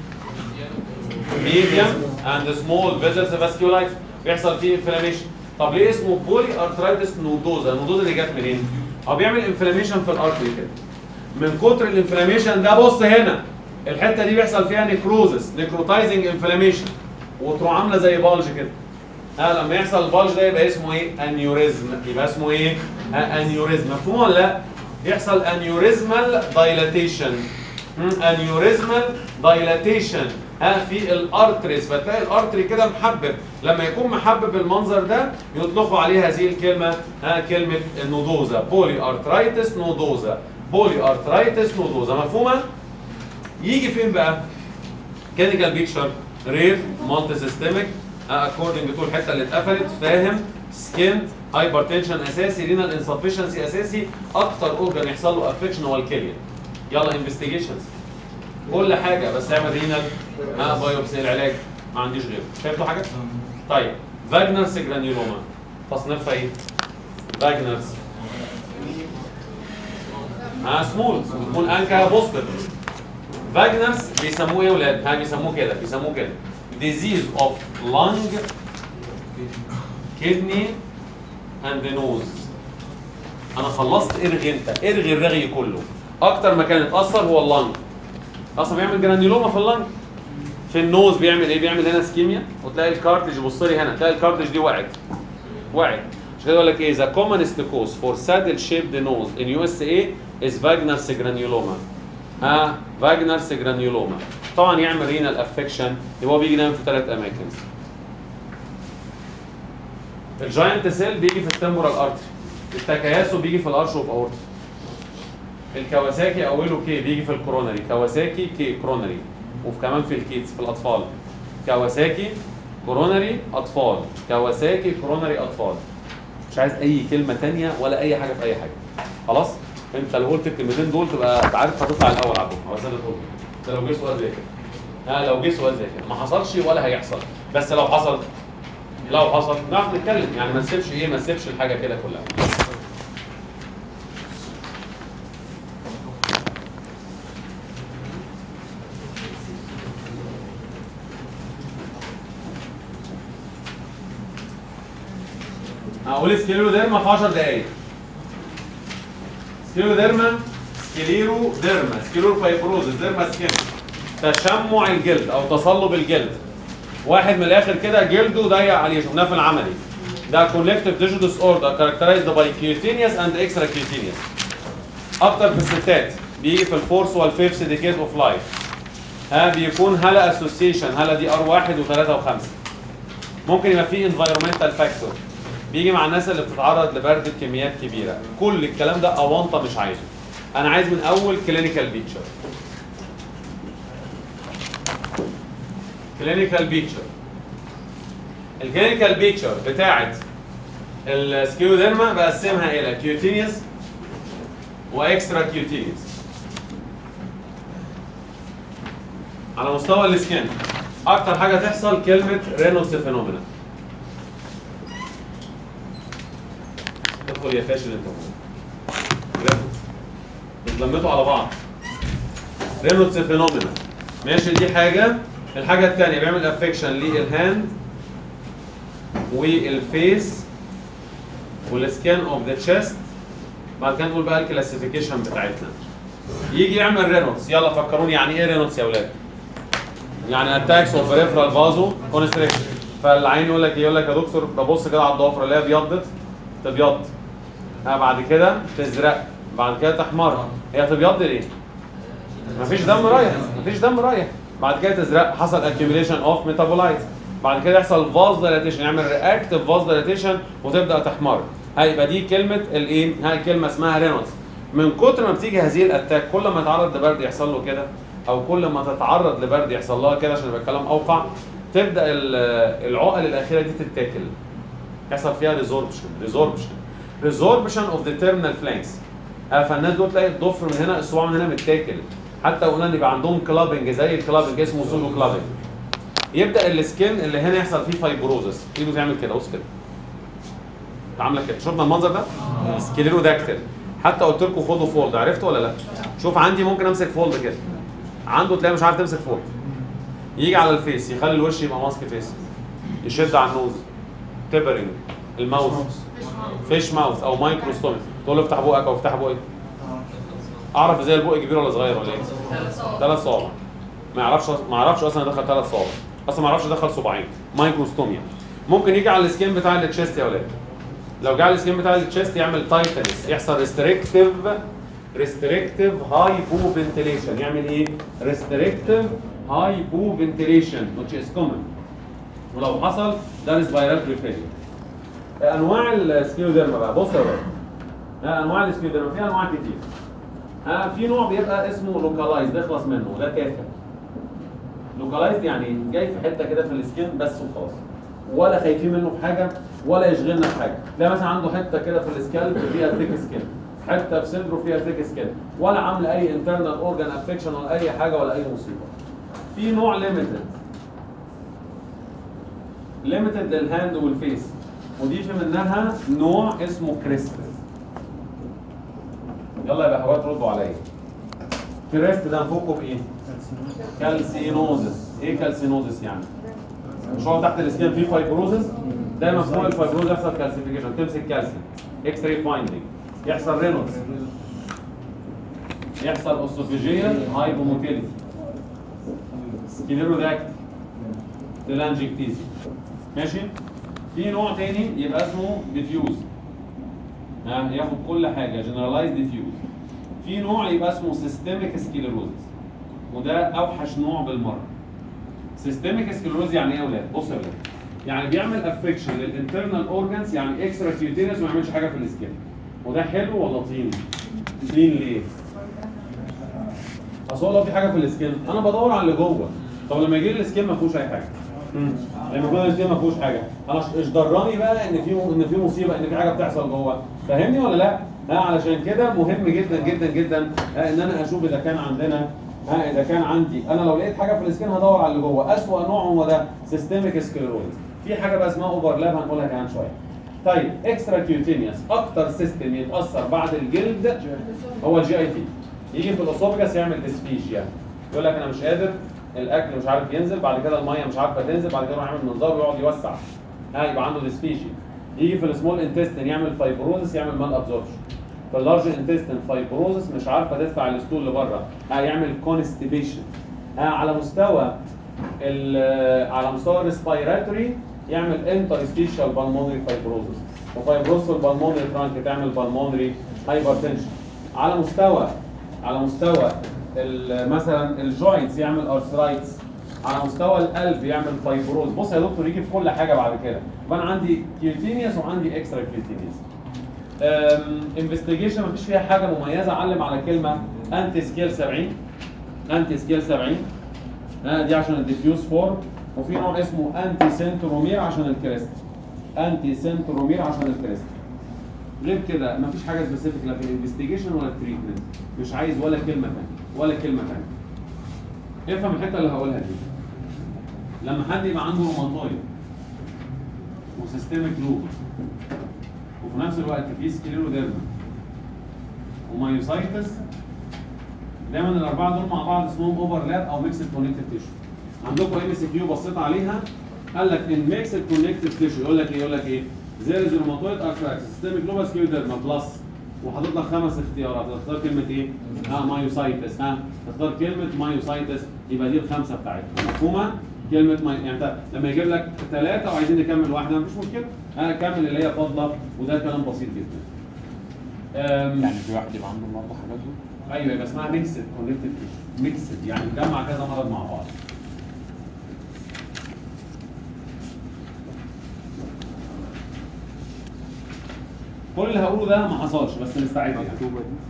ميديم اند سمول فيزلز فاسكيولايتس بيحصل فيه انفلاميشن طب ليه اسمه بولي ارترايتس نودوزا النودوزا دي جت منين هو بيعمل انفلاميشن في الارتري كده من كتر الانفلاميشن ده بص هنا الحته دي بيحصل فيها نيكروزس نيكروتايزنج انفلاميشن وتروح عامله زي بالج كده ها لما يحصل البالج ده يبقى اسمه ايه انيوريزم يبقى اسمه ايه ها انيوريزم مفهوم ولا لا يحصل انيوريزمال دايلاتيشن انيوريزمال دايلاتيشن ها في الارتريز فتلاقي الارتري كده محبب لما يكون محبب المنظر ده يطلقوا عليه هذه الكلمه ها كلمه نودوزا بولي ارترايتس نودوزا بولي ارترايتس نودوزا مفهومه يجي فين بقى كلينيكال بيكتشر رير مالتي سيستميك اكوردنج تو الحته اللي اتقفلت فاهم سكين هايبرتنشن اساسي رينال انسفشنسي اساسي اكتر اورجان يحصل له افكشن هو الكليه يلا انفستيجيشنز كل حاجه بس اعمل رينال ها بايوبسي العلاج ما عنديش غيره شايفتوا حاجه طيب فاجنرز جرانيولوما تصنيفها ايه فاجنرز ها سمول بتكون انكا بوزيتيف فاجنرز بيسموه ايه يا ولاد ها بيسموه كده بيسموه كده disease of lung kidney and nose انا خلصت ارغي انت ارغي الرغي كله اكتر مكان اتاثر هو اللنج اصلا بيعمل جرانيولوما في اللنج في النوز بيعمل ايه بيعمل هنا سكيميا وتلاقي الكارتج بص لي هنا تلاقي الكارتج دي وقعت وقعت عشان كده يقول لك ايه the commonest cause for saddle shaped nose in USA is Wagner's granuloma ها فاجنرز جرانيولوما طبعا يعمل رينال افكشن يبقى هو بيجي دايما في ثلاث اماكن الجاينت سيل بيجي في التمورال ارتري التكياسو بيجي في الارش اوف اورت الكواساكي اوله كي بيجي في الكورونري كواساكي كي كورونري وفي كمان في الكيتس في الاطفال كواساكي كورونري اطفال كواساكي كورونري اطفال مش عايز اي كلمه تانية ولا اي حاجه في اي حاجه خلاص انت لو قلت الكلمتين دول تبقى انت عارف هتطلع الاول على طول بس انا ده لو جه سؤال زي كده ها لو جه سؤال زي كده ما حصلش ولا هيحصل بس لو حصل لو حصل نعرف نتكلم يعني ما نسيبش ايه ما نسيبش الحاجه كده كلها هقول سكيلوديرما في 10 دقايق سكيلوديرما سكليرو ديرما سكليرو فايبروزس ديرما سكين تشمع الجلد او تصلب الجلد واحد من الاخر كده جلده ضيق عليه شفناه في العملي ده كولكتيف تيشو ديس اوردر كاركترايزد باي كيوتينيوس اند اكسترا كيوتينيوس اكتر في الستات بيجي في الفورس والفيفث ديكيد اوف لايف ها بيكون هلا اسوسيشن هلا دي ار واحد وثلاثه وخمسه ممكن يبقى فيه انفايرمنتال فاكتور بيجي مع الناس اللي بتتعرض لبرد بكميات كبيره كل الكلام ده اونطه مش عايزه انا عايز من اول كلينيكال بيكتشر كلينيكال بيكتشر الكلينيكال بيكتشر بتاعت السكيوديرما بقسمها الى كيوتينيوس واكسترا كيوتينيوس على مستوى السكين اكتر حاجه تحصل كلمه رينولدز فينومينا ادخل يا فاشل انت رينولدز اتلمتوا على بعض رينولدز فينومينا ماشي دي حاجه الحاجه الثانيه بيعمل افكشن للهاند والفيس والسكان اوف ذا تشيست بعد كده نقول بقى الكلاسيفيكيشن بتاعتنا يجي يعمل رينولدز يلا فكروني يعني ايه رينولدز يا اولاد يعني اتاكس وبريفرال فازو كونستريكشن فالعين يقول لك ايه يقول لك يا دكتور ببص كده على الضوافر اللي هي ابيضت تبيض ها بعد كده تزرق بعد كده تحمر هي تبيض ليه؟ مفيش دم رايح مفيش دم رايح بعد كده تزرق حصل accumulation اوف ميتابولايتس بعد كده يحصل فاز دايلاتيشن يعمل رياكتيف فاز دايلاتيشن وتبدا تحمر هيبقى دي كلمه الايه هاي كلمه اسمها رينولدز من كتر ما بتيجي هذه الاتاك كل ما يتعرض لبرد يحصل له كده او كل ما تتعرض لبرد يحصل لها كده عشان يبقى الكلام اوقع تبدا ال- العقل الاخيره دي تتاكل يحصل فيها ريزوربشن ريزوربشن ريزوربشن اوف ذا تيرمينال فلانكس فالناس دول تلاقي الضفر من هنا الصباع من هنا متاكل حتى قلنا ان يبقى عندهم كلابنج زي الكلابنج اسمه سولو كلابنج يبدا السكين اللي هنا يحصل فيه فايبروزس ايده تعمل كده بص كده عامله كده شفنا المنظر ده سكليرو داكتل حتى قلت لكم خدوا فولد عرفتوا ولا لا شوف عندي ممكن امسك فولد كده عنده تلاقي مش عارف تمسك فولد يجي على الفيس يخلي الوش يبقى ماسك فيس يشد على النوز تبرنج الماوث فيش ماوث او مايكروستومي تقول له افتح بقك او افتح بقك اعرف ازاي البق كبير ولا صغير ولا ايه ثلاث صوابع ما يعرفش ما يعرفش اصلا يدخل ثلاث صوابع اصلا ما يعرفش يدخل صباعين مايكروستوميا ممكن يجي على السكين بتاع التشيست يا ولاد لو جه على السكين بتاع التشيست يعمل تايتنس يحصل ريستريكتيف ريستريكتيف هايبو فنتيليشن يعمل ايه ريستريكتيف هايبو فنتيليشن which is common ولو حصل ده ريسبيراتوري فيلير انواع السكيوديرما بقى بص يا ولاد ها، انواع السكيوديرما في انواع كتير ها في نوع بيبقى اسمه لوكالايز نخلص منه ده تافه لوكالايز يعني جاي في حته كده في السكين بس وخلاص ولا خايفين منه بحاجه ولا يشغلنا بحاجه تلاقي مثلا عنده حته كده في السكالب فيها ثيك سكين حته في صدره فيها ثيك سكين ولا عامله اي انترنال اورجان افكشن ولا اي حاجه ولا اي مصيبه في نوع ليميتد ليميتد للهاند والفيس ودي في منها نوع اسمه كريستال يلا يا بحوات ردوا عليا كريست ده نفكه بايه؟ كالسينوزس ايه كالسينوزس يعني؟ مش هو تحت الاسكان فيه فايبروزس دايما فوق الفايبروز يحصل كالسيفيكيشن تمسك كالسيوم اكس راي فايندنج يحصل رينولدز يحصل اوسوفيجيال هايبوموتيليتي سكليروداكت تلانجيكتيزي ماشي في نوع تاني يبقى اسمه ديفيوز ها ياخد كل حاجه جنرالايز ديفيوز في نوع يبقى اسمه سيستميك سكليروزس وده اوحش نوع بالمره سيستميك سكليروز يعني ايه يا اولاد بصوا يا اولاد يعني بيعمل افكشن للانترنال اورجانز يعني اكسترا كيوتينس وما يعملش حاجه في السكين وده حلو ولا طين طين ليه اصل هو لو في حاجه في السكين انا بدور على اللي جوه طب لما يجي لي السكين ما فيهوش اي حاجه لما يكون السكين ما فيهوش حاجه انا ايش دراني بقى ان في ان في مصيبه ان في حاجه بتحصل جوه فاهمني ولا لا ها علشان كده مهم جدا جدا جدا ها ان انا اشوف اذا كان عندنا ها اذا كان عندي انا لو لقيت حاجه في السكين هدور على اللي جوه اسوأ نوع هو ده سيستميك سكليروز في حاجه بقى اسمها اوفرلاب هنقولها كمان شويه طيب اكسترا كيوتينيوس اكتر سيستم يتاثر بعد الجلد هو الجي اي تي يجي في الاسوفجاس يعمل ديسفيجيا يقول لك انا مش قادر الاكل مش عارف ينزل بعد كده الميه مش عارفه تنزل بعد كده يروح يعمل منظار ويقعد يوسع ها يبقى عنده ديسفيجيا يجي في السمول انتستين يعمل فايبروزس يعمل مال ابزوربشن في اللارج انتستين فايبروزس مش عارفه تدفع الستول لبره ها يعمل كونستيبيشن ها على مستوى ال- على مستوى الريسبيراتوري يعمل انترستيشال بالمونري فايبروزس وفايبروز البالمونري ترانك تعمل بالمونري هايبرتنشن على مستوى على مستوى ال- مثلا الجوينتس يعمل ارثرايتس على مستوى القلب يعمل فايبروز بص يا دكتور يجي في كل حاجه بعد كده يبقى انا عندي كيوتينيوس وعندي اكسترا كيوتينيوس انفستيجيشن مفيش فيها حاجه مميزه علم على كلمه انتي سكيل 70 انتي سكيل 70 ها دي عشان الديفيوز فورم وفي نوع اسمه انتي سنترومير عشان الكريست انتي سنترومير عشان الكريست غير كده مفيش حاجه سبيسيفيك لا في الانفستيجيشن ولا التريتمنت مش عايز ولا كلمه ثانيه ولا كلمه ثانيه افهم الحته اللي هقولها دي لما حد يبقى عنده روماتويد وسيستميك لوب وفي نفس الوقت في سكليروديرما ومايوسايتس دايما الاربعه دول مع بعض اسمهم اوفرلاب او ميكس كونكتيف تيشو عندكم ام سي كيو بصيت عليها قال لك ان ميكس كونكتيف تيشو يقول لك ايه يقول لك ايه زير روماتويد ارثرايتس سيستميك لوبس كيوديرما بلس وحاطط لك خمس اختيارات تختار كلمه ايه؟ ها مايوسايتس ها تختار كلمه مايوسايتس يبقى دي الخمسه بتاعتهم مفهومه؟ كلمه ماي... يعني انت لما يجيب لك ثلاثه وعايزين نكمل واحده مفيش مشكله ها كمل اللي هي فاضله وده كلام بسيط جدا. أم... يعني في واحد يبقى عنده الاربع حاجات دول ايوه يبقى اسمها ميكسد كونكتد ميكسد يعني نجمع كذا مرض مع بعض كل اللي هقوله ده ما حصلش بس نستعد يعني مكتوبه دي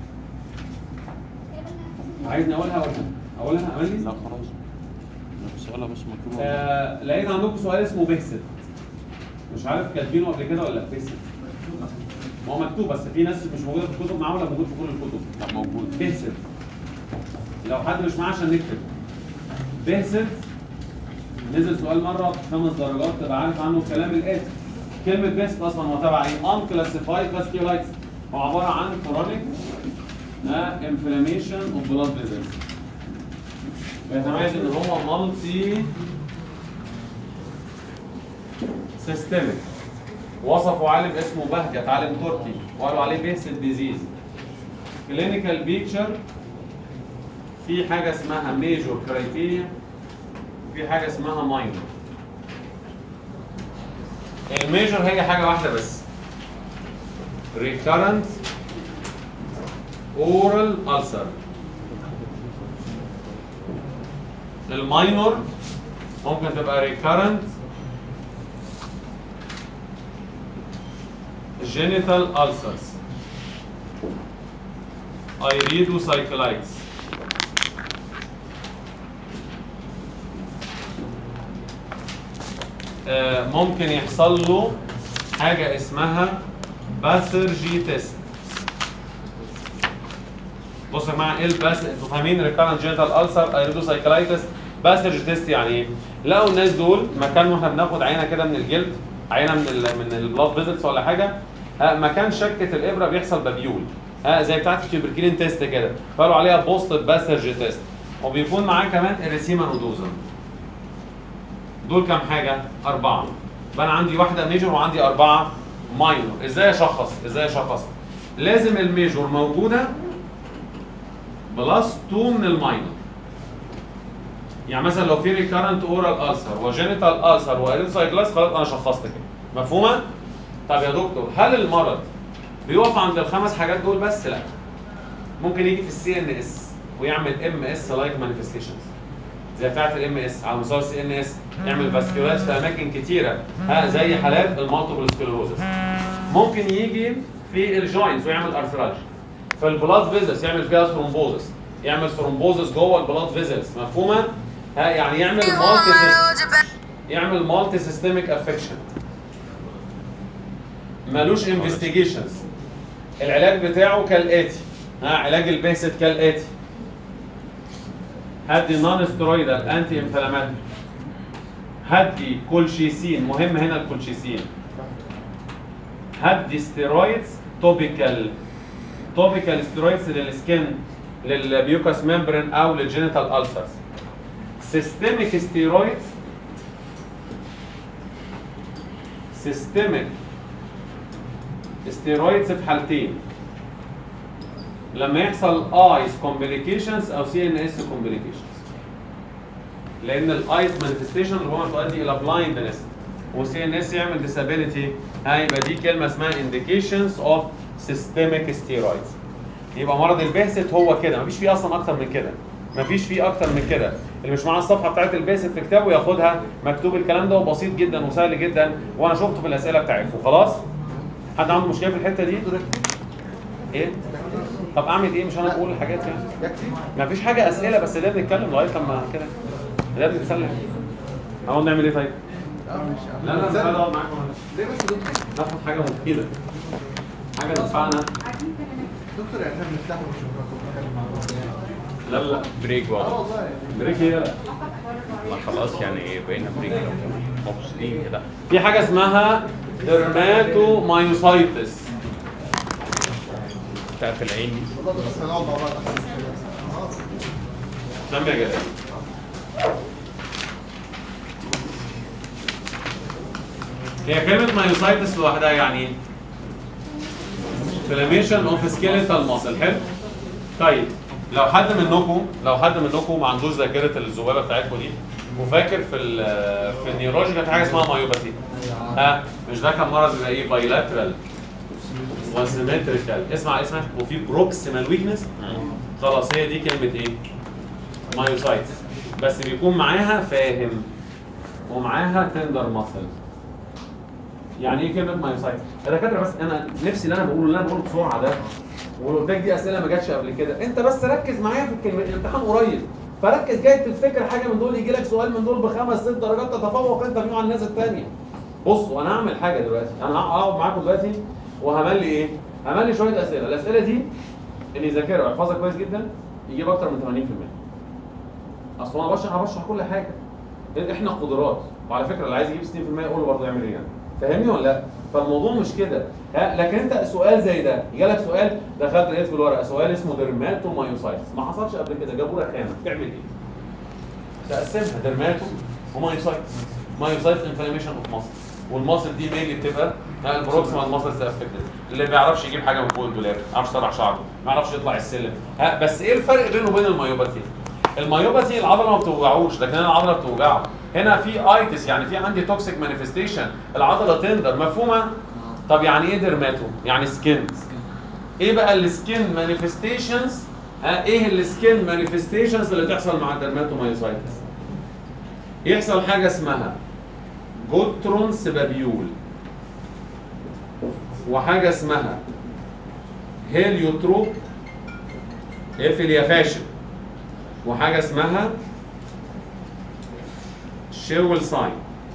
عايزني اقولها اقولها اقولها اقول لي لا خلاص انا بسألها بس مكتوبه آه لقيت عندكم سؤال اسمه بيكسد مش عارف كاتبينه قبل كده ولا بيكسد ما هو مكتوب بس في ناس مش موجوده في الكتب معاه ولا موجود في كل الكتب لا موجود بيهسد لو حد مش معاه عشان نكتب بيهسد نزل سؤال مره بخمس درجات تبقى عارف عنه الكلام الاتي كلمه بيهسد اصلا هو تبع ايه؟ unclassified vasculitis هو عباره عن chronic انفلاميشن اوف بلاد فيزلز بيتميز ان هو مالتي سيستميك وصفوا عالم اسمه بهجت عالم تركي وقالوا عليه بيهسد ديزيز كلينيكال بيكتشر في حاجه اسمها ميجور كرايتيريا في حاجه اسمها ماينور الميجور هي حاجه واحده بس recurrent oral ulcer الماينور ممكن تبقى recurrent genital ulcers iridocyclitis آه، ممكن يحصل له حاجة اسمها باسرجي تيست بصوا يا جماعة ايه الباس انتوا فاهمين ريكارنت جينيتال ألسر ايريدوسايكلايتس باسرجي تيست يعني ايه؟ لقوا الناس دول مكان ما احنا بناخد عينة كده من الجلد عينة من ال من البلاد فيزلز ولا حاجة آه، مكان شكة الإبرة بيحصل بابيول آه زي بتاعت التيوبركلين تيست كده فقالوا عليها بوست باسرجي تيست وبيكون معاه كمان اريسيما نودوزا دول كام حاجة؟ أربعة يبقى أنا عندي واحدة ميجور وعندي أربعة ماينور إزاي أشخص؟ إزاي أشخص؟ لازم الميجور موجودة بلس 2 من الماينور يعني مثلا لو في ريكارنت اورال ألسر وجينيتال ألسر وإريثروسايكلاس خلاص أنا شخصت كده مفهومة؟ طب يا دكتور هل المرض بيقف عند الخمس حاجات دول بس؟ لا ممكن يجي في السي ان اس ويعمل ام اس لايك مانيفستيشنز زي بتاعت الام اس على مستوى السي ان اس يعمل فاسكولات في اماكن كتيره ها زي حالات المالتيبل سكلروزس ممكن يجي في الجوينتس ويعمل ارثرالجي فالبلاد فيزلز يعمل فيها ثرومبوزس يعمل ثرومبوزس جوه البلاد فيزلز مفهومه ها يعني يعمل مالتي يعمل مالتي سيستميك افكشن مالوش انفستيجيشنز العلاج بتاعه كالاتي ها علاج البيست كالاتي هدي نون سترويدال انتي انفلاماتوري هدي كولشيسين مهم هنا الكولشيسين هدي ستيرويدز توبيكال توبيكال ستيرويدز للسكن للبيوكاس ممبرين او للجينيتال ألسرز سيستميك ستيرويدز سيستميك ستيرويدز في حالتين لما يحصل ايز كومبليكيشنز او سي ان اس كومبليكيشنز لان الايز مانيفستيشن ربما تؤدي الى بلايندنس وسي ان اس يعمل ديسابيليتي هيبقى دي كلمه اسمها indications of systemic steroids يبقى مرض الباسط هو كده مفيش فيه اصلا اكتر من كده مفيش فيه اكتر من كده اللي مش معاه الصفحه بتاعت الباسط في كتابه ياخدها مكتوب الكلام ده وبسيط جدا وسهل جدا وانا شفته في الاسئله بتاعتكم خلاص حد عنده مشكله في الحته دي ايه طب اعمل ايه مش انا بقول الحاجات يعني يكفي مفيش حاجه اسئله بس ده بنتكلم لغايه لما كده ده بنتسلم هنقعد نعمل ايه طيب اه مش لا لا مش عايز اقعد معاكم ليه بس يا دكتور ناخد حاجه مفيده حاجه تنفعنا دكتور يعني احنا بنفتح ومش بنتكلم مع بعض لا لا بريك اه بقى والله بريك هي لا ما خلاص يعني بقينا بريك مبسوطين كده في حاجه اسمها ديرماتومايوسايتس بتاعت العين دي والله بس هنقعد مع بعض احسن خلاص نعم يا جدع هي كلمة مايوسايتس لوحدها يعني ايه؟ انفلاميشن اوف سكيليتال ماسل حلو طيب لو حد منكم لو حد منكم ما عندوش ذاكره الذبابه بتاعتكم دي وفاكر في ال في النيورولوجي كان في حاجه اسمها مايوباثي ها مش ده كان مرض بيبقى ايه بايلاترال وسيمتريكال اسمع اسمع وفي بروكسيمال ويكنس خلاص هي دي كلمه ايه؟ مايوسايتس بس بيكون معاها فاهم ومعاها تندر ماسل يعني ايه كلمه مايوسايتس؟ يا دكاتره بس انا نفسي اللي انا بقوله اللي انا بقوله بسرعه ده ولو قدامك دي اسئله ما جاتش قبل كده انت بس ركز معايا في الكلمه الامتحان قريب فركز جاي تفتكر حاجه من دول يجي لك سؤال من دول بخمس ست درجات تتفوق انت فيه عن الناس الثانيه بصوا انا هعمل حاجه دلوقتي انا هقعد معاكم دلوقتي وهملي ايه؟ هملي شويه اسئله الاسئله دي اللي يذاكرها ويحفظها كويس جدا يجيب اكتر من 80% اصل انا بشرح بشرح كل حاجه احنا قدرات وعلى فكره اللي عايز يجيب 60% يقول له برضه يعمل ايه يعني فاهمني ولا لا؟ فالموضوع مش كده ها لكن انت سؤال زي ده جالك سؤال دخلت لقيت في الورقه سؤال اسمه ديرماتومايوسايتس ما حصلش قبل كده جابوا لك خانه تعمل ايه؟ تقسمها ديرماتو ومايوسايتس مايوسايتس انفلاميشن اوف ماسل والماسل دي مينلي بتبقى ها، البروكسيمال ماسل افكتد اللي ما بيعرفش يجيب حاجه من فوق الدولاب ما بيعرفش يطلع شعره ما بيعرفش يطلع السلم ها بس ايه الفرق بينه وبين المايوباثي؟ المايوباثي العضله ما بتوجعوش لكن أنا العضله بتوجعه هنا في ايتس يعني في عندي توكسيك مانيفستيشن العضله تندر مفهومه طب يعني ايه ديرماتو يعني سكين ايه بقى السكين مانيفستيشنز ها ايه السكين مانيفستيشنز اللي تحصل مع الدرماتومايوسايتس يحصل حاجه اسمها جوترون سبابيول وحاجه اسمها هيليوتروب اقفل يا فاشل وحاجه اسمها شيرول ساين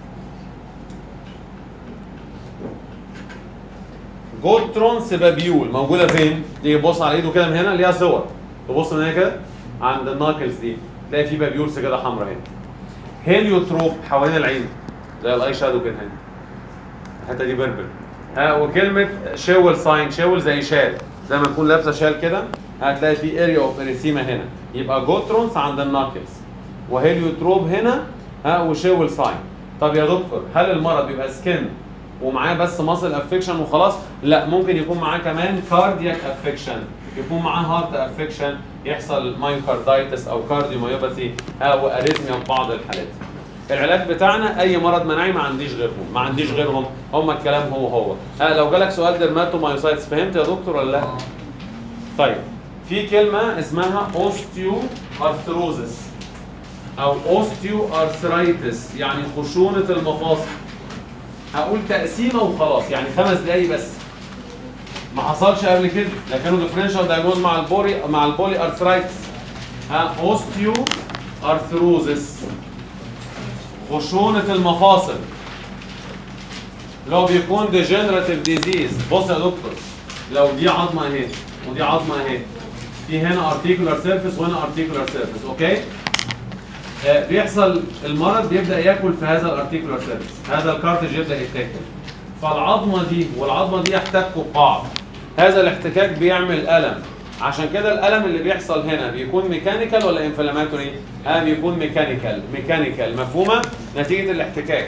جولترون سبابيول موجوده فين؟ تيجي تبص على ايده كده من هنا ليها صور تبص من هنا كده عند الناكلز دي تلاقي في بابيولز كده حمراء هنا هيليوتروب حوالين العين زي الاي شادو كده هنا الحته دي بربر ها وكلمه شاول ساين شاول زي شال زي ما تكون لابسه شال كده هتلاقي في اريا اوف اريثيما هنا يبقى جوترونز عند الناكلز وهيليوتروب هنا ها وشاول ساين طب يا دكتور هل المرض بيبقى سكن ومعاه بس ماسل افكشن وخلاص لا ممكن يكون معاه كمان كاردياك افكشن يكون معاه هارت افكشن يحصل مايوكاردايتس او كارديوميوباثي او اريثميا في بعض الحالات العلاج بتاعنا اي مرض مناعي ما عنديش غيرهم ما عنديش غيرهم هم الكلام هو هو آه لو جالك سؤال ديرماتومايوسايتس فهمت يا دكتور ولا لا طيب في كلمه اسمها اوستيو ارثروزس او اوستيو ارثرايتس يعني خشونه المفاصل هقول تقسيمه وخلاص يعني خمس دقايق بس ما حصلش قبل كده لكنه ديفرنشال دايجنوز مع البوري مع البولي ارثرايتس ها اوستيو ارثروزس خشونه المفاصل لو بيكون ديجنراتيف ديزيز بص يا دكتور لو دي عظمه اهي ودي عظمه اهي في هنا ارتيكولار سيرفيس وهنا ارتيكولار سيرفيس اوكي آه، بيحصل المرض بيبدا ياكل في هذا الارتيكولار سيرفيس هذا الكارتج يبدا يتاكل فالعظمه دي والعظمه دي يحتكوا ببعض هذا الاحتكاك بيعمل الم عشان كده الالم اللي بيحصل هنا بيكون ميكانيكال ولا انفلاماتوري اه بيكون ميكانيكال ميكانيكال مفهومه نتيجه الاحتكاك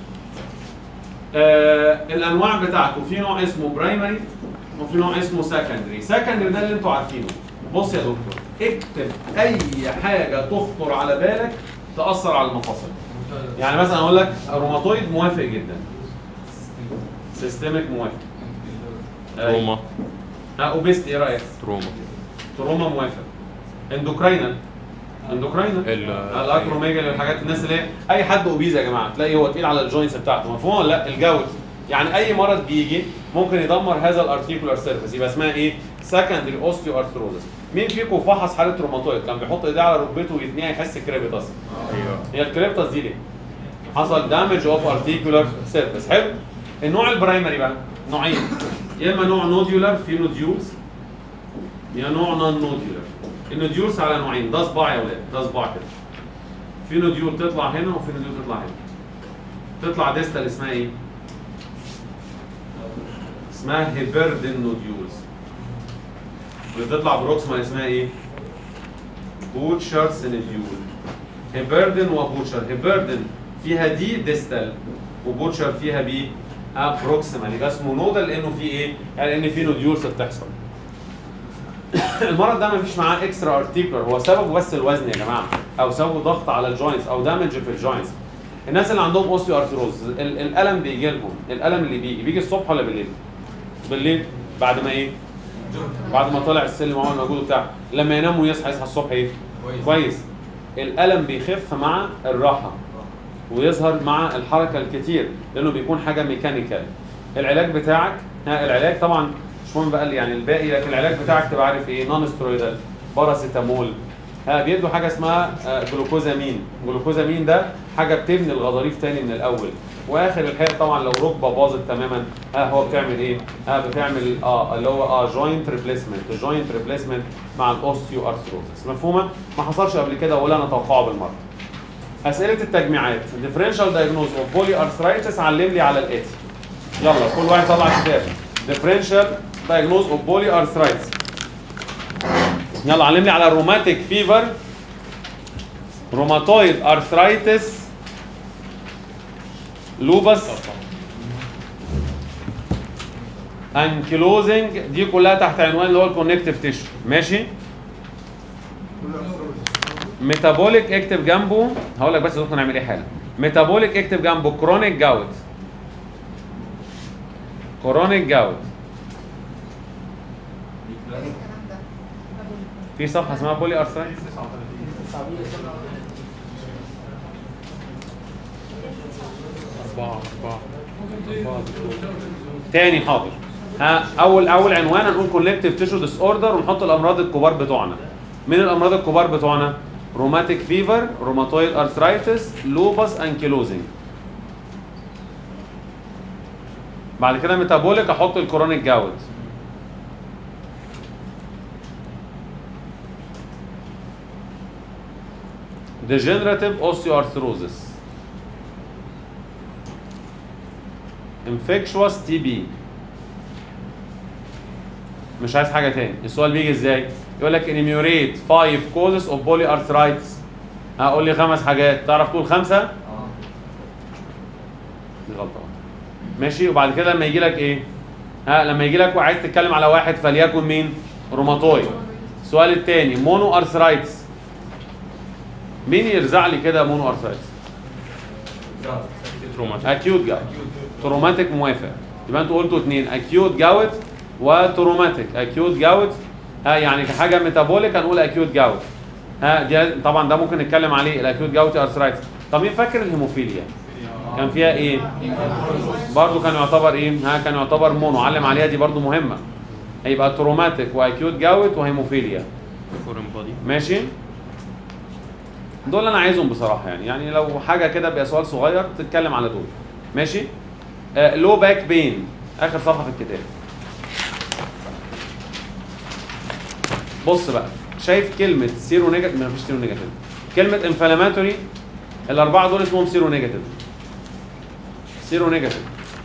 آه الانواع بتاعته في نوع اسمه برايمري وفي نوع اسمه سكندري سكندري ده اللي انتوا عارفينه بص يا دكتور اكتب اي حاجه تخطر على بالك تاثر على المفاصل يعني مثلا اقول لك روماتويد موافق جدا سيستميك موافق تروما ها اوبيست ايه رايك تروما تروما موافق اندوكراينال اندوكراينال ال- الاكروميجالي والحاجات الناس اللي هي اي حد اوبيز يا جماعه تلاقي هو تقيل على الجوينتس بتاعته مفهوم ولا لا الجوز يعني اي مرض بيجي ممكن يدمر هذا الارتيكولار سيرفيس يبقى اسمها ايه سكندري اوستيو ارثروزس مين فيكم فحص حاله روماتويد كان بيحط ايديه على ركبته ويتنيها يحس كريبيتاس ايوه هي الكريبتاس دي ليه حصل دامج اوف ارتيكولار سيرفيس حلو النوع البرايمري بقى نوعين يا اما نوع نوديولار في نوديولز يا نوع نون نوديولار النوديولز على نوعين ده صباع يا ولاد ده صباع كده في نوديول تطلع هنا وفي نوديول تطلع هنا تطلع ديستال اسمها ايه اسمها هيبردن نوديولز واللي تطلع بروكسما اسمها ايه بوتشرز نوديول هيبردن وبوتشر هيبردن فيها دي ديستال وبوتشر فيها بي بروكسيمال يبقى اسمه نودال لانه في ايه؟ يعني ان في نوديولز بتحصل المرض ده مفيش معاه اكسترا ارتيكولر هو سببه بس الوزن يا جماعه او سببه ضغط على الجوينتس او دامج في الجوينتس الناس اللي عندهم اوستيو ارثروز الالم بيجي لهم الالم اللي بيجي بيجي الصبح ولا بالليل بالليل بعد ما ايه بعد ما طلع السلم وعمل مجهود بتاع لما ينام ويصحى يصحى الصبح ايه كويس. كويس الالم بيخف مع الراحه ويظهر مع الحركه الكتير لانه بيكون حاجه ميكانيكال العلاج بتاعك ها العلاج طبعا مش مهم بقى يعني الباقي لكن العلاج بتاعك تبقى عارف ايه نون سترويدال باراسيتامول ها بيدوا حاجه اسمها آه، جلوكوزامين جلوكوزامين ده حاجه بتبني الغضاريف تاني من الاول واخر الحقيقه طبعا لو ركبه باظت تماما ها هو بتعمل ايه ها بتعمل اه اللي هو اه جوينت ريبليسمنت جوينت ريبليسمنت مع الاوستيو ارثروزس مفهومه ما حصلش قبل كده ولا نتوقعه بالمره اسئله التجميعات differential diagnosis of polyarthritis علم لي على الاتي يلا كل واحد طلع كتاب differential diagnosis of polyarthritis يلا علم لي على الروماتيك فيفر روماتويد ارثرايتس لوبس انكلوزنج دي كلها تحت عنوان اللي هو الكونكتيف تيشو ماشي ميتابوليك اكتب جنبه هقول لك بس يا دكتور نعمل ايه حالا ميتابوليك اكتب جنبه كرونيك جاوت كرونيك جاوت في صفحه اسمها بولي ارثرايتس أربعة أربعة أربعة دكتور تاني حاضر ها اول اول عنوان هنقول كولكتيف تيشو ديس اوردر ونحط الامراض الكبار بتوعنا من الامراض الكبار بتوعنا روماتيك فيفر روماتويد ارثرايتس لوبس انكيلوزنج بعد كده ميتابوليك احط الكرونيك جاوت degenerative osteoarthrosis infectious TB مش عايز حاجه تاني السؤال بيجي ازاي يقول لك enumerate 5 causes of polyarthritis هقول لي خمس حاجات تعرف تقول خمسه دي غلطه ماشي وبعد كده لما يجي لك ايه ها لما يجي لك وعايز تتكلم على واحد فليكن مين روماتويد السؤال الثاني مونو ارثرايتس مين يرزع لي كده مونو ارثرايتس تروماتيك اكيوت جاوت تروماتيك موافق يبقى انتوا قلتوا اثنين اكيوت جاوت وتروماتيك اكيوت جاوت ها يعني كحاجه ميتابوليك هنقول اكيوت جاوت ها دي طبعا ده ممكن نتكلم عليه الاكيوت جاوت ارثرايتس طب مين فاكر الهيموفيليا كان فيها ايه برضو كان يعتبر ايه ها كان يعتبر مونو علم عليها دي برضو مهمه هيبقى تروماتيك واكيوت جاوت وهيموفيليا فورين بودي ماشي دول انا عايزهم بصراحه يعني يعني لو حاجه كده بيبقى سؤال صغير تتكلم على دول ماشي آه لو باك بين اخر صفحه في الكتاب بص بقى شايف كلمه سيرو نيجاتيف ما فيش سيرو نيجاتيف كلمه انفلاماتوري الاربعه دول اسمهم سيرو نيجاتيف سيرو نيجاتيف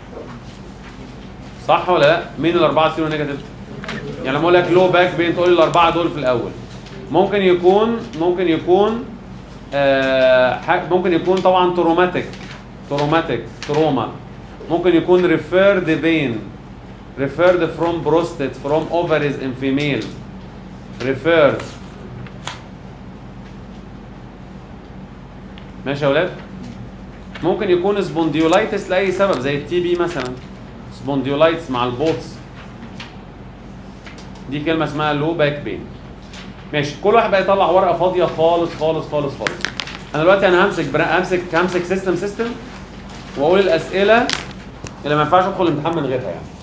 صح ولا لا مين الاربعه سيرو نيجاتيف يعني لما اقول لك لو باك بين تقول لي الاربعه دول في الاول ممكن يكون ممكن يكون آه ح- ممكن يكون طبعا تروماتيك تروماتيك تروما ممكن يكون referred pain referred from prostate from ovaries in female referred ماشي يا ولاد ممكن يكون سبونديولايتس لاي سبب زي التي بي مثلا سبونديولايتس مع البوتس دي كلمه اسمها لو باك بين ماشي كل واحد بقى يطلع ورقه فاضيه خالص خالص خالص خالص انا دلوقتي انا همسك برا... همسك همسك سيستم سيستم واقول الاسئله اللي ما ينفعش ادخل الامتحان من غيرها يعني